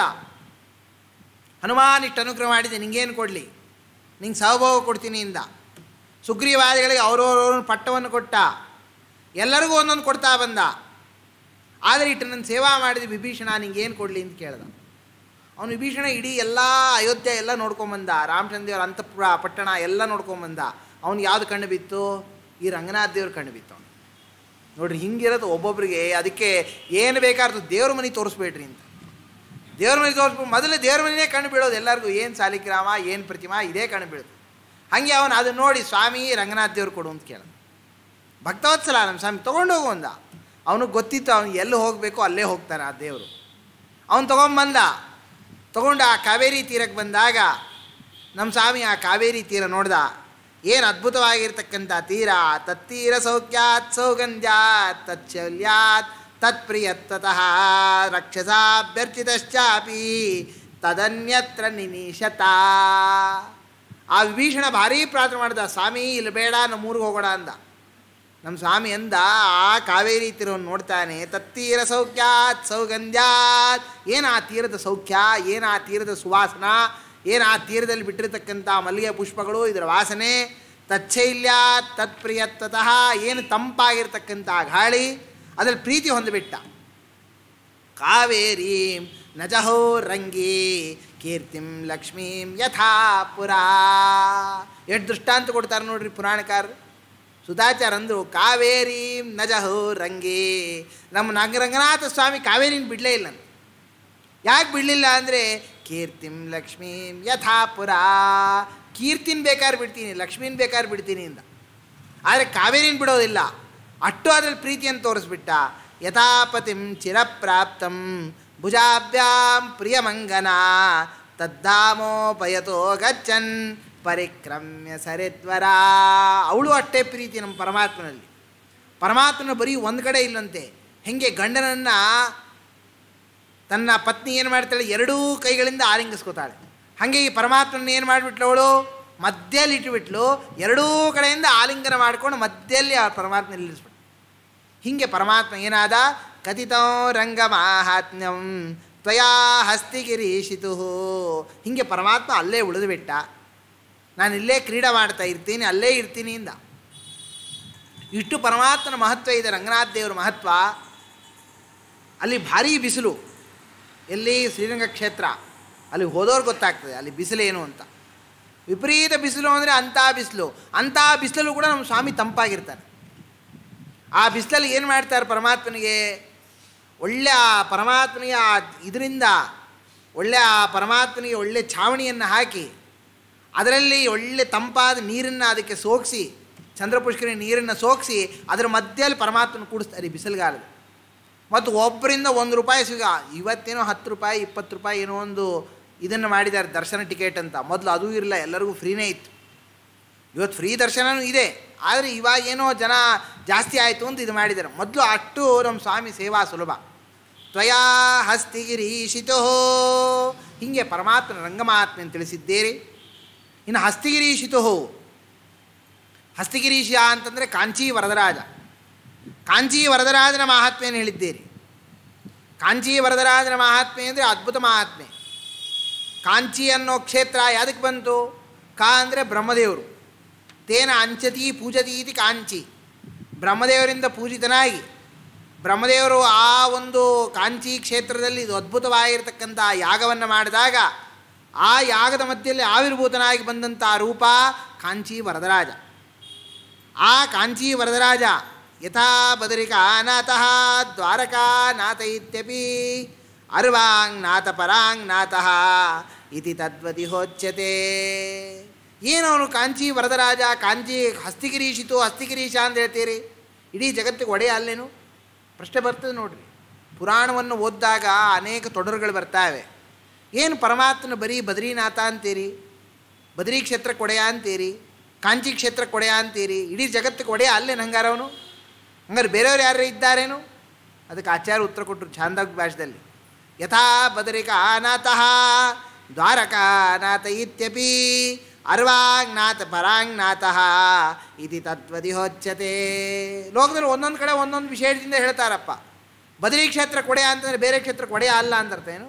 ಹನುಮಾನ್ ಇಷ್ಟು ಅನುಗ್ರಹ ಮಾಡಿದೆ ನಿಂಗೇನು ಕೊಡಲಿ ನಿಂಗೆ ಸಹಭೋಗ ಕೊಡ್ತೀನಿ ಇಂದ ಸುಗ್ರೀವಾದಿಗಳಿಗೆ ಅವರವರವ್ರ ಪಟ್ಟವನ್ನು ಕೊಟ್ಟ ಎಲ್ಲರಿಗೂ ಒಂದೊಂದು ಕೊಡ್ತಾ ಬಂದ ಆದರೆ ಇಟ್ಟು ನನ್ನ ಸೇವಾ ಮಾಡಿದ ವಿಭೀಷಣ ನಿಂಗೇನು ಕೊಡಲಿ ಅಂತ ಕೇಳ್ದ ಅವನು ವಿಭೀಷಣ ಇಡೀ ಎಲ್ಲ ಅಯೋಧ್ಯೆ ಎಲ್ಲ ನೋಡ್ಕೊಂಬಂದ ರಾಮಚಂದ್ರ ದೇವರ ಅಂತಃಪುರ ಪಟ್ಟಣ ಎಲ್ಲ ನೋಡ್ಕೊಂಬಂದ ಅವ್ನು ಯಾವುದು ಕಣ್ಣು ಬಿತ್ತು ಈ ರಂಗನಾಥ ದೇವ್ರ ಕಣ್ಣು ಬಿತ್ತು ಅವ್ನು ನೋಡ್ರಿ ಹಿಂಗಿರೋದು ಒಬ್ಬೊಬ್ಬರಿಗೆ ಅದಕ್ಕೆ ಏನು ಬೇಕಾದ್ರೂ ದೇವ್ರ ಮನೆ ತೋರಿಸ್ಬೇಡ್ರಿ ಅಂತ ದೇವ್ರ ಮನೆ ತೋರಿಸ್ಬೇಕು ಮೊದಲು ದೇವ್ರ ಮನೆಯೇ ಕಣ್ಣು ಬೀಳೋದು ಎಲ್ಲರಿಗೂ ಏನು ಸಾಲಿಗ್ರಾಮ ಏನು ಪ್ರತಿಮಾ ಇದೇ ಕಣ್ಣು ಬೀಳೋದು ಹಾಗೆ ಅವನು ಅದನ್ನು ನೋಡಿ ಸ್ವಾಮಿ ರಂಗನಾಥ ದೇವ್ರು ಕೊಡು ಅಂತ ಕೇಳ ಭಕ್ತವತ್ಸಲ ನಮ್ಮ ಸ್ವಾಮಿ ತೊಗೊಂಡೋಗು ಅಂದ ಅವನಿಗೆ ಗೊತ್ತಿತ್ತು ಅವನು ಎಲ್ಲಿ ಹೋಗಬೇಕು ಅಲ್ಲೇ ಹೋಗ್ತಾನೆ ಆ ದೇವರು ಅವನು ತೊಗೊಂಬಂದ ತೊಗೊಂಡು ಆ ಕಾವೇರಿ ತೀರಕ್ಕೆ ಬಂದಾಗ ನಮ್ಮ ಸ್ವಾಮಿ ಆ ಕಾವೇರಿ ತೀರ ನೋಡ್ದ ಏನು ಅದ್ಭುತವಾಗಿರ್ತಕ್ಕಂಥ ತೀರ ತತ್ತೀರ ಸೌಖ್ಯಾತ್ ಸೌಗಂಧ್ಯಾತ್ ತಚ್ಚಲ್ಯಾತ್ ತತ್ಪ್ರಿಯತ್ವತಃ ರಕ್ಷಸಾಭ್ಯರ್ಚಿತಶ್ಚಾಪಿ ತದನ್ಯತ್ರ ನಿನೀಶತ ಆ ವಿಭೀಷಣ ಭಾರೀ ಪ್ರಾರ್ಥನೆ ಮಾಡ್ದ ಸ್ವಾಮಿ ಇಲ್ಲಿ ಬೇಡ ನಮ್ಮೂರಿಗೆ ಹೋಗೋಣ ಅಂದ ನಮ್ಮ ಸ್ವಾಮಿ ಅಂದ ಆ ಕಾವೇರಿ ತೀರವನ್ನು ನೋಡ್ತಾನೆ ತತ್ತೀರ ಸೌಖ್ಯಾತ್ ಸೌಗಂಧ್ಯಾತ್ ಏನು ಆ ತೀರದ ಸೌಖ್ಯ ಏನು ಆ ತೀರದ ಸುವಾಸನ ಏನು ಆ ತೀರದಲ್ಲಿ ಬಿಟ್ಟಿರತಕ್ಕಂಥ ಮಲ್ಲಿಗೆ ಪುಷ್ಪಗಳು ಇದರ ವಾಸನೆ ತಚ್ಚೈಲ್ಯ ತತ್ಪ್ರಿಯತ್ವತಃ ಏನು ತಂಪಾಗಿರ್ತಕ್ಕಂಥ ಗಾಳಿ ಅದರಲ್ಲಿ ಪ್ರೀತಿ ಹೊಂದಿಬಿಟ್ಟ ಕಾವೇರಿ ನಜಹೋ ರಂಗಿ ಕೀರ್ತಿಂ ಲಕ್ಷ್ಮೀಂ ಯಥಾ ಪುರಾ ಎಷ್ಟು ದೃಷ್ಟಾಂತ ಕೊಡ್ತಾರೆ ನೋಡ್ರಿ ಪುರಾಣಕಾರರು ಸುಧಾಚಾರ ಅಂದರು ಕಾವೇರಿ ನಜಹೋ ರಂಗಿ ನಮ್ಮ ನಾಗರಂಗನಾಥ ಸ್ವಾಮಿ ಕಾವೇರಿನ ಬಿಡಲೇ ಇಲ್ಲ ಯಾಕೆ ಬಿಡಲಿಲ್ಲ ಅಂದರೆ ಕೀರ್ತಿಂ ಲಕ್ಷ್ಮೀಂ ಯಥಾ ಪುರಾ ಕೀರ್ತಿನ ಬೇಕಾದ್ರೆ ಬಿಡ್ತೀನಿ ಲಕ್ಷ್ಮೀನ ಬೇಕಾದ್ರೆ ಬಿಡ್ತೀನಿ ಅಂದ ಆದರೆ ಕಾವೇರಿನ ಬಿಡೋದಿಲ್ಲ ಅಟ್ಟು ಅದ್ರಲ್ಲಿ ಪ್ರೀತಿಯನ್ನು ತೋರಿಸ್ಬಿಟ್ಟ ಯಥಾಪತಿಂ ಚಿರಪ್ರಾಪ್ತಂ ಭುಜಾಭ್ಯಾಂ ಪ್ರಿಯಮಂಗನ ತದ್ದಾಮೋಪಯತೋ ಗಚ್ಚನ್ ಪರಿಕ್ರಮ್ಯ ಸರಿತ್ವರ ಅವಳು ಅಷ್ಟೇ ಪ್ರೀತಿ ನಮ್ಮ ಪರಮಾತ್ಮನಲ್ಲಿ ಪರಮಾತ್ಮನ ಬರೀ ಒಂದು ಕಡೆ ಇಲ್ಲಂತೆ ಹೆಂಗೆ ಗಂಡನನ್ನು ತನ್ನ ಪತ್ನಿ ಏನು ಮಾಡ್ತಾಳೆ ಎರಡೂ ಕೈಗಳಿಂದ ಆಲಿಂಗಿಸ್ಕೋತಾಳೆ ಹಾಗೆ ಈ ಪರಮಾತ್ಮನ ಏನು ಮಾಡಿಬಿಟ್ಲು ಅವಳು ಮಧ್ಯದಲ್ಲಿ ಇಟ್ಟುಬಿಟ್ಲು ಎರಡೂ ಕಡೆಯಿಂದ ಆಲಿಂಗನ ಮಾಡಿಕೊಂಡು ಮಧ್ಯದಲ್ಲಿ ಆ ಪರಮಾತ್ಮ ನಿಲ್ಲಿಸ್ಬಿಟ್ಲು ಹೀಗೆ ಪರಮಾತ್ಮ ಏನಾದ ಕಥಿತೋ ರಂಗ ಮಾಹಾತ್ಮ್ಯಂ ತ್ವಯಾ ಹಸ್ತಿಗಿರೀಶಿತು ಹೀಗೆ ಪರಮಾತ್ಮ ಅಲ್ಲೇ ಉಳಿದು ಬಿಟ್ಟ ನಾನು ಇಲ್ಲೇ ಕ್ರೀಡೆ ಮಾಡ್ತಾ ಇರ್ತೀನಿ ಅಲ್ಲೇ ಇರ್ತೀನಿ ಇಂದ ಇಷ್ಟು ಪರಮಾತ್ಮನ ಮಹತ್ವ ಇದೆ ರಂಗನಾಥ ದೇವರ ಮಹತ್ವ ಅಲ್ಲಿ ಭಾರೀ ಬಿಸಿಲು ಎಲ್ಲಿ ಶ್ರೀರಂಗ ಕ್ಷೇತ್ರ ಅಲ್ಲಿ ಹೋದವ್ರು ಗೊತ್ತಾಗ್ತದೆ ಅಲ್ಲಿ ಬಿಸಿಲೇನು ಅಂತ ವಿಪರೀತ ಬಿಸಿಲು ಅಂದರೆ ಅಂಥ ಬಿಸಿಲು ಅಂಥ ಬಿಸಿಲಲ್ಲೂ ಕೂಡ ನಮ್ಮ ಸ್ವಾಮಿ ತಂಪಾಗಿರ್ತಾನೆ ಆ ಬಿಸಿಲಲ್ಲಿ ಏನು ಮಾಡ್ತಾರೆ ಪರಮಾತ್ಮನಿಗೆ ಒಳ್ಳೆ ಆ ಪರಮಾತ್ಮನಿಗೆ ಆ ಇದರಿಂದ ಒಳ್ಳೆ ಆ ಪರಮಾತ್ಮನಿಗೆ ಒಳ್ಳೆ ಛಾವಣಿಯನ್ನು ಹಾಕಿ ಅದರಲ್ಲಿ ಒಳ್ಳೆ ತಂಪಾದ ನೀರನ್ನು ಅದಕ್ಕೆ ಸೋಗಿಸಿ ಚಂದ್ರಪುಷ್ಕರಿ ನೀರನ್ನು ಸೋಗಿಸಿ ಅದರ ಮಧ್ಯದಲ್ಲಿ ಪರಮಾತ್ಮನ ಕೂಡಿಸ್ತಾರೆ ಈ ಬಿಸಿಲುಗಾಲದ ಮತ್ತು ಒಬ್ಬರಿಂದ ಒಂದು ರೂಪಾಯಿ ಸಿಗ ಇವತ್ತೇನೋ ಹತ್ತು ರೂಪಾಯಿ ಇಪ್ಪತ್ತು ರೂಪಾಯಿ ಏನೋ ಒಂದು ಇದನ್ನು ಮಾಡಿದ್ದಾರೆ ದರ್ಶನ ಟಿಕೆಟ್ ಅಂತ ಮೊದಲು ಅದೂ ಇರಲ್ಲ ಎಲ್ಲರಿಗೂ ಫ್ರೀನೇ ಇತ್ತು ಇವತ್ತು ಫ್ರೀ ದರ್ಶನವೂ ಇದೆ ಆದರೆ ಇವಾಗ ಏನೋ ಜನ ಜಾಸ್ತಿ ಆಯಿತು ಅಂತ ಇದು ಮಾಡಿದ್ದಾರೆ ಮೊದಲು ಅಷ್ಟು ನಮ್ಮ ಸ್ವಾಮಿ ಸೇವಾ ಸುಲಭ ತ್ವಯಾ ಹಸ್ತಿಗಿರೀಶಿತೋ ಹೀಗೆ ಪರಮಾತ್ಮನ ರಂಗಮಾತ್ಮೆಯನ್ನು ತಿಳಿಸಿದ್ದೀರಿ ಇನ್ನು ಹಸ್ತಿಗಿರೀಶಿತೋ ಹಸ್ತಿಗಿರೀಶ ಅಂತಂದರೆ ಕಾಂಚಿ ವರದರಾಜ ಕಾಂಚಿ ವರದರಾಜನ ಮಹಾತ್ಮೆಯನ್ನು ಹೇಳಿದ್ದೀರಿ ಕಾಂಚಿ ವರದರಾಜನ ಮಹಾತ್ಮೆ ಅಂದರೆ ಅದ್ಭುತ ಮಹಾತ್ಮೆ ಕಾಂಚಿ ಅನ್ನೋ ಕ್ಷೇತ್ರ ಯಾವುದಕ್ಕೆ ಬಂತು ಕಾ ಅಂದರೆ ಬ್ರಹ್ಮದೇವರು ತೇನ ಅಂಚತಿ ಪೂಜತಿ ಇತಿ ಕಾಂಚಿ ಬ್ರಹ್ಮದೇವರಿಂದ ಪೂಜಿತನಾಗಿ ಬ್ರಹ್ಮದೇವರು ಆ ಒಂದು ಕಾಂಚಿ ಕ್ಷೇತ್ರದಲ್ಲಿ ಇದು ಅದ್ಭುತವಾಗಿರ್ತಕ್ಕಂಥ ಯಾಗವನ್ನು ಮಾಡಿದಾಗ ಆ ಯಾಗದ ಮಧ್ಯದಲ್ಲಿ ಆವಿರ್ಭೂತನಾಗಿ ಬಂದಂಥ ರೂಪ ಕಾಂಚಿ ವರದರಾಜ ಆ ಕಾಂಚಿ ವರದರಾಜ ಯಥಾ ಬದರಿಕಾನಾಥಃ ದ್ವಾರಕಾನಾಥ ಇತ್ಯಪಿ ಅರ್ವಾಂಗ್ನಾಥ ಪರಾಂಗ್ನಾಥಃ ಇತಿ ತದ್ವತಿ ಹೋಚ್ಯತೆ ಏನು ಅವನು ಕಾಂಚಿ ವರದರಾಜ ಕಾಂಚಿ ಹಸ್ತಿಗಿರೀಶಿತು ಹಸ್ತಿಗಿರೀಶ ಅಂತ ಹೇಳ್ತೀರಿ ಇಡೀ ಜಗತ್ತಿಗೆ ಒಡೆಯ ಅಲ್ಲೇನು ಪ್ರಶ್ನೆ ಬರ್ತದೆ ನೋಡ್ರಿ ಪುರಾಣವನ್ನು ಓದಿದಾಗ ಅನೇಕ ತೊಡರುಗಳು ಬರ್ತಾವೆ ಏನು ಪರಮಾತ್ಮನ ಬರೀ ಬದ್ರಿನಾಥ ಅಂತೀರಿ ಬದ್ರಿ ಕ್ಷೇತ್ರಕ್ಕೆ ಒಡೆಯ ಅಂತೀರಿ ಕಾಂಚಿ ಕ್ಷೇತ್ರಕ್ಕೆ ಒಡೆಯ ಅಂತೀರಿ ಇಡೀ ಜಗತ್ತಿಗೆ ಒಡೆಯ ಅಲ್ಲೇ ಹಂಗಾರ ಅವನು ಹಂಗಾರೆ ಬೇರೆಯವ್ರು ಯಾರು ಇದ್ದಾರೇನು ಅದಕ್ಕೆ ಆಚಾರ್ಯ ಉತ್ತರ ಕೊಟ್ಟರು ಛಾಂದಾಗ್ ಭಾಷೆದಲ್ಲಿ ಯಥಾ ಬದರಿಕಾನಾಥಃ ದ್ವಾರಕಾನಾಥ ಇತ್ಯಪಿ ಅರ್ವಾಂಗ್ನಾಥ ಪರಾಂಗ್ನಾಥಃ ಇತಿ ತತ್ವದಿಹೋಚ್ಯತೆ ಲೋಕದಲ್ಲಿ ಒಂದೊಂದು ಕಡೆ ಒಂದೊಂದು ವಿಶೇಷದಿಂದ ಹೇಳ್ತಾರಪ್ಪ ಬದರಿ ಕ್ಷೇತ್ರ ಕೊಡೆಯ ಅಂತಂದರೆ ಬೇರೆ ಕ್ಷೇತ್ರ ಕೊಡೆಯ ಅಲ್ಲ ಅಂತರ್ಥ ಏನು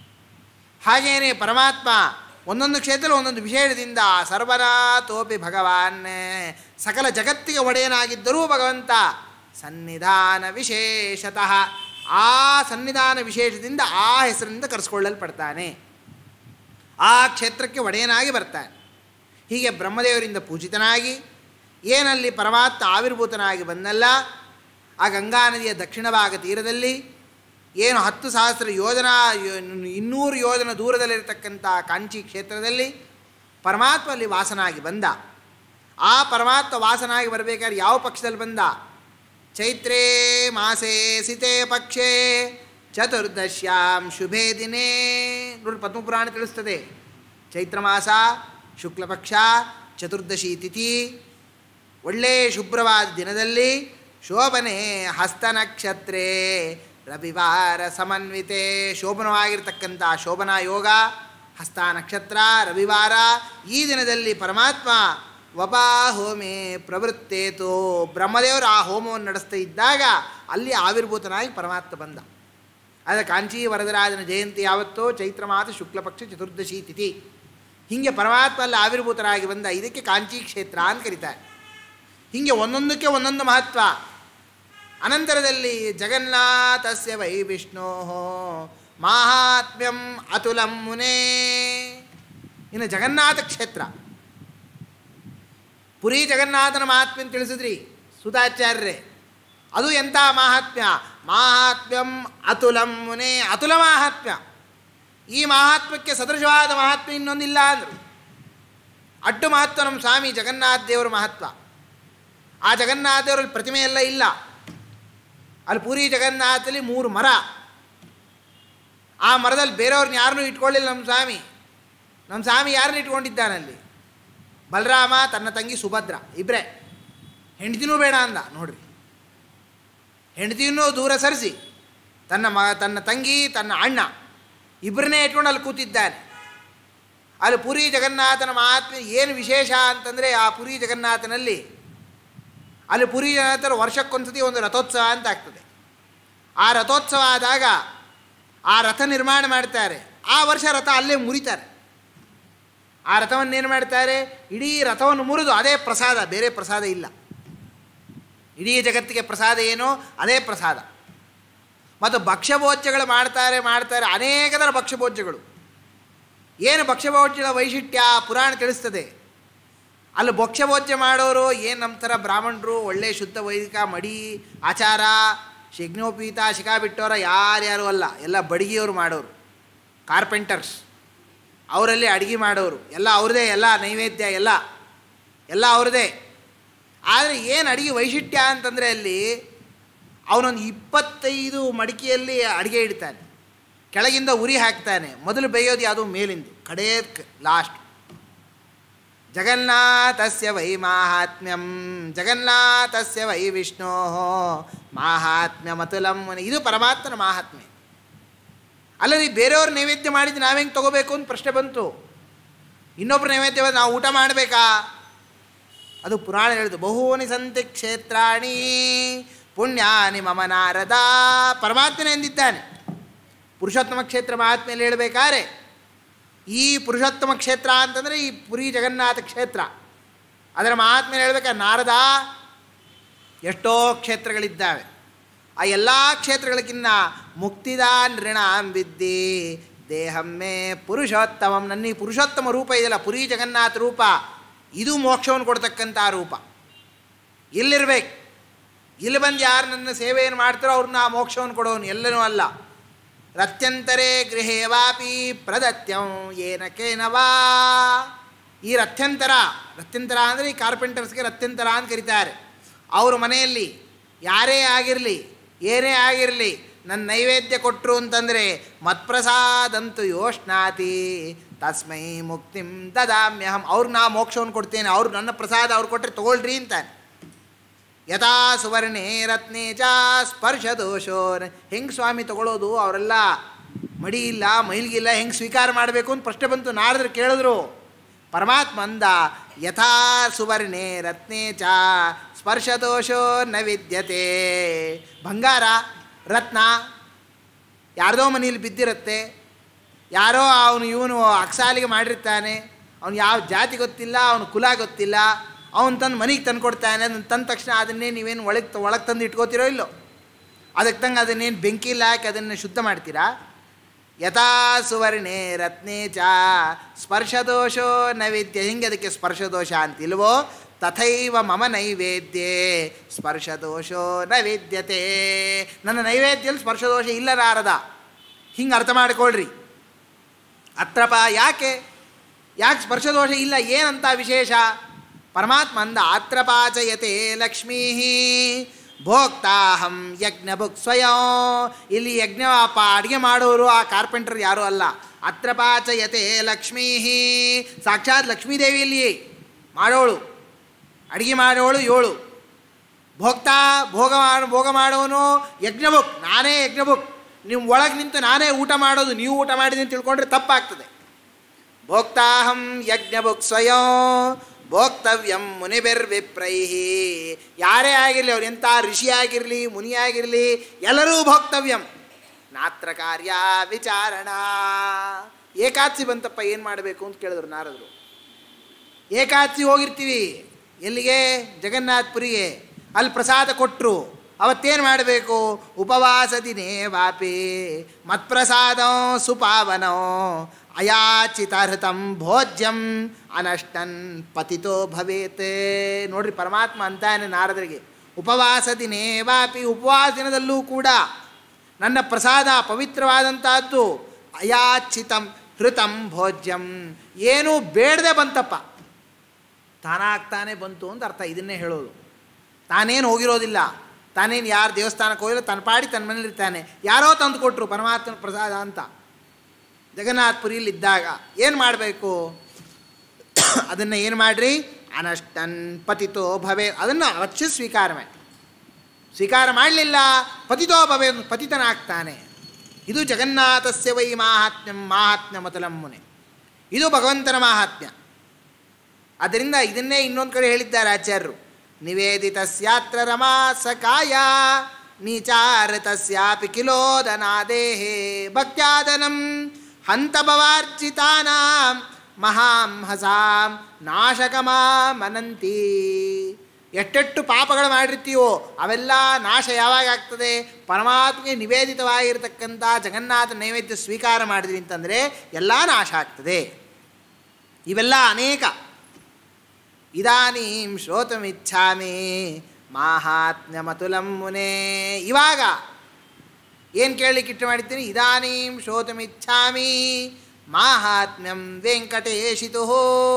ಹಾಗೇನೆ ಪರಮಾತ್ಮ ಒಂದೊಂದು ಕ್ಷೇತ್ರ ಒಂದೊಂದು ವಿಶೇಷದಿಂದ ಸರ್ವನಾಥೋಪಿ ಭಗವಾನ್ ಸಕಲ ಜಗತ್ತಿಗೆ ಒಡೆಯನಾಗಿದ್ದರೂ ಭಗವಂತ ಸನ್ನಿಧಾನ ವಿಶೇಷತಃ ಆ ಸನ್ನಿಧಾನ ವಿಶೇಷದಿಂದ ಆ ಹೆಸರಿನಿಂದ ಕರೆಸ್ಕೊಳ್ಳಲ್ಪಡ್ತಾನೆ ಆ ಕ್ಷೇತ್ರಕ್ಕೆ ಒಡೆಯನಾಗಿ ಬರ್ತಾನೆ ಹೀಗೆ ಬ್ರಹ್ಮದೇವರಿಂದ ಪೂಜಿತನಾಗಿ ಏನಲ್ಲಿ ಪರಮಾತ್ಮ ಆವಿರ್ಭೂತನಾಗಿ ಬಂದಲ್ಲ ಆ ಗಂಗಾ ನದಿಯ ದಕ್ಷಿಣ ಭಾಗ ತೀರದಲ್ಲಿ ಏನು ಹತ್ತು ಸಹಸ್ರ ಯೋಜನಾ ಯೋ- ಇನ್ನೂರು ಯೋಜನ ದೂರದಲ್ಲಿರತಕ್ಕಂಥ ಕಾಂಚಿ ಕ್ಷೇತ್ರದಲ್ಲಿ ಪರಮಾತ್ಮ ಅಲ್ಲಿ ವಾಸನಾಗಿ ಬಂದ ಆ ಪರಮಾತ್ಮ ವಾಸನಾಗಿ ಬರಬೇಕಾದ್ರೆ ಯಾವ ಪಕ್ಷದಲ್ಲಿ ಬಂದ ಚೈತ್ರೇ ಮಾಸೇ ಸಿತೆ ಪಕ್ಷೇ ಚತುರ್ದಶ್ಯಾಂ ಶುಭೇ ದಿನೇ ನೋಡಿ ಪದ್ಮಪುರಾಣ ತಿಳಿಸ್ತದೆ ಚೈತ್ರ ಮಾಸ ಶುಕ್ಲ ಪಕ್ಷ ಚತುರ್ದಶಿ ತಿಥಿ ಒಳ್ಳೆ ಶುಭ್ರವಾದ ದಿನದಲ್ಲಿ ಶೋಭನೆ ಹಸ್ತ ನಕ್ಷತ್ರೇ ರವಿವಾರ ಸಮನ್ವಿತೆ ಶೋಭನವಾಗಿರ್ತಕ್ಕಂಥ ಶೋಭನಾ ಯೋಗ ಹಸ್ತ ನಕ್ಷತ್ರ ರವಿವಾರ ಈ ದಿನದಲ್ಲಿ ಪರಮಾತ್ಮ ವಪಾ ಹೋಮೆ ಪ್ರವೃತ್ತೇತೋ ಬ್ರಹ್ಮದೇವರು ಆ ಹೋಮವನ್ನು ನಡೆಸ್ತಾ ಇದ್ದಾಗ ಅಲ್ಲಿ ಆವಿರ್ಭೂತನಾಗಿ ಪರಮಾತ್ಮ ಬಂದ ಆದರೆ ಕಾಂಚಿ ವರದರಾಜನ ಜಯಂತಿ ಯಾವತ್ತೋ ಚೈತ್ರ ಮಾಸ ಶುಕ್ಲ ಪಕ್ಷ ಚತುರ್ದಶಿ ತಿಥಿ ಹೀಗೆ ಪರಮಾತ್ಮ ಅಲ್ಲಿ ಆವಿರ್ಭೂತರಾಗಿ ಬಂದ ಇದಕ್ಕೆ ಕಾಂಚಿ ಕ್ಷೇತ್ರ ಅಂತ ಕರೀತಾರೆ ಹೀಗೆ ಒಂದೊಂದಕ್ಕೆ ಒಂದೊಂದು ಮಹತ್ವ ಅನಂತರದಲ್ಲಿ ಜಗನ್ನಾಥಸ್ಯ ವೈ ವಿಷ್ಣೋ ಮಾಹಾತ್ಮ್ಯಂ ಅತುಲಂ ಮುನೇ ಇನ್ನು ಜಗನ್ನಾಥ ಕ್ಷೇತ್ರ ಪುರಿ ಜಗನ್ನಾಥನ ಮಹಾತ್ಮ್ಯ ತಿಳಿಸಿದ್ರಿ ಸುಧಾಚಾರ್ಯರೇ ಅದು ಎಂಥ ಮಹಾತ್ಮ್ಯ ಮಾಹಾತ್ಮ್ಯಂ ಅತುಲಂ ಮುನೇ ಅತುಲ ಮಹಾತ್ಮ್ಯ ಈ ಮಹಾತ್ಮಕ್ಕೆ ಸದೃಶವಾದ ಮಹಾತ್ಮ್ಯ ಇನ್ನೊಂದಿಲ್ಲ ಅಂದರು ಅಡ್ಡು ಮಹತ್ವ ನಮ್ಮ ಸ್ವಾಮಿ ಜಗನ್ನಾಥ ದೇವರ ಮಹತ್ವ ಆ ಜಗನ್ನಾಥ ದೇವರಲ್ಲಿ ಪ್ರತಿಮೆ ಎಲ್ಲ ಇಲ್ಲ ಅಲ್ಲಿ ಪೂರಿ ಜಗನ್ನಾಥಲ್ಲಿ ಮೂರು ಮರ ಆ ಮರದಲ್ಲಿ ಬೇರೆಯವ್ರನ್ನ ಯಾರನ್ನೂ ಇಟ್ಕೊಳ್ಳಿಲ್ಲ ನಮ್ಮ ಸ್ವಾಮಿ ನಮ್ಮ ಸ್ವಾಮಿ ಯಾರನ್ನ ಇಟ್ಕೊಂಡಿದ್ದಾನಲ್ಲಿ ಬಲರಾಮ ತನ್ನ ತಂಗಿ ಸುಭದ್ರ ಇಬ್ಬರೇ ಹೆಂಡತಿನೂ ಬೇಡ ಅಂದ ನೋಡ್ರಿ ಹೆಂಡತಿನೂ ದೂರ ಸರಿಸಿ ತನ್ನ ಮ ತನ್ನ ತಂಗಿ ತನ್ನ ಅಣ್ಣ ಇಬ್ಬರನ್ನೇ ಇಟ್ಕೊಂಡು ಅಲ್ಲಿ ಕೂತಿದ್ದಾನೆ ಅಲ್ಲಿ ಪುರಿ ಜಗನ್ನಾಥನ ಮಹಾತ್ಮೆ ಏನು ವಿಶೇಷ ಅಂತಂದರೆ ಆ ಪುರಿ ಜಗನ್ನಾಥನಲ್ಲಿ ಅಲ್ಲಿ ಪುರಿ ಜಗನ್ನಾಥರ ವರ್ಷಕ್ಕೊಂದ್ಸತಿ ಒಂದು ರಥೋತ್ಸವ ಅಂತ ಆಗ್ತದೆ ಆ ರಥೋತ್ಸವ ಆದಾಗ ಆ ರಥ ನಿರ್ಮಾಣ ಮಾಡ್ತಾರೆ ಆ ವರ್ಷ ರಥ ಅಲ್ಲೇ ಮುರಿತಾರೆ ಆ ರಥವನ್ನು ಏನು ಮಾಡ್ತಾರೆ ಇಡೀ ರಥವನ್ನು ಮುರಿದು ಅದೇ ಪ್ರಸಾದ ಬೇರೆ ಪ್ರಸಾದ ಇಲ್ಲ ಇಡೀ ಜಗತ್ತಿಗೆ ಪ್ರಸಾದ ಏನೋ ಅದೇ ಪ್ರಸಾದ ಮತ್ತು ಭಕ್ಷ್ಯಭೋಜ್ಯಗಳು ಮಾಡ್ತಾರೆ ಮಾಡ್ತಾರೆ ಅನೇಕ ಥರ ಭಕ್ಷ್ಯಭೋಜ್ಯಗಳು ಏನು ಭಕ್ಷ್ಯಭೋಜ್ಯಗಳ ವೈಶಿಷ್ಟ್ಯ ಪುರಾಣ ತಿಳಿಸ್ತದೆ ಅಲ್ಲಿ ಭಕ್ಷ್ಯಭೋಜ್ಯ ಮಾಡೋರು ಏನು ನಮ್ಮ ಥರ ಬ್ರಾಹ್ಮಣರು ಒಳ್ಳೆ ಶುದ್ಧ ವೈದಿಕ ಮಡಿ ಆಚಾರ ಶಿಗ್ನೋಪೀತ ಶಿಖಾ ಬಿಟ್ಟವರ ಯಾರ್ಯಾರು ಅಲ್ಲ ಎಲ್ಲ ಬಡಗಿಯವರು ಮಾಡೋರು ಕಾರ್ಪೆಂಟರ್ಸ್ ಅವರಲ್ಲಿ ಅಡುಗೆ ಮಾಡೋರು ಎಲ್ಲ ಅವ್ರದ್ದೇ ಎಲ್ಲ ನೈವೇದ್ಯ ಎಲ್ಲ ಎಲ್ಲ ಅವ್ರದ್ದೇ ಆದರೆ ಏನು ಅಡುಗೆ ವೈಶಿಷ್ಟ್ಯ ಅಂತಂದರೆ ಅಲ್ಲಿ ಅವನೊಂದು ಇಪ್ಪತ್ತೈದು ಮಡಿಕೆಯಲ್ಲಿ ಅಡುಗೆ ಇಡ್ತಾನೆ ಕೆಳಗಿಂದ ಉರಿ ಹಾಕ್ತಾನೆ ಮೊದಲು ಬೇಯೋದು ಯಾವುದು ಮೇಲಿಂದ ಕಡೇ ಲಾಸ್ಟ್ ಜಗನ್ನಾಥಸ್ಯ ವೈ ಮಾಹಾತ್ಮ್ಯಂ ಜಗನ್ನಾಥಸ್ಯ ವೈ ವಿಷ್ಣೋ ಮಾಹಾತ್ಮ್ಯಮತುಲಂ ಮುನಿ ಇದು ಪರಮಾತ್ಮನ ಮಾಹಾತ್ಮ್ಯ ಅಲ್ಲದೆ ಬೇರೆಯವ್ರ ನೈವೇದ್ಯ ಮಾಡಿದ್ದು ನಾವೆಂಗೆ ತಗೋಬೇಕು ಅಂತ ಪ್ರಶ್ನೆ ಬಂತು ಇನ್ನೊಬ್ರು ನೈವೇದ್ಯ ಬಂದು ನಾವು ಊಟ ಮಾಡಬೇಕಾ ಅದು ಪುರಾಣ ಹೇಳಿದು ಬಹೂನಿ ಸಂತಿ ಕ್ಷೇತ್ರಾಣಿ ಪುಣ್ಯಾನಿ ಮಮ ನಾರದ ಪರಮಾತ್ಮನೇ ಎಂದಿದ್ದಾನೆ ಪುರುಷೋತ್ತಮ ಕ್ಷೇತ್ರ ಮಹಾತ್ಮೆಯಲ್ಲಿ ಹೇಳಬೇಕಾದ್ರೆ ಈ ಪುರುಷೋತ್ತಮ ಕ್ಷೇತ್ರ ಅಂತಂದರೆ ಈ ಪುರಿ ಜಗನ್ನಾಥ ಕ್ಷೇತ್ರ ಅದರ ಮಹಾತ್ಮೆಯಲ್ಲಿ ಹೇಳ್ಬೇಕಾದ್ರೆ ನಾರದ ಎಷ್ಟೋ ಕ್ಷೇತ್ರಗಳಿದ್ದಾವೆ ಆ ಎಲ್ಲ ಕ್ಷೇತ್ರಗಳಿಗಿನ್ನ ಮುಕ್ತಿದ ನೃಣಾಂ ವಿದ್ಯೆ ದೇಹಮ್ಮೆ ಪುರುಷೋತ್ತಮಂ ನನ್ನ ಈ ಪುರುಷೋತ್ತಮ ರೂಪ ಇದೆಯಲ್ಲ ಪುರಿ ಜಗನ್ನಾಥ ರೂಪ ಇದು ಮೋಕ್ಷವನ್ನು ಕೊಡ್ತಕ್ಕಂಥ ರೂಪ ಇಲ್ಲಿರ್ಬೇಕು ಇಲ್ಲಿ ಬಂದು ಯಾರು ನನ್ನ ಸೇವೆಯನ್ನು ಮಾಡ್ತಾರೋ ಅವ್ರನ್ನ ಆ ಮೋಕ್ಷವನ್ನು ಕೊಡೋನು ಎಲ್ಲನೂ ಅಲ್ಲ ರತ್ಯಂತರೇ ಗೃಹೇ ವಾಪಿ ಪ್ರದತ್ಯಂ ಏನ ಕೇನವಾ ಈ ರಥ್ಯಂತರ ರಥ್ಯಂತರ ಅಂದರೆ ಈ ಕಾರ್ಪೆಂಟರ್ಸ್ಗೆ ರಥ್ಯಂತರ ಅಂತ ಕರೀತಾರೆ ಅವ್ರ ಮನೆಯಲ್ಲಿ ಯಾರೇ ಆಗಿರಲಿ ಏನೇ ಆಗಿರಲಿ ನನ್ನ ನೈವೇದ್ಯ ಕೊಟ್ಟರು ಅಂತಂದರೆ ಮತ್ಪ್ರಸಾದಂತು ಯೋಷ್ಣಾತಿ ತಸ್ಮೈ ಮುಕ್ತಿಂ ದದಾಮ್ಯಹಂ ಅವ್ರಿಗೆ ನಾ ಮೋಕ್ಷವನ್ನು ಕೊಡ್ತೇನೆ ಅವ್ರು ನನ್ನ ಪ್ರಸಾದ ಅವ್ರು ಕೊಟ್ಟರೆ ತಗೊಳ್ರಿ ಅಂತಾನೆ ಯಥಾ ಸುವರ್ಣೇ ರತ್ನೇ ಚ ಸ್ಪರ್ಶ ದೋಷೋ ಹೆಂಗೆ ಸ್ವಾಮಿ ತಗೊಳ್ಳೋದು ಅವರೆಲ್ಲ ಮಡಿ ಇಲ್ಲ ಮೈಲ್ಗಿಲ್ಲ ಹೆಂಗೆ ಸ್ವೀಕಾರ ಮಾಡಬೇಕು ಅಂತ ಪ್ರಶ್ನೆ ಬಂತು ನಾರದ್ರು ಕೇಳಿದ್ರು ಪರಮಾತ್ಮ ಅಂದ ಯಥಾ ಸುವರ್ಣೇ ರತ್ನೇ ಚ ಸ್ಪರ್ಶ ದೋಷೋ ನ ವಿದ್ಯತೆ ಬಂಗಾರ ರತ್ನ ಯಾರ್ದೋ ಮನೇಲಿ ಬಿದ್ದಿರುತ್ತೆ ಯಾರೋ ಅವನು ಇವನು ಅಕ್ಸಾಲಿಗೆ ಮಾಡಿರ್ತಾನೆ ಅವನು ಯಾವ ಜಾತಿ ಗೊತ್ತಿಲ್ಲ ಅವನ ಕುಲ ಗೊತ್ತಿಲ್ಲ ಅವನು ತಂದು ಮನೆಗೆ ತಂದು ಕೊಡ್ತಾನೆ ಅದನ್ನು ತಂದ ತಕ್ಷಣ ಅದನ್ನೇ ನೀವೇನು ಒಳಗೆ ಒಳಗೆ ತಂದು ಇಟ್ಕೋತಿರೋ ಇಲ್ಲೋ ಅದಕ್ಕೆ ತಂಗೆ ಅದನ್ನೇನು ಬೆಂಕಿಲ್ಲ ಹಾಕಿ ಅದನ್ನು ಶುದ್ಧ ಮಾಡ್ತೀರಾ ಯಥಾ ಸುವರ್ಣೆ ರತ್ನೇ ಚ ಸ್ಪರ್ಶದೋಷೋ ನೈವೇದ್ಯ ಹಿಂಗೆ ಅದಕ್ಕೆ ಸ್ಪರ್ಶದೋಷ ಅಂತಿಲ್ವೋ ತಥೈವ ಮಮ ನೈವೇದ್ಯೆ ಸ್ಪರ್ಶದೋಷೋ ನೈವೇದ್ಯತೆ ನನ್ನ ನೈವೇದ್ಯದಲ್ಲಿ ಸ್ಪರ್ಶದೋಷ ಇಲ್ಲ ನಾರದ ಹಿಂಗೆ ಅರ್ಥ ಮಾಡ್ಕೊಳ್ರಿ ಅತ್ರಪ ಯಾಕೆ ಯಾಕೆ ಸ್ಪರ್ಶದೋಷ ಇಲ್ಲ ಏನಂತ ವಿಶೇಷ ಪರಮಾತ್ಮ ಅಂದ ಆತ್ರಪಾಚಯತೆ ಲಕ್ಷ್ಮೀ ಭೋಕ್ತಾಹಂ ಯಜ್ಞ ಭುಕ್ ಸ್ವಯಂ ಇಲ್ಲಿ ಯಜ್ಞ ಪ ಅಡುಗೆ ಮಾಡೋರು ಆ ಕಾರ್ಪೆಂಟರ್ ಯಾರೂ ಅಲ್ಲ ಅತ್ರಪಾಚಯತೆ ಲಕ್ಷ್ಮೀ ಸಾಕ್ಷಾತ್ ಲಕ್ಷ್ಮೀದೇವಿ ಇಲ್ಲಿ ಮಾಡೋಳು ಅಡುಗೆ ಮಾಡೋಳು ಏಳು ಭೋಕ್ತಾ ಭೋಗ ಮಾಡ ಭೋಗ ಮಾಡೋನು ಯಜ್ಞಭುಕ್ ನಾನೇ ಯಜ್ಞಭುಕ್ ನೀವು ಒಳಗೆ ನಿಂತು ನಾನೇ ಊಟ ಮಾಡೋದು ನೀವು ಊಟ ಮಾಡಿದೆ ಅಂತ ತಿಳ್ಕೊಂಡ್ರೆ ತಪ್ಪಾಗ್ತದೆ ಭೋಕ್ತಾಹಂ ಯಜ್ಞಭುಕ್ ಸ್ವಯಂ ಭೋಕ್ತವ್ಯಂ ಮುನಿಬಿರ್ವಿಪ್ರೈಹಿ ಯಾರೇ ಆಗಿರಲಿ ಅವ್ರು ಎಂಥ ಋಷಿ ಆಗಿರಲಿ ಮುನಿ ಆಗಿರಲಿ ಎಲ್ಲರೂ ಭೋಕ್ತವ್ಯಂ ನಾತ್ರ ಕಾರ್ಯ ವಿಚಾರಣ ಏಕಾದಶಿ ಬಂತಪ್ಪ ಏನು ಮಾಡಬೇಕು ಅಂತ ಕೇಳಿದ್ರು ನಾರದರು ಏಕಾದಶಿ ಹೋಗಿರ್ತೀವಿ ಎಲ್ಲಿಗೆ ಜಗನ್ನಾಥ್ಪುರಿಗೆ ಅಲ್ಲಿ ಪ್ರಸಾದ ಕೊಟ್ಟರು ಅವತ್ತೇನು ಮಾಡಬೇಕು ಉಪವಾಸ ದಿನೇ ವಾಪಿ ಮತ್ಪ್ರಸಾದಂ ಸುಪಾವನೋ ಅಯಾಚಿತಹೃತಂ ಭೋಜ್ಯಂ ಅನಷ್ಟನ್ ಪತಿತೋ ಭವೇತ್ ನೋಡ್ರಿ ಪರಮಾತ್ಮ ಅಂತಾನೆ ನಾರದರಿಗೆ ಉಪವಾಸ ದಿನೇ ವಾಪಿ ಉಪವಾಸ ದಿನದಲ್ಲೂ ಕೂಡ ನನ್ನ ಪ್ರಸಾದ ಪವಿತ್ರವಾದಂತಹದ್ದು ಅಯಾಚಿತಂ ಹೃತಂ ಭೋಜ್ಯಂ ಏನೂ ಬೇಡದೆ ಬಂತಪ್ಪ ತಾನಾಗ್ತಾನೆ ಬಂತು ಅಂತ ಅರ್ಥ ಇದನ್ನೇ ಹೇಳೋದು ತಾನೇನು ಹೋಗಿರೋದಿಲ್ಲ ತಾನೇನು ಯಾರು ದೇವಸ್ಥಾನಕ್ಕೆ ಹೋಗಿಲ್ಲ ತನ್ನ ಪಾಡಿ ತನ್ನ ಮನೇಲಿ ಇರ್ತಾನೆ ಯಾರೋ ತಂದು ಕೊಟ್ಟರು ಪರಮಾತ್ಮನ ಪ್ರಸಾದ ಅಂತ ಜಗನ್ನಾಥ್ಪುರಿಯಲ್ಲಿ ಇದ್ದಾಗ ಏನು ಮಾಡಬೇಕು ಅದನ್ನು ಏನು ಮಾಡಿರಿ ಅನಷ್ಟನ್ ಪತಿತೋ ಭವೆ ಅದನ್ನು ಅವಶ್ಯ ಸ್ವೀಕಾರ ಮಾಡಿ ಸ್ವೀಕಾರ ಮಾಡಲಿಲ್ಲ ಪತಿತೋ ಭವೆ ಪತಿತನಾಗ್ತಾನೆ ಇದು ಜಗನ್ನಾಥಸ್ಯ ವೈ ಮಾಹಾತ್ಮ್ಯಂ ಮಾಹಾತ್ಮ್ಯ ಮತಲಂ ಮುನೆ ಇದು ಭಗವಂತನ ಮಾಹಾತ್ಮ್ಯ ಆದ್ದರಿಂದ ಇದನ್ನೇ ಇನ್ನೊಂದು ಕಡೆ ಹೇಳಿದ್ದಾರೆ ಆಚಾರ್ಯರು ನಿವೇದಿತಸ್ಯಾತ್ರ ರಮಾ ಸಕಾಯ ನೀಚಾರತಸ್ಯಾಪಿ ಕಿಲೋದನಾದೇಹೇ ಭಕ್ತ್ಯಾದನಂ ಹಂತ ಭವಾರ್ಚಿತಾನಾಂ ಮಹಾಂ ಹಸಾಂ ನಾಶಕಮಾ ಮನಂತಿ ಎಷ್ಟೆಷ್ಟು ಪಾಪಗಳು ಮಾಡಿರ್ತೀವೋ ಅವೆಲ್ಲ ನಾಶ ಯಾವಾಗ ಆಗ್ತದೆ ಪರಮಾತ್ಮಗೆ ನಿವೇದಿತವಾಗಿರ್ತಕ್ಕಂಥ ಜಗನ್ನಾಥ ನೈವೇದ್ಯ ಸ್ವೀಕಾರ ಮಾಡಿದ್ವಿ ಅಂತಂದರೆ ಎಲ್ಲ ನಾಶ ಆಗ್ತದೆ ಇವೆಲ್ಲ ಅನೇಕ ಇದಾನೀಂ ಶ್ರೋತಮಿಚ್ಛಾಮಿ ಮಾಹಾತ್ಮ್ಯಮತುಲಂ ಮುನೇ ಇವಾಗ ಏನು ಕೇಳಲಿಕ್ಕೆ ಇಟ್ಟು ಮಾಡಿದ್ದೀನಿ ಇದಾನೀಂ ಶ್ರೋತಮಿಚ್ಛಾಮಿ ಮಾಹಾತ್ಮ್ಯಂ ವೆಂಕಟೇಶಿತು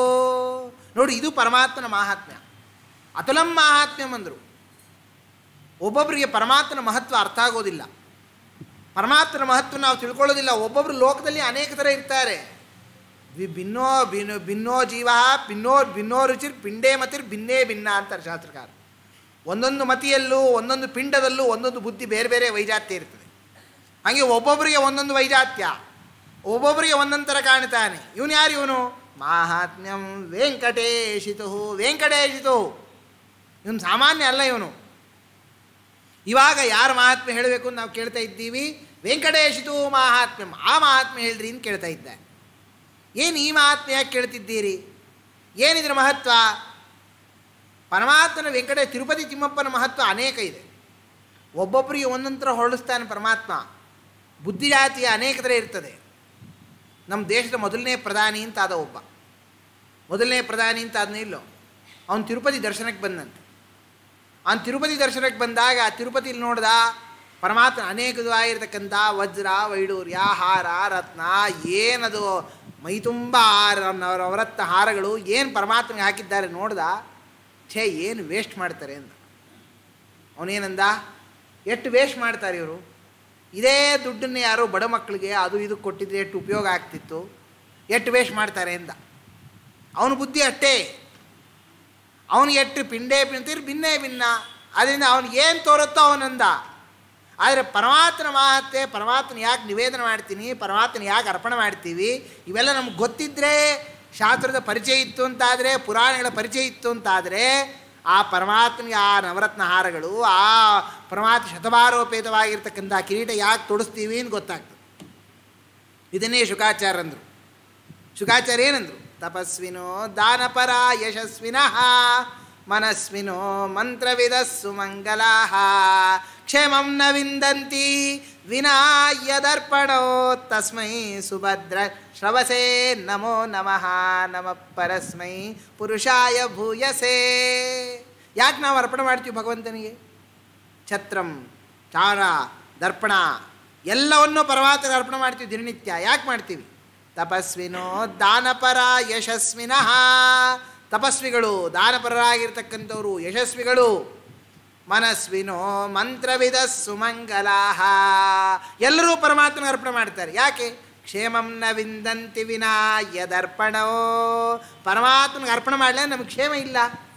ನೋಡಿ ಇದು ಪರಮಾತ್ಮನ ಮಾಹಾತ್ಮ್ಯ ಅತುಲಂ ಮಾಹಾತ್ಮ್ಯಂ ಅಂದರು ಒಬ್ಬೊಬ್ಬರಿಗೆ ಪರಮಾತ್ಮನ ಮಹತ್ವ ಅರ್ಥ ಆಗೋದಿಲ್ಲ ಪರಮಾತ್ಮನ ಮಹತ್ವ ನಾವು ತಿಳ್ಕೊಳ್ಳೋದಿಲ್ಲ ಒಬ್ಬೊಬ್ಬರು ಲೋಕದಲ್ಲಿ ಅನೇಕ ಥರ ಇರ್ತಾರೆ ವಿ- ಭಿನ್ನೋ ಭಿನ್ನೋ ಭಿನ್ನೋ ಜೀವ ಭಿನ್ನೋ ಭಿನ್ನೋ ರುಚಿರ್ ಪಿಂಡೇ ಮತಿರ್ ಭಿನ್ನೇ ಭಿನ್ನ ಅಂತಾರೆ ಶಾಸ್ತ್ರಕಾರ ಒಂದೊಂದು ಮತಿಯಲ್ಲೂ ಒಂದೊಂದು ಪಿಂಡದಲ್ಲೂ ಒಂದೊಂದು ಬುದ್ಧಿ ಬೇರೆ ಬೇರೆ ವೈಜಾತ್ಯ ಇರ್ತದೆ ಹಾಗೆ ಒಬ್ಬೊಬ್ಬರಿಗೆ ಒಂದೊಂದು ವೈಜಾತ್ಯ ಒಬ್ಬೊಬ್ಬರಿಗೆ ಒಂದೊಂದು ಥರ ಕಾಣ್ತಾನೆ ಇವನು ಯಾರು ಇವನು ಮಾಹಾತ್ಮ್ಯಂ ವೆಂಕಟೇಶಿತು ವೆಂಕಟೇಶಿತು ಇವನು ಸಾಮಾನ್ಯ ಅಲ್ಲ ಇವನು ಇವಾಗ ಯಾರು ಮಹಾತ್ಮೆ ಹೇಳಬೇಕು ಅಂತ ನಾವು ಕೇಳ್ತಾ ಇದ್ದೀವಿ ವೆಂಕಟೇಶಿತು ಮಹಾತ್ಮ್ಯಂ ಆ ಮಹಾತ್ಮೆ ಹೇಳ್ರಿ ಅಂತ ಕೇಳ್ತಾ ಇದ್ದೆ ಏನು ಈ ಮಹಾತ್ಮೆ ಯಾಕೆ ಕೇಳ್ತಿದ್ದೀರಿ ಏನಿದ್ರ ಮಹತ್ವ ಪರಮಾತ್ಮನ ವೆಂಕಟೇಶ ತಿರುಪತಿ ತಿಮ್ಮಪ್ಪನ ಮಹತ್ವ ಅನೇಕ ಇದೆ ಒಬ್ಬೊಬ್ಬರಿಗೆ ಒಂದೊಂದು ಥರ ಹೊರಡಿಸ್ತಾನೆ ಪರಮಾತ್ಮ ಬುದ್ಧಿಜಾತಿಯ ಅನೇಕ ಥರ ಇರ್ತದೆ ನಮ್ಮ ದೇಶದ ಮೊದಲನೇ ಪ್ರಧಾನಿ ಅಂತ ಆದ ಒಬ್ಬ ಮೊದಲನೇ ಪ್ರಧಾನಿ ಅಂತ ಆದ್ನೇ ಇಲ್ಲೋ ಅವನು ತಿರುಪತಿ ದರ್ಶನಕ್ಕೆ ಬಂದಂತೆ ಅವನು ತಿರುಪತಿ ದರ್ಶನಕ್ಕೆ ಬಂದಾಗ ಆ ತಿರುಪತಿಲಿ ನೋಡ್ದ ಪರಮಾತ್ಮ ಅನೇಕ ಆಗಿರ್ತಕ್ಕಂಥ ವಜ್ರ ವೈಡೂರ್ಯ ಹಾರ ರತ್ನ ಏನದು ಮೈ ತುಂಬ ಹಾರ ನವರತ್ನ ಹಾರಗಳು ಏನು ಪರಮಾತ್ಮಗೆ ಹಾಕಿದ್ದಾರೆ ನೋಡ್ದ ಛೇ ಏನು ವೇಸ್ಟ್ ಮಾಡ್ತಾರೆ ಅಂದ ಅವನೇನಂದ ಎಷ್ಟು ವೇಸ್ಟ್ ಮಾಡ್ತಾರೆ ಇವರು ಇದೇ ದುಡ್ಡನ್ನೇ ಯಾರೋ ಬಡ ಮಕ್ಕಳಿಗೆ ಅದು ಇದು ಕೊಟ್ಟಿದ್ರೆ ಎಷ್ಟು ಉಪಯೋಗ ಆಗ್ತಿತ್ತು ಎಷ್ಟು ವೇಸ್ಟ್ ಮಾಡ್ತಾರೆ ಅಂದ ಅವನ ಬುದ್ಧಿ ಅಷ್ಟೇ ಅವನಿಗೆ ಎಷ್ಟು ಪಿಂಡೇ ಪಿಂತಿರ್ ಭಿನ್ನೇ ಭಿನ್ನ ಅದರಿಂದ ಅವನಿಗೆ ಏನು ತೋರುತ್ತೋ ಅವನಂದ ಆದರೆ ಪರಮಾತ್ಮನ ಮಾತೆ ಪರಮಾತ್ಮನ ಯಾಕೆ ನಿವೇದನೆ ಮಾಡ್ತೀನಿ ಪರಮಾತ್ಮನ ಯಾಕೆ ಅರ್ಪಣೆ ಮಾಡ್ತೀವಿ ಇವೆಲ್ಲ ನಮ್ಗೆ ಗೊತ್ತಿದ್ದರೆ ಶಾಸ್ತ್ರದ ಪರಿಚಯ ಇತ್ತು ಅಂತಾದರೆ ಪುರಾಣಗಳ ಪರಿಚಯ ಇತ್ತು ಅಂತಾದರೆ ಆ ಪರಮಾತ್ಮನಿಗೆ ಆ ನವರತ್ನ ಹಾರಗಳು ಆ ಪರಮಾತ್ಮ ಶತಭಾರೋಪೇತವಾಗಿರ್ತಕ್ಕಂಥ ಕಿರೀಟ ಯಾಕೆ ತೊಡಿಸ್ತೀವಿ ಅಂತ ಗೊತ್ತಾಗ್ತದೆ ಇದನ್ನೇ ಶುಕಾಚಾರ್ಯಂದರು ಶುಕಾಚಾರ್ಯ ಏನಂದರು ತಪಸ್ವಿನೋ ದಾನಪರ ಯಶಸ್ವಿನಃ ಮನಸ್ವಿನೋ ಮಂತ್ರವಿದ ಸುಮಂಗಲಾ ಕ್ಷೇಮಂ ನ ವಿಂದಂತಿ ವಿನಾ ಯದರ್ಪಣೋ ತಸ್ಮೈ ಸುಭದ್ರ ಶ್ರವಸೇ ನಮೋ ನಮಃ ನಮ ಪರಸ್ಮೈ ಪುರುಷಾಯ ಭೂಯಸೇ ಯಾಕೆ ನಾವು ಅರ್ಪಣೆ ಮಾಡ್ತೀವಿ ಭಗವಂತನಿಗೆ ಛತ್ರಂ ಚಾರ ದರ್ಪಣ ಎಲ್ಲವನ್ನೂ ಪರಮಾತ್ಮಗೆ ಅರ್ಪಣೆ ಮಾಡ್ತೀವಿ ದಿನನಿತ್ಯ ಯಾಕೆ ಮಾಡ್ತೀವಿ ತಪಸ್ವಿನೋ ದಾನಪರ ಯಶಸ್ವಿನಃ ತಪಸ್ವಿಗಳು ದಾನಪರರಾಗಿರ್ತಕ್ಕಂಥವರು ಯಶಸ್ವಿಗಳು ಮನಸ್ವಿನೋ ಮಂತ್ರವಿದ ಸುಮಂಗಲಾಹ ಎಲ್ಲರೂ ಪರಮಾತ್ಮನ ಅರ್ಪಣೆ ಮಾಡ್ತಾರೆ ಯಾಕೆ ಕ್ಷೇಮಂ ನ ವಿಂದಂತಿ ವಿನಾ ಯದರ್ಪಣೋ ಪರಮಾತ್ಮನಿಗೆ ಅರ್ಪಣೆ ಮಾಡಲೇ ನಮಗೆ ಕ್ಷೇಮ ಇಲ್ಲ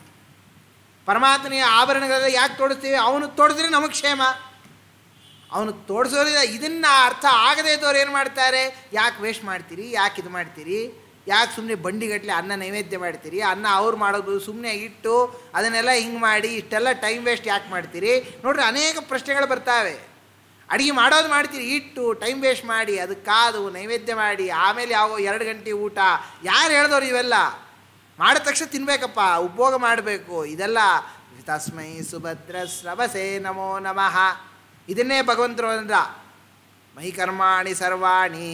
ಪರಮಾತ್ಮನಿಗೆ ಆಭರಣಗಳೆಲ್ಲ ಯಾಕೆ ತೋಡಿಸ್ತೀವಿ ಅವನು ತೋಡಿದ್ರೆ ನಮಗೆ ಕ್ಷೇಮ ಅವನು ತೋಡಿಸೋದಿಲ್ಲ ಇದನ್ನು ಅರ್ಥ ಆಗದೇ ಇದ್ದವ್ರು ಏನು ಮಾಡ್ತಾರೆ ಯಾಕೆ ವೇಸ್ಟ್ ಮಾಡ್ತೀರಿ ಯಾಕೆ ಇದು ಮಾಡ್ತೀರಿ ಯಾಕೆ ಸುಮ್ಮನೆ ಬಂಡಿಗಟ್ಟಲೆ ಅನ್ನ ನೈವೇದ್ಯ ಮಾಡ್ತೀರಿ ಅನ್ನ ಅವ್ರು ಮಾಡೋದು ಸುಮ್ಮನೆ ಇಟ್ಟು ಅದನ್ನೆಲ್ಲ ಹಿಂಗೆ ಮಾಡಿ ಇಷ್ಟೆಲ್ಲ ಟೈಮ್ ವೇಸ್ಟ್ ಯಾಕೆ ಮಾಡ್ತೀರಿ ನೋಡ್ರಿ ಅನೇಕ ಪ್ರಶ್ನೆಗಳು ಬರ್ತಾವೆ ಅಡುಗೆ ಮಾಡೋದು ಮಾಡ್ತೀರಿ ಇಟ್ಟು ಟೈಮ್ ವೇಸ್ಟ್ ಮಾಡಿ ಅದಕ್ಕೆ ಕಾದು ನೈವೇದ್ಯ ಮಾಡಿ ಆಮೇಲೆ ಯಾವ ಎರಡು ಗಂಟೆ ಊಟ ಯಾರು ಹೇಳ್ದವ್ರು ಇವೆಲ್ಲ ಮಾಡಿದ ತಕ್ಷಣ ತಿನ್ನಬೇಕಪ್ಪ ಉಪಭೋಗ ಮಾಡಬೇಕು ಇದೆಲ್ಲ ತಸ್ಮೈ ಸುಭದ್ರ ಸ್ರವಸೇ ನಮೋ ನಮಃ ಇದನ್ನೇ ಭಗವಂತರು ಅಂದ್ರ ಮೈ ಕರ್ಮಾಣಿ ಸರ್ವಾಣಿ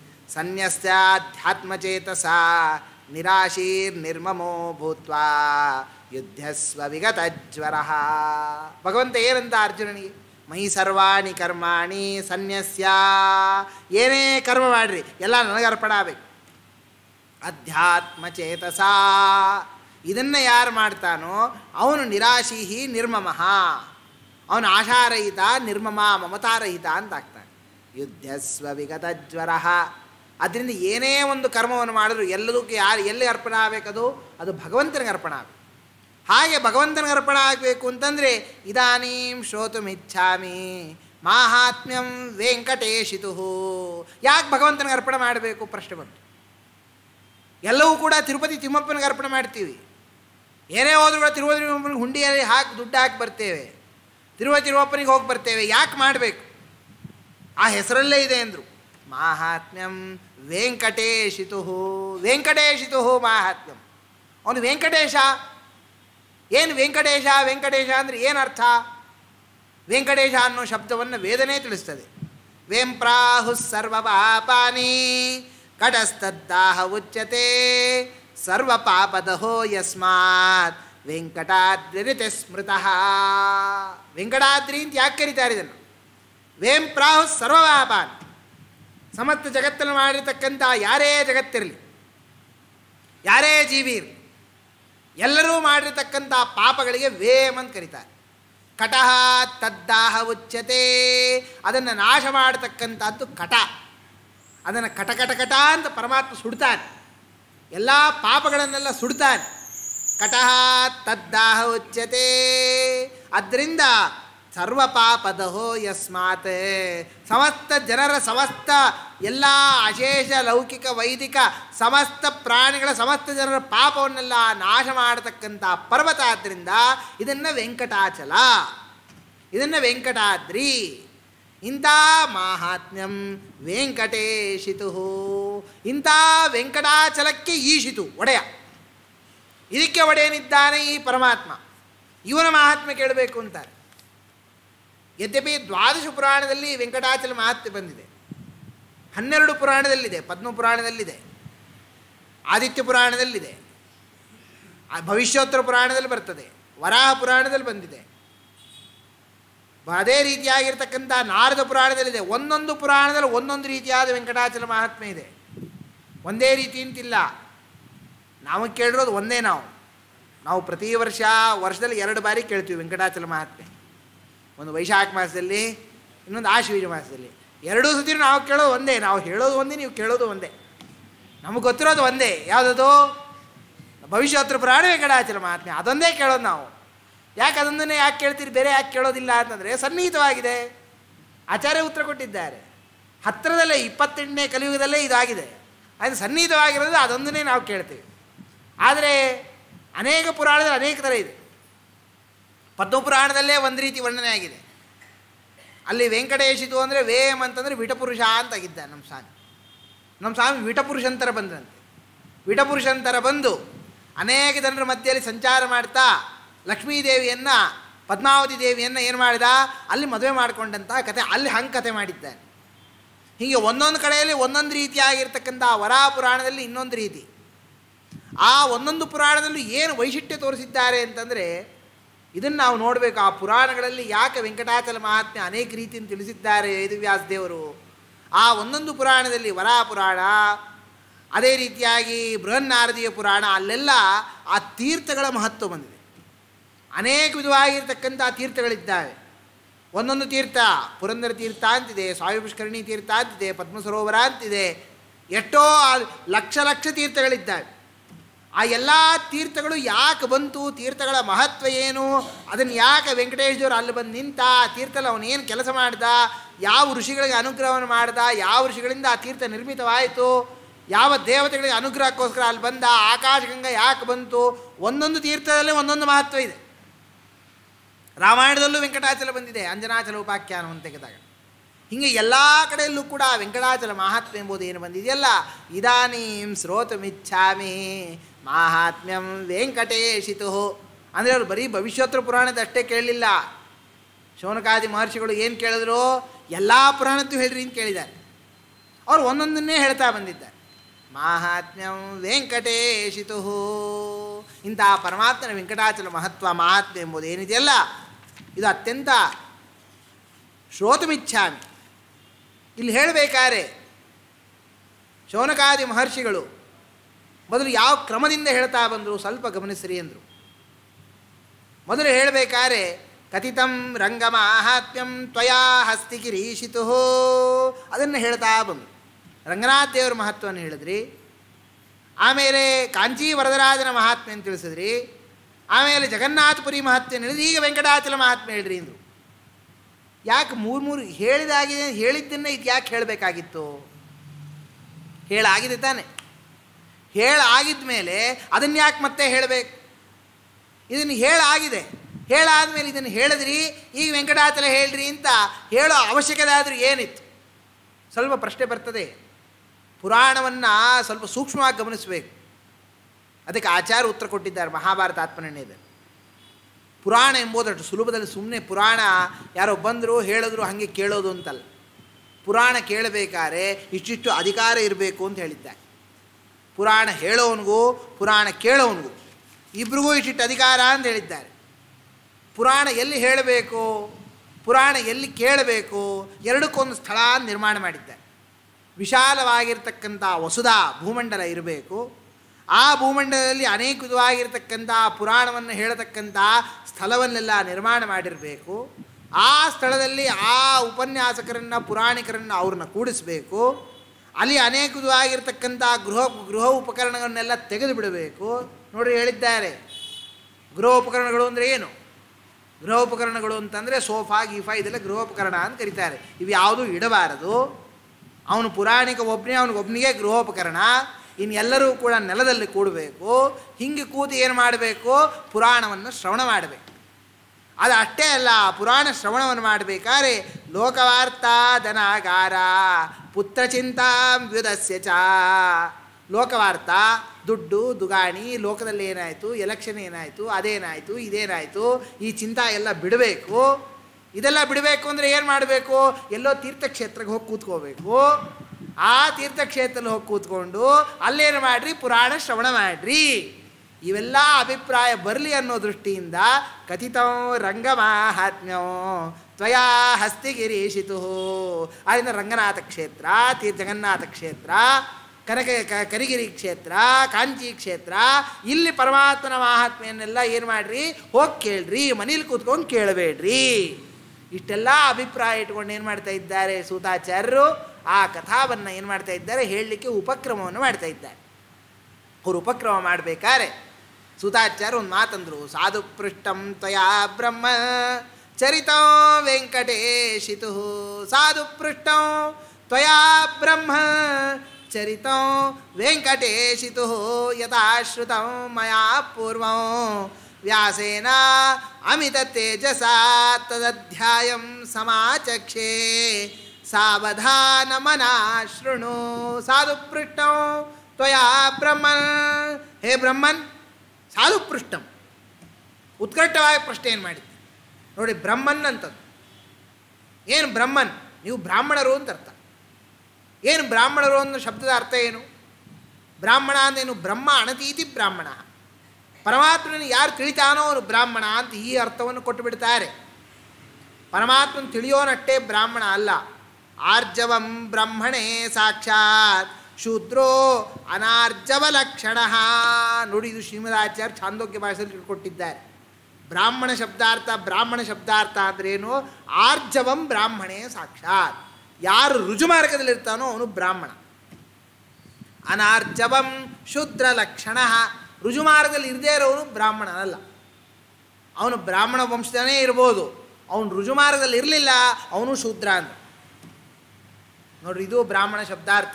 ಸನ್ಯಸ್ಯಾಧ್ಯಾತ್ಮಚೇತಸ ನಿರಾಶೀರ್ ನಿರ್ಮಮೋ ಭೂತ್ವಾ ಯುದ್ಧಸ್ವ ವಿಗತಜ್ವರ ಭಗವಂತ ಏನಂತ ಅರ್ಜುನನಿಗೆ ಮೈ ಸರ್ವಾಣಿ ಕರ್ಮಾಣಿ ಸನ್ಯಸ್ಯ ಏನೇ ಕರ್ಮ ಮಾಡ್ರಿ ಎಲ್ಲ ನನಗೆ ಅರ್ಪಣ ಆಗಬೇಕು ಅಧ್ಯಾತ್ಮಚೇತಸ ಇದನ್ನು ಯಾರು ಮಾಡ್ತಾನೋ ಅವನು ನಿರಾಶೀಹಿ ನಿರ್ಮಮಃ ಅವನು ಆಶಾರಹಿತ ನಿರ್ಮಮ ಮಮತಾರಹಿತ ಅಂತ ಆಗ್ತಾನೆ ಯುದ್ಧಸ್ವ ವಿಗತ ಜ್ವರ ಅದರಿಂದ ಏನೇ ಒಂದು ಕರ್ಮವನ್ನು ಮಾಡಿದ್ರು ಎಲ್ಲದಕ್ಕೂ ಯಾರು ಎಲ್ಲಿ ಅರ್ಪಣೆ ಆಗಬೇಕದು ಅದು ಭಗವಂತನಿಗೆ ಅರ್ಪಣೆ ಆಗಬೇಕು ಹಾಗೆ ಭಗವಂತನಿಗೆ ಅರ್ಪಣೆ ಆಗಬೇಕು ಅಂತಂದರೆ ಇದಾನೀಂ ಶ್ರೋತುಮಿಚ್ಛಾಮಿ ಮಾಹಾತ್ಮ್ಯಂ ವೆಂಕಟೇಶಿತು ಯಾಕೆ ಭಗವಂತನಿಗೆ ಅರ್ಪಣೆ ಮಾಡಬೇಕು ಪ್ರಶ್ನೆ ಬಂತು ಎಲ್ಲವೂ ಕೂಡ ತಿರುಪತಿ ತಿಮ್ಮಪ್ಪನಿಗೆ ಅರ್ಪಣೆ ಮಾಡ್ತೀವಿ ಏನೇ ಹೋದ್ರೂ ಕೂಡ ತಿರುಪತಿ ತಿಮ್ಮಪ್ಪನಿಗೆ ಹುಂಡಿಯಲ್ಲಿ ಹಾಕಿ ದುಡ್ಡು ಹಾಕಿ ಬರ್ತೇವೆ ತಿರುಪತಿ ತಿರುವಪ್ಪನಿಗೆ ಹೋಗಿ ಬರ್ತೇವೆ ಯಾಕೆ ಮಾಡಬೇಕು ಆ ಹೆಸರಲ್ಲೇ ಇದೆ ಅಂದರು ಮಾಹಾತ್ಮ್ಯಂ ವೆಂಕಟೇಶಿತು ವೆಂಕಟೇಶಿತು ಮಾಹಾತ್ಮ್ಯಂ ಅವನು ವೆಂಕಟೇಶ ಏನು ವೆಂಕಟೇಶ ವೆಂಕಟೇಶ ಅಂದರೆ ಏನು ಅರ್ಥ ವೆಂಕಟೇಶ ಅನ್ನೋ ಶಬ್ದವನ್ನು ವೇದನೆ ತಿಳಿಸ್ತದೆ ವೆಂಪ್ರಾಹು ಸರ್ವ ಪಾಪಾನಿ ಕಟಸ್ತದ್ದಾಹ ಉಚ್ಯತೆ ಸರ್ವ ಪಾಪದಹೋ ಯಸ್ಮಾತ್ ವೆಂಕಟಾದ್ರಿರಿತೆ ಸ್ಮೃತಃ ವೆಂಕಟಾದ್ರಿ ಅಂತ ಯಾಕೆ ಕರೀತಾರೆ ಇದನ್ನು ವೇಂಪ್ರಾಹು ಸರ್ವ ಪಾಪಾನಿ ಸಮಸ್ತ ಜಗತ್ತನ್ನು ಮಾಡಿರ್ತಕ್ಕಂಥ ಯಾರೇ ಜಗತ್ತಿರಲಿ ಯಾರೇ ಜೀವಿ ಇರಲಿ ಎಲ್ಲರೂ ಮಾಡಿರ್ತಕ್ಕಂಥ ಪಾಪಗಳಿಗೆ ವೇಮ್ ಅಂತ ಕರೀತಾರೆ ಕಟಃ ತದ್ದಾಹ ಉಚ್ಯತೆ ಅದನ್ನು ನಾಶ ಮಾಡತಕ್ಕಂಥದ್ದು ಕಟ ಅದನ್ನು ಕಟ ಕಟ ಕಟ ಅಂತ ಪರಮಾತ್ಮ ಸುಡ್ತಾನೆ ಎಲ್ಲ ಪಾಪಗಳನ್ನೆಲ್ಲ ಸುಡ್ತಾನೆ ಕಟಃ ತದ್ದಾಹ ಉಚ್ಯತೆ ಅದರಿಂದ ಸರ್ವ ಪಾಪದಹೋ ಯಸ್ಮಾತ್ ಸಮಸ್ತ ಜನರ ಸಮಸ್ತ ಎಲ್ಲ ಅಶೇಷ ಲೌಕಿಕ ವೈದಿಕ ಸಮಸ್ತ ಪ್ರಾಣಿಗಳ ಸಮಸ್ತ ಜನರ ಪಾಪವನ್ನೆಲ್ಲ ನಾಶ ಮಾಡತಕ್ಕಂಥ ಪರ್ವತ ಆದ್ದರಿಂದ ಇದನ್ನು ವೆಂಕಟಾಚಲ ಇದನ್ನು ವೆಂಕಟಾದ್ರಿ ಇಂಥ ಮಾಹಾತ್ಮ್ಯಂ ವೆಂಕಟೇಶಿತು ಇಂಥ ವೆಂಕಟಾಚಲಕ್ಕೆ ಈಶಿತು ಒಡೆಯ ಇದಕ್ಕೆ ಒಡೆಯನಿದ್ದಾನೆ ಈ ಪರಮಾತ್ಮ ಇವನ ಮಹಾತ್ಮೆ ಕೇಳಬೇಕು ಅಂತಾರೆ ಯದ್ಯಪಿ ದ್ವಾದಶ ಪುರಾಣದಲ್ಲಿ ವೆಂಕಟಾಚಲ ಮಹಾತ್ಮೆ ಬಂದಿದೆ ಹನ್ನೆರಡು ಪುರಾಣದಲ್ಲಿದೆ ಪದ್ಮ ಪುರಾಣದಲ್ಲಿದೆ ಆದಿತ್ಯ ಪುರಾಣದಲ್ಲಿದೆ ಆ ಭವಿಷ್ಯೋತ್ತರ ಪುರಾಣದಲ್ಲಿ ಬರ್ತದೆ ವರಾಹ ಪುರಾಣದಲ್ಲಿ ಬಂದಿದೆ ಅದೇ ರೀತಿಯಾಗಿರ್ತಕ್ಕಂಥ ನಾರದ ಪುರಾಣದಲ್ಲಿದೆ ಒಂದೊಂದು ಪುರಾಣದಲ್ಲಿ ಒಂದೊಂದು ರೀತಿಯಾದ ವೆಂಕಟಾಚಲ ಮಹಾತ್ಮೆ ಇದೆ ಒಂದೇ ರೀತಿ ಅಂತಿಲ್ಲ ನಾವು ಕೇಳಿರೋದು ಒಂದೇ ನಾವು ನಾವು ಪ್ರತಿ ವರ್ಷ ವರ್ಷದಲ್ಲಿ ಎರಡು ಬಾರಿ ಕೇಳ್ತೀವಿ ವೆಂಕಟಾಚಲ ಮಹಾತ್ಮೆ ಒಂದು ವೈಶಾಖ ಮಾಸದಲ್ಲಿ ಇನ್ನೊಂದು ಆಶ್ವೀಜ ಮಾಸದಲ್ಲಿ ಎರಡೂ ಸತಿ ನಾವು ಕೇಳೋದು ಒಂದೇ ನಾವು ಹೇಳೋದು ಒಂದೇ ನೀವು ಕೇಳೋದು ಒಂದೇ ನಮಗೆ ಗೊತ್ತಿರೋದು ಒಂದೇ ಯಾವುದದು ಭವಿಷ್ಯೋತ್ತರ ಪುರಾಣ ವೆಂಕಟಾಚಲ ಮಹಾತ್ಮೆ ಅದೊಂದೇ ಕೇಳೋದು ನಾವು ಯಾಕೆ ಅದೊಂದನ್ನೇ ಯಾಕೆ ಕೇಳ್ತೀರಿ ಬೇರೆ ಯಾಕೆ ಕೇಳೋದಿಲ್ಲ ಅಂತಂದರೆ ಸನ್ನಿಹಿತವಾಗಿದೆ ಆಚಾರ್ಯ ಉತ್ತರ ಕೊಟ್ಟಿದ್ದಾರೆ ಹತ್ತಿರದಲ್ಲೇ ಇಪ್ಪತ್ತೆಂಟನೇ ಕಲಿಯುಗದಲ್ಲೇ ಇದಾಗಿದೆ ಅದು ಸನ್ನಿಹಿತವಾಗಿರೋದು ಅದೊಂದನ್ನೇ ನಾವು ಕೇಳ್ತೀವಿ ಆದರೆ ಅನೇಕ ಪುರಾಣದಲ್ಲಿ ಅನೇಕ ಥರ ಇದೆ ಪದ್ಮಪುರಾಣದಲ್ಲೇ ಒಂದು ರೀತಿ ವರ್ಣನೆ ಆಗಿದೆ ಅಲ್ಲಿ ವೆಂಕಟೇಶಿತು ಅಂದರೆ ವೇಮ್ ಅಂತಂದರೆ ವಿಟಪುರುಷ ಅಂತಾಗಿದ್ದಾನೆ ನಮ್ಮ ಸ್ವಾಮಿ ನಮ್ಮ ಸ್ವಾಮಿ ವಿಟಪುರುಷಂತರ ಬಂದಂತೆ ವಿಟಪುರುಷಂತರ ಬಂದು ಅನೇಕ ಜನರ ಮಧ್ಯೆಯಲ್ಲಿ ಸಂಚಾರ ಮಾಡ್ತಾ ಲಕ್ಷ್ಮೀದೇವಿಯನ್ನು ಪದ್ಮಾವತಿ ದೇವಿಯನ್ನು ಏನು ಮಾಡಿದ ಅಲ್ಲಿ ಮದುವೆ ಮಾಡಿಕೊಂಡಂಥ ಕತೆ ಅಲ್ಲಿ ಹಂಗೆ ಕತೆ ಮಾಡಿದ್ದಾನೆ ಹೀಗೆ ಒಂದೊಂದು ಕಡೆಯಲ್ಲಿ ಒಂದೊಂದು ರೀತಿಯಾಗಿರ್ತಕ್ಕಂಥ ವರಾ ಪುರಾಣದಲ್ಲಿ ಇನ್ನೊಂದು ರೀತಿ ಆ ಒಂದೊಂದು ಪುರಾಣದಲ್ಲೂ ಏನು ವೈಶಿಷ್ಟ್ಯ ತೋರಿಸಿದ್ದಾರೆ ಅಂತಂದರೆ ಇದನ್ನು ನಾವು ನೋಡಬೇಕು ಆ ಪುರಾಣಗಳಲ್ಲಿ ಯಾಕೆ ವೆಂಕಟಾಚಲ ಮಹಾತ್ಮೆ ಅನೇಕ ರೀತಿಯನ್ನು ತಿಳಿಸಿದ್ದಾರೆ ವೇದವ್ಯಾಸ ದೇವರು ಆ ಒಂದೊಂದು ಪುರಾಣದಲ್ಲಿ ವರಾ ಪುರಾಣ ಅದೇ ರೀತಿಯಾಗಿ ಬೃಹನ್ನಾರದೀಯ ಪುರಾಣ ಅಲ್ಲೆಲ್ಲ ಆ ತೀರ್ಥಗಳ ಮಹತ್ವ ಬಂದಿದೆ ಅನೇಕ ವಿಧವಾಗಿರ್ತಕ್ಕಂಥ ತೀರ್ಥಗಳಿದ್ದಾವೆ ಒಂದೊಂದು ತೀರ್ಥ ಪುರಂದರ ತೀರ್ಥ ಅಂತಿದೆ ಸ್ವಾಮಿ ಪುಷ್ಕರಣಿ ತೀರ್ಥ ಅಂತಿದೆ ಪದ್ಮ ಸರೋವರ ಅಂತಿದೆ ಎಷ್ಟೋ ಲಕ್ಷ ಲಕ್ಷ ತೀರ್ಥಗಳಿದ್ದಾವೆ ಆ ಎಲ್ಲ ತೀರ್ಥಗಳು ಯಾಕೆ ಬಂತು ತೀರ್ಥಗಳ ಮಹತ್ವ ಏನು ಅದನ್ನು ಯಾಕೆ ವೆಂಕಟೇಶ ದೇವರು ಅಲ್ಲಿ ಬಂದು ನಿಂತ ಆ ತೀರ್ಥದಲ್ಲಿ ಅವನು ಏನು ಕೆಲಸ ಮಾಡ್ದ ಯಾವ ಋಷಿಗಳಿಗೆ ಅನುಗ್ರಹವನ್ನು ಮಾಡ್ದ ಯಾವ ಋಷಿಗಳಿಂದ ಆ ತೀರ್ಥ ನಿರ್ಮಿತವಾಯಿತು ಯಾವ ದೇವತೆಗಳಿಗೆ ಅನುಗ್ರಹಕ್ಕೋಸ್ಕರ ಅಲ್ಲಿ ಬಂದ ಆಕಾಶಗಂಗಾ ಯಾಕೆ ಬಂತು ಒಂದೊಂದು ತೀರ್ಥದಲ್ಲೇ ಒಂದೊಂದು ಮಹತ್ವ ಇದೆ ರಾಮಾಯಣದಲ್ಲೂ ವೆಂಕಟಾಚಲ ಬಂದಿದೆ ಅಂಜನಾಚಲ ಉಪಾಖ್ಯಾನ ಅಂತ ತೆಗೆದಾಗ ಹೀಗೆ ಎಲ್ಲ ಕಡೆಯಲ್ಲೂ ಕೂಡ ವೆಂಕಟಾಚಲ ಮಹಾತ್ಮೆ ಎಂಬುದು ಏನು ಬಂದಿದೆಯಲ್ಲ ಇದಾನೀಂ ಶ್ರೋತಮಿಚ್ಛಾಮಿ ಮಾಹಾತ್ಮ್ಯಂ ವೆಂಕಟೇಶಿತು ಅಂದರೆ ಅವರು ಬರೀ ಭವಿಷ್ಯೋತ್ತರ ಪುರಾಣದಷ್ಟೇ ಕೇಳಲಿಲ್ಲ ಶೌನಕಾದಿ ಮಹರ್ಷಿಗಳು ಏನು ಕೇಳಿದ್ರು ಎಲ್ಲ ಪುರಾಣದ್ದು ಹೇಳ್ರಿ ಅಂತ ಕೇಳಿದ್ದಾರೆ ಅವ್ರು ಒಂದೊಂದನ್ನೇ ಹೇಳ್ತಾ ಬಂದಿದ್ದಾರೆ ಮಾಹಾತ್ಮ್ಯಂ ವೆಂಕಟೇಶಿತು ಇಂತಹ ಪರಮಾತ್ಮನ ವೆಂಕಟಾಚಲ ಮಹತ್ವ ಮಹಾತ್ಮೆ ಎಂಬುದು ಏನಿದೆಯಲ್ಲ ಇದು ಅತ್ಯಂತ ಶ್ರೋತಮಿಚ್ಛಾಮಿ ಇಲ್ಲಿ ಹೇಳಬೇಕಾದ್ರೆ ಶೌನಕಾದಿ ಮಹರ್ಷಿಗಳು ಮೊದಲು ಯಾವ ಕ್ರಮದಿಂದ ಹೇಳ್ತಾ ಬಂದರು ಸ್ವಲ್ಪ ಗಮನಿಸ್ರಿ ಅಂದರು ಮೊದಲು ಹೇಳಬೇಕಾದ್ರೆ ಕಥಿತಂ ರಂಗಮಾಹಾತ್ಮ್ಯಂ ತ್ವಯಾ ಹಸ್ತಿ ಕಿರೀಶಿತು ಅದನ್ನು ಹೇಳ್ತಾ ಬಂದರು ರಂಗನಾಥ ದೇವರ ಮಹತ್ವವನ್ನು ಹೇಳಿದ್ರಿ ಆಮೇಲೆ ಕಾಂಚಿ ವರದರಾಜನ ಮಹಾತ್ಮೆ ಅಂತ ತಿಳಿಸಿದ್ರಿ ಆಮೇಲೆ ಜಗನ್ನಾಥಪುರಿ ಮಹಾತ್ಮೆ ಹೇಳಿದ್ರಿ ಈಗ ವೆಂಕಟಾಚಲ ಮಹಾತ್ಮೆ ಹೇಳ್ರಿ ಅಂದರು ಯಾಕೆ ಮೂರು ಮೂರು ಹೇಳಿದಾಗಿದೆ ಹೇಳಿದ್ದನ್ನೇ ಇದು ಯಾಕೆ ಹೇಳಬೇಕಾಗಿತ್ತು ಹೇಳಾಗಿದೆ ತಾನೆ ಹೇಳಾಗಿದ್ದ ಮೇಲೆ ಅದನ್ನು ಯಾಕೆ ಮತ್ತೆ ಹೇಳಬೇಕು ಇದನ್ನು ಹೇಳಾಗಿದೆ ಹೇಳಾದ್ಮೇಲೆ ಇದನ್ನು ಹೇಳಿದ್ರಿ ಈಗ ವೆಂಕಟಾಚಲ ಹೇಳ್ರಿ ಅಂತ ಹೇಳೋ ಅವಶ್ಯಕತೆ ಆದರೂ ಏನಿತ್ತು ಸ್ವಲ್ಪ ಪ್ರಶ್ನೆ ಬರ್ತದೆ ಪುರಾಣವನ್ನು ಸ್ವಲ್ಪ ಸೂಕ್ಷ್ಮವಾಗಿ ಗಮನಿಸಬೇಕು ಅದಕ್ಕೆ ಆಚಾರ ಉತ್ತರ ಕೊಟ್ಟಿದ್ದಾರೆ ಮಹಾಭಾರತ ಆತ್ಮನಿರ್ಣಯದಲ್ಲಿ ಪುರಾಣ ಎಂಬುದಷ್ಟು ಸುಲಭದಲ್ಲಿ ಸುಮ್ಮನೆ ಪುರಾಣ ಯಾರೋ ಬಂದರು ಹೇಳಿದ್ರು ಹಾಗೆ ಕೇಳೋದು ಅಂತಲ್ಲ ಪುರಾಣ ಕೇಳಬೇಕಾದ್ರೆ ಇಷ್ಟಿಷ್ಟು ಅಧಿಕಾರ ಇರಬೇಕು ಅಂತ ಹೇಳಿದ್ದಾರೆ ಪುರಾಣ ಹೇಳೋವನಿಗೂ ಪುರಾಣ ಕೇಳೋವನಿಗೂ ಇಬ್ರಿಗೂ ಇಷ್ಟಿಟ್ಟು ಅಧಿಕಾರ ಅಂತ ಹೇಳಿದ್ದಾರೆ ಪುರಾಣ ಎಲ್ಲಿ ಹೇಳಬೇಕು ಪುರಾಣ ಎಲ್ಲಿ ಕೇಳಬೇಕು ಎರಡಕ್ಕೊಂದು ಸ್ಥಳ ನಿರ್ಮಾಣ ಮಾಡಿದ್ದಾರೆ ವಿಶಾಲವಾಗಿರ್ತಕ್ಕಂಥ ವಸುಧಾ ಭೂಮಂಡಲ ಇರಬೇಕು ಆ ಭೂಮಂಡಲದಲ್ಲಿ ಅನೇಕ ವಿಧವಾಗಿರ್ತಕ್ಕಂಥ ಪುರಾಣವನ್ನು ಹೇಳತಕ್ಕಂಥ ಸ್ಥಳವನ್ನೆಲ್ಲ ನಿರ್ಮಾಣ ಮಾಡಿರಬೇಕು ಆ ಸ್ಥಳದಲ್ಲಿ ಆ ಉಪನ್ಯಾಸಕರನ್ನು ಪುರಾಣಿಕರನ್ನು ಅವ್ರನ್ನ ಕೂಡಿಸಬೇಕು ಅಲ್ಲಿ ಅನೇಕ ವಿಧವಾಗಿರ್ತಕ್ಕಂಥ ಗೃಹ ಗೃಹ ಉಪಕರಣಗಳನ್ನೆಲ್ಲ ತೆಗೆದು ಬಿಡಬೇಕು ನೋಡಿ ಹೇಳಿದ್ದಾರೆ ಗೃಹ ಉಪಕರಣಗಳು ಅಂದರೆ ಏನು ಗೃಹೋಪಕರಣಗಳು ಅಂತಂದರೆ ಸೋಫಾ ಗೀಫಾ ಇದೆಲ್ಲ ಗೃಹೋಪಕರಣ ಅಂತ ಕರೀತಾರೆ ಇವು ಯಾವುದೂ ಇಡಬಾರದು ಅವನು ಪುರಾಣಿಕ ಒಬ್ಬನೇ ಅವನಿಗೊಬ್ಬನಿಗೆ ಗೃಹೋಪಕರಣ ಇನ್ನು ಎಲ್ಲರೂ ಕೂಡ ನೆಲದಲ್ಲಿ ಕೂಡಬೇಕು ಹಿಂಗೆ ಕೂತು ಏನು ಮಾಡಬೇಕು ಪುರಾಣವನ್ನು ಶ್ರವಣ ಮಾಡಬೇಕು ಅದು ಅಷ್ಟೇ ಅಲ್ಲ ಪುರಾಣ ಶ್ರವಣವನ್ನು ಮಾಡಬೇಕಾದ್ರೆ ಲೋಕವಾರ್ತಾ ಧನಾಗಾರ ಪುತ್ರಚಿಂತಾಂಬ್ಯುದಸ್ಯ ಚ ಲೋಕವಾರ್ತಾ ದುಡ್ಡು ದುಗಾಣಿ ಲೋಕದಲ್ಲಿ ಏನಾಯಿತು ಎಲೆಕ್ಷನ್ ಏನಾಯಿತು ಅದೇನಾಯಿತು ಇದೇನಾಯಿತು ಈ ಚಿಂತ ಎಲ್ಲ ಬಿಡಬೇಕು ಇದೆಲ್ಲ ಬಿಡಬೇಕು ಅಂದರೆ ಏನು ಮಾಡಬೇಕು ಎಲ್ಲೋ ತೀರ್ಥಕ್ಷೇತ್ರಕ್ಕೆ ಹೋಗಿ ಕೂತ್ಕೋಬೇಕು ಆ ತೀರ್ಥಕ್ಷೇತ್ರದಲ್ಲಿ ಹೋಗಿ ಕೂತ್ಕೊಂಡು ಅಲ್ಲೇನು ಮಾಡಿರಿ ಪುರಾಣ ಶ್ರವಣ ಮಾಡಿರಿ ಇವೆಲ್ಲ ಅಭಿಪ್ರಾಯ ಬರಲಿ ಅನ್ನೋ ದೃಷ್ಟಿಯಿಂದ ಕಥಿತಂ ರಂಗಮಾಹಾತ್ಮ್ಯೋ ತ್ವಯಾ ಹಸ್ತಿಗಿರೀಶಿತು ಆದ್ದರಿಂದ ರಂಗನಾಥ ಕ್ಷೇತ್ರ ತೀರ್ ಜಗನ್ನಾಥ ಕ್ಷೇತ್ರ ಕನಕ ಕ- ಕರಿಗಿರಿ ಕ್ಷೇತ್ರ ಕಾಂಚಿ ಕ್ಷೇತ್ರ ಇಲ್ಲಿ ಪರಮಾತ್ಮನ ಮಹಾತ್ಮೆಯನ್ನೆಲ್ಲ ಏನು ಮಾಡ್ರಿ ಹೋಗಿ ಕೇಳ್ರಿ ಮನೇಲಿ ಕೂತ್ಕೊಂಡು ಕೇಳಬೇಡ್ರಿ ಇಷ್ಟೆಲ್ಲ ಅಭಿಪ್ರಾಯ ಇಟ್ಕೊಂಡು ಏನು ಮಾಡ್ತಾ ಇದ್ದಾರೆ ಸೂತಾಚಾರ್ಯರು ಆ ಕಥಾವನ್ನು ಏನು ಮಾಡ್ತಾ ಇದ್ದಾರೆ ಹೇಳಲಿಕ್ಕೆ ಉಪಕ್ರಮವನ್ನು ಮಾಡ್ತಾ ಇದ್ದಾರೆ ಅವರು ಉಪಕ್ರಮ ಮಾಡಬೇಕಾದ್ರೆ ಸುತಾಚಾರ್ಯ ಒಂದು ಮಾತಂದ್ರು ಸಾಧು ಪೃಷ್ಟಂ ತ್ವಯಾ ಬ್ರಹ್ಮ ಚರಿತೋ ವೆಂಕಟೇಶಿತು ಸಾಧು ಪೃಷ್ಟಂ ತ್ವಯಾ ಬ್ರಹ್ಮ ಚರಿತೋ ವೆಂಕಟೇಶಿತು ಯಥಾಶ್ರುತಂ ಮಯಾ ಪೂರ್ವಂ ವ್ಯಾಸೇನ ಅಮಿತ ತೇಜಸ ತದಧ್ಯಾಯಂ ಸಮಾಚಕ್ಷೆ ಸಾವಧಾನ ಮನಾ ಶೃಣು ಸಾಧು ಪೃಷ್ಟಂ ತ್ವಯಾ ಬ್ರಹ್ಮನ್ ಹೇ ಬ್ರಹ್ಮನ್ ಸಾಧು ಪೃಷ್ಟಂ ಉತ್ಕೃಷ್ಟವಾಗಿ ಪ್ರಶ್ನೆ ಏನು ಮಾಡಿದ್ದೆ ನೋಡಿ ಬ್ರಹ್ಮನ್ ಅಂತದ್ದು ಏನು ಬ್ರಹ್ಮನ್ ನೀವು ಬ್ರಾಹ್ಮಣರು ಅಂತ ಅರ್ಥ ಏನು ಬ್ರಾಹ್ಮಣರು ಅನ್ನೋ ಶಬ್ದದ ಅರ್ಥ ಏನು ಬ್ರಾಹ್ಮಣ ಅಂದೇನು ಬ್ರಹ್ಮ ಅಣತೀತಿ ಬ್ರಾಹ್ಮಣ ಪರಮಾತ್ಮನ ಯಾರು ತಿಳಿತಾನೋ ಅವನು ಬ್ರಾಹ್ಮಣ ಅಂತ ಈ ಅರ್ಥವನ್ನು ಕೊಟ್ಟು ಬಿಡ್ತಾರೆ ಪರಮಾತ್ಮನ ತಿಳಿಯೋನಟ್ಟೆ ಬ್ರಾಹ್ಮಣ ಅಲ್ಲ ಆರ್ಜವಂ ಬ್ರಹ್ಮಣೇ ಸಾಕ್ಷಾತ್ ಶೂದ್ರೋ ಅನಾರ್ಜವ ಲಕ್ಷಣ ನೋಡಿ ಇದು ಶ್ರೀಮದಾಚಾರ್ಯ ಛಾಂದೋಗ್ಯ ಭಾಷೆಯಲ್ಲಿ ತಿಳ್ಕೊಟ್ಟಿದ್ದಾರೆ ಬ್ರಾಹ್ಮಣ ಶಬ್ದಾರ್ಥ ಬ್ರಾಹ್ಮಣ ಶಬ್ದಾರ್ಥ ಅಂದ್ರೇನು ಆರ್ಜವಂ ಬ್ರಾಹ್ಮಣೇ ಸಾಕ್ಷಾತ್ ಯಾರು ರುಜುಮಾರ್ಗದಲ್ಲಿರ್ತಾನೋ ಅವನು ಬ್ರಾಹ್ಮಣ ಅನಾರ್ಜವಂ ಶೂದ್ರ ಲಕ್ಷಣ ರುಜುಮಾರ್ಗದಲ್ಲಿ ಇರದೇ ಇರೋನು ಬ್ರಾಹ್ಮಣನಲ್ಲ ಅವನು ಬ್ರಾಹ್ಮಣ ವಂಶದನೇ ಇರ್ಬೋದು ಅವನು ರುಜುಮಾರ್ಗದಲ್ಲಿ ಇರಲಿಲ್ಲ ಅವನು ಶೂದ್ರ ಅಂತ ನೋಡ್ರಿ ಇದು ಬ್ರಾಹ್ಮಣ ಶಬ್ದಾರ್ಥ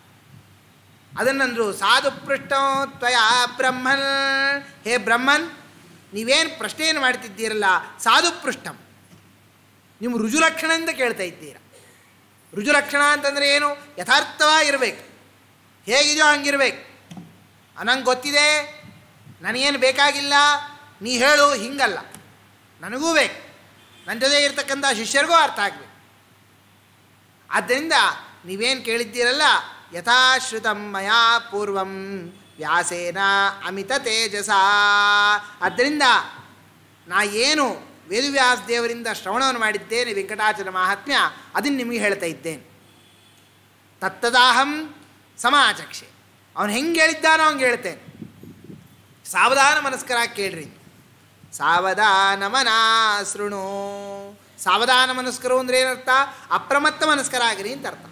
ಅದನ್ನಂದ್ರು ಸಾಧು ಪೃಷ್ಟ ತ್ವಯ ಬ್ರಹ್ಮನ್ ಹೇ ಬ್ರಹ್ಮನ್ ನೀವೇನು ಪ್ರಶ್ನೆಯನ್ನು ಮಾಡ್ತಿದ್ದೀರಲ್ಲ ಸಾಧು ಪೃಷ್ಟಂ ನೀವು ರುಜುಲಕ್ಷಣದಿಂದ ಕೇಳ್ತಾ ಇದ್ದೀರ ರುಜುಲಕ್ಷಣ ಅಂತಂದರೆ ಏನು ಯಥಾರ್ಥವಾಗಿರ್ಬೇಕು ಹೇಗಿದೆಯೋ ಹಂಗಿರ್ಬೇಕು ನಂಗೆ ಗೊತ್ತಿದೆ ನನಗೇನು ಬೇಕಾಗಿಲ್ಲ ನೀ ಹೇಳು ಹಿಂಗಲ್ಲ ನನಗೂ ಬೇಕು ನನ್ನ ಜೊತೆ ಇರ್ತಕ್ಕಂಥ ಶಿಷ್ಯರಿಗೂ ಅರ್ಥ ಆಗಬೇಕು ಆದ್ದರಿಂದ ನೀವೇನು ಕೇಳಿದ್ದೀರಲ್ಲ ಯಥಾಶ್ರುತಂ ಮಯಾ ಪೂರ್ವಂ ವ್ಯಾಸೇನ ಅಮಿತ ತೇಜಸ ಆದ್ದರಿಂದ ನಾ ಏನು ವೇದವ್ಯಾಸ ದೇವರಿಂದ ಶ್ರವಣವನ್ನು ಮಾಡಿದ್ದೇನೆ ವೆಂಕಟಾಚಲ ಮಹಾತ್ಮ್ಯ ಅದನ್ನು ನಿಮಗೆ ಹೇಳ್ತಾ ಇದ್ದೇನೆ ತತ್ತದಾಹಂ ಸಮಾಚಕ್ಷೆ ಅವನು ಹೆಂಗೆ ಹೇಳಿದ್ದಾನೋ ಹಂಗೆ ಹೇಳ್ತೇನೆ ಸಾವಧಾನ ಮನಸ್ಕರಾಗಿ ಕೇಳ್ರಿ ಸಾವಧಾನ ಮನಾ ಶೃಣು ಸಾವಧಾನ ಮನಸ್ಕರು ಅಂದ್ರೆ ಏನರ್ಥ ಅಪ್ರಮತ್ತ ಮನಸ್ಕರಾಗಿರಿ ಅಂತ ಅರ್ಥ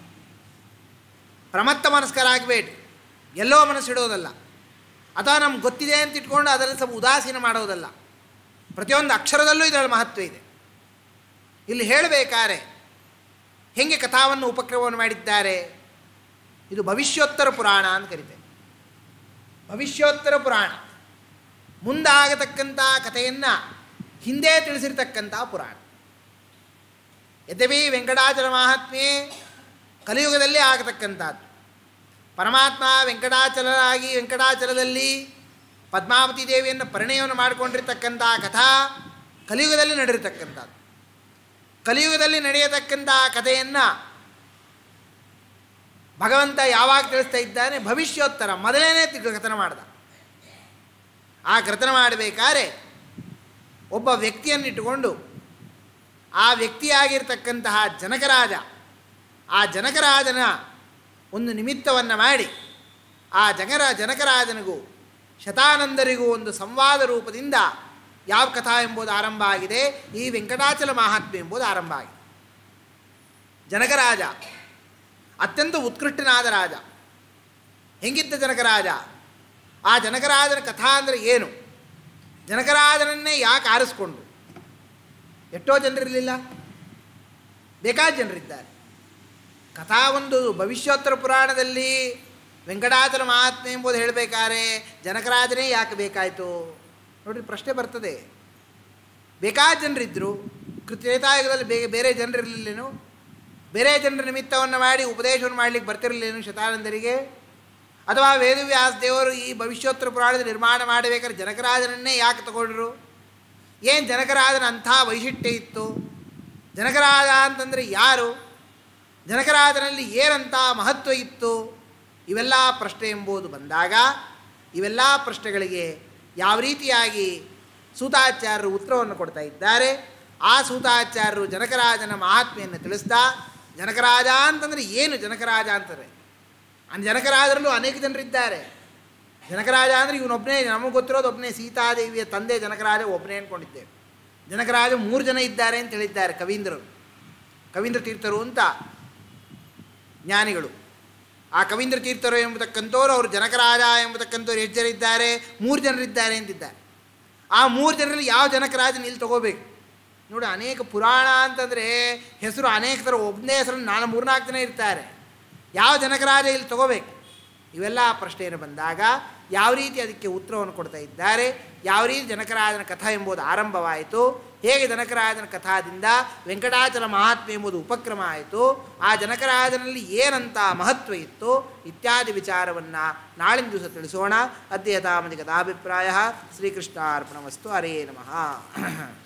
ಪ್ರಮತ್ತ ಮನಸ್ಕರಾಗಬೇಡಿ ಎಲ್ಲೋ ಮನಸ್ಸಿಡೋದಲ್ಲ ಅಥವಾ ನಮ್ಗೆ ಗೊತ್ತಿದೆ ಅಂತ ಇಟ್ಕೊಂಡು ಅದರಲ್ಲಿ ಸ್ವಲ್ಪ ಉದಾಸೀನ ಮಾಡೋದಲ್ಲ ಪ್ರತಿಯೊಂದು ಅಕ್ಷರದಲ್ಲೂ ಇದರ ಮಹತ್ವ ಇದೆ ಇಲ್ಲಿ ಹೇಳಬೇಕಾದ್ರೆ ಹೆಂಗೆ ಕಥಾವನ್ನು ಉಪಕ್ರಮವನ್ನು ಮಾಡಿದ್ದಾರೆ ಇದು ಭವಿಷ್ಯೋತ್ತರ ಪುರಾಣ ಅಂತ ಕರಿತೇವೆ ಭವಿಷ್ಯೋತ್ತರ ಪುರಾಣ ಮುಂದಾಗತಕ್ಕಂಥ ಕಥೆಯನ್ನು ಹಿಂದೆ ತಿಳಿಸಿರ್ತಕ್ಕಂಥ ಪುರಾಣ ಯದ್ಯಪಿ ವೆಂಕಟಾಚಲ ಮಹಾತ್ಮೆ ಕಲಿಯುಗದಲ್ಲಿ ಆಗತಕ್ಕಂಥದ್ದು ಪರಮಾತ್ಮ ವೆಂಕಟಾಚಲರಾಗಿ ವೆಂಕಟಾಚಲದಲ್ಲಿ ಪದ್ಮಾವತಿ ದೇವಿಯನ್ನು ಪರಿಣಯವನ್ನು ಮಾಡಿಕೊಂಡಿರ್ತಕ್ಕಂಥ ಕಥಾ ಕಲಿಯುಗದಲ್ಲಿ ನಡೆಯತಕ್ಕಂಥದ್ದು ಕಲಿಯುಗದಲ್ಲಿ ನಡೆಯತಕ್ಕಂಥ ಕಥೆಯನ್ನು ಭಗವಂತ ಯಾವಾಗ ತಿಳಿಸ್ತಾ ಇದ್ದಾನೆ ಭವಿಷ್ಯೋತ್ತರ ಮೊದಲೇನೇ ಕಥನ ಮಾಡ್ದ ಆ ಕಥನ ಮಾಡಬೇಕಾದ್ರೆ ಒಬ್ಬ ವ್ಯಕ್ತಿಯನ್ನಿಟ್ಟುಕೊಂಡು ಆ ವ್ಯಕ್ತಿಯಾಗಿರ್ತಕ್ಕಂತಹ ಜನಕರಾಜ ಆ ಜನಕರಾಜನ ಒಂದು ನಿಮಿತ್ತವನ್ನು ಮಾಡಿ ಆ ಜಗರ ಜನಕರಾಜನಿಗೂ ಶತಾನಂದರಿಗೂ ಒಂದು ಸಂವಾದ ರೂಪದಿಂದ ಯಾವ ಕಥಾ ಎಂಬುದು ಆರಂಭ ಆಗಿದೆ ಈ ವೆಂಕಟಾಚಲ ಮಹಾತ್ಮೆ ಎಂಬುದು ಆರಂಭ ಆಗಿದೆ ಜನಕರಾಜ ಅತ್ಯಂತ ಉತ್ಕೃಷ್ಟನಾದ ರಾಜ ಹೆಂಗಿದ್ದ ಜನಕರಾಜ ಆ ಜನಕರಾಜನ ಕಥಾ ಅಂದರೆ ಏನು ಜನಕರಾಜನನ್ನೇ ಯಾಕೆ ಆರಿಸ್ಕೊಂಡು ಎಷ್ಟೋ ಜನರಿರಲಿಲ್ಲ ಬೇಕಾದ ಜನರಿದ್ದಾರೆ ಕಥಾ ಒಂದು ಭವಿಷ್ಯೋತ್ತರ ಪುರಾಣದಲ್ಲಿ ವೆಂಕಟಾಚಲ ಮಹಾತ್ಮೆ ಎಂಬುದು ಹೇಳಬೇಕಾದ್ರೆ ಜನಕರಾಜನೇ ಯಾಕೆ ಬೇಕಾಯಿತು ನೋಡ್ರಿ ಪ್ರಶ್ನೆ ಬರ್ತದೆ ಬೇಕಾದ ಜನರಿದ್ದರು ತ್ರೇತಾಯುಗದಲ್ಲಿ ಬೇಗ ಬೇರೆ ಜನರಿರಲಿಲ್ಲೇನು ಬೇರೆ ಜನರ ನಿಮಿತ್ತವನ್ನು ಮಾಡಿ ಉಪದೇಶವನ್ನು ಮಾಡಲಿಕ್ಕೆ ಬರ್ತಿರಲಿಲ್ಲೇನು ಶತಾನಂದರಿಗೆ ಅಥವಾ ವೇದವ್ಯಾಸ ದೇವರು ಈ ಭವಿಷ್ಯೋತ್ತರ ಪುರಾಣದ ನಿರ್ಮಾಣ ಮಾಡಬೇಕಾದ್ರೆ ಜನಕರಾಜನನ್ನೇ ಯಾಕೆ ತಗೊಂಡ್ರು ಏನು ಜನಕರಾಜನ ಅಂಥ ವೈಶಿಷ್ಟ್ಯ ಇತ್ತು ಜನಕರಾಜ ಅಂತಂದರೆ ಯಾರು ಜನಕರಾಜನಲ್ಲಿ ಏನಂಥ ಮಹತ್ವ ಇತ್ತು ಇವೆಲ್ಲ ಪ್ರಶ್ನೆ ಎಂಬುದು ಬಂದಾಗ ಇವೆಲ್ಲ ಪ್ರಶ್ನೆಗಳಿಗೆ ಯಾವ ರೀತಿಯಾಗಿ ಸೂತಾಚಾರ್ಯರು ಉತ್ತರವನ್ನು ಕೊಡ್ತಾ ಇದ್ದಾರೆ ಆ ಸೂತಾಚಾರ್ಯರು ಜನಕರಾಜನ ಮಹಾತ್ಮೆಯನ್ನು ತಿಳಿಸ್ತಾ ಜನಕರಾಜ ಅಂತಂದರೆ ಏನು ಜನಕರಾಜ ಅಂತಾರೆ ಆ ಜನಕರಾಜರಲ್ಲೂ ಅನೇಕ ಜನರಿದ್ದಾರೆ ಜನಕರಾಜ ಅಂದರೆ ಇವನೊಬ್ಬನೇ ನಮಗೆ ಗೊತ್ತಿರೋದು ಒಬ್ಬನೇ ಸೀತಾದೇವಿಯ ತಂದೆ ಜನಕರಾಜ ಒಬ್ಬನೇ ಅಂದ್ಕೊಂಡಿದ್ದೇವೆ ಜನಕರಾಜ ಮೂರು ಜನ ಇದ್ದಾರೆ ಅಂತ ಹೇಳಿದ್ದಾರೆ ಕವೀಂದ್ರರು ಕವೀಂದ್ರ ತೀರ್ಥರು ಅಂತ ಜ್ಞಾನಿಗಳು ಆ ಕವೀಂದ್ರ ತೀರ್ಥರು ಎಂಬತಕ್ಕಂಥವ್ರು ಅವರು ಜನಕರಾಜ ಎಂಬತಕ್ಕಂಥವ್ರು ಎಷ್ಟು ಜನ ಇದ್ದಾರೆ ಮೂರು ಜನರಿದ್ದಾರೆ ಅಂತಿದ್ದಾರೆ ಆ ಮೂರು ಜನರಲ್ಲಿ ಯಾವ ಜನಕರಾಜನ ಇಲ್ಲಿ ತಗೋಬೇಕು ನೋಡಿ ಅನೇಕ ಪುರಾಣ ಅಂತಂದರೆ ಹೆಸರು ಅನೇಕ ಥರ ಒಬ್ಬನೇ ಹೆಸರು ನಾಲ್ಕು ಮೂರ್ನಾಲ್ಕು ಜನ ಇರ್ತಾರೆ ಯಾವ ಜನಕರಾಜ ಇಲ್ಲಿ ತಗೋಬೇಕು ಇವೆಲ್ಲ ಪ್ರಶ್ನೆಯನ್ನು ಬಂದಾಗ ಯಾವ ರೀತಿ ಅದಕ್ಕೆ ಉತ್ತರವನ್ನು ಕೊಡ್ತಾ ಇದ್ದಾರೆ ಯಾವ ರೀತಿ ಜನಕರಾಜನ ಕಥಾ ಎಂಬುದು ಆರಂಭವಾಯಿತು ಹೇಗೆ ಜನಕರಾಜನ ಕಥಾದಿಂದ ವೆಂಕಟಾಚಲ ಮಹಾತ್ಮೆ ಎಂಬುದು ಉಪಕ್ರಮ ಆಯಿತು ಆ ಜನಕರಾಜನಲ್ಲಿ ಏನಂತ ಮಹತ್ವ ಇತ್ತು ಇತ್ಯಾದಿ ವಿಚಾರವನ್ನು ನಾಳಿನ ದಿವಸ ತಿಳಿಸೋಣ ಅದ್ಯತಾಮತಿ ಕಥಾಭಿಪ್ರಾಯ ಶ್ರೀಕೃಷ್ಣಾರ್ಪಣಮಸ್ತು ಹರೇ ನಮಃ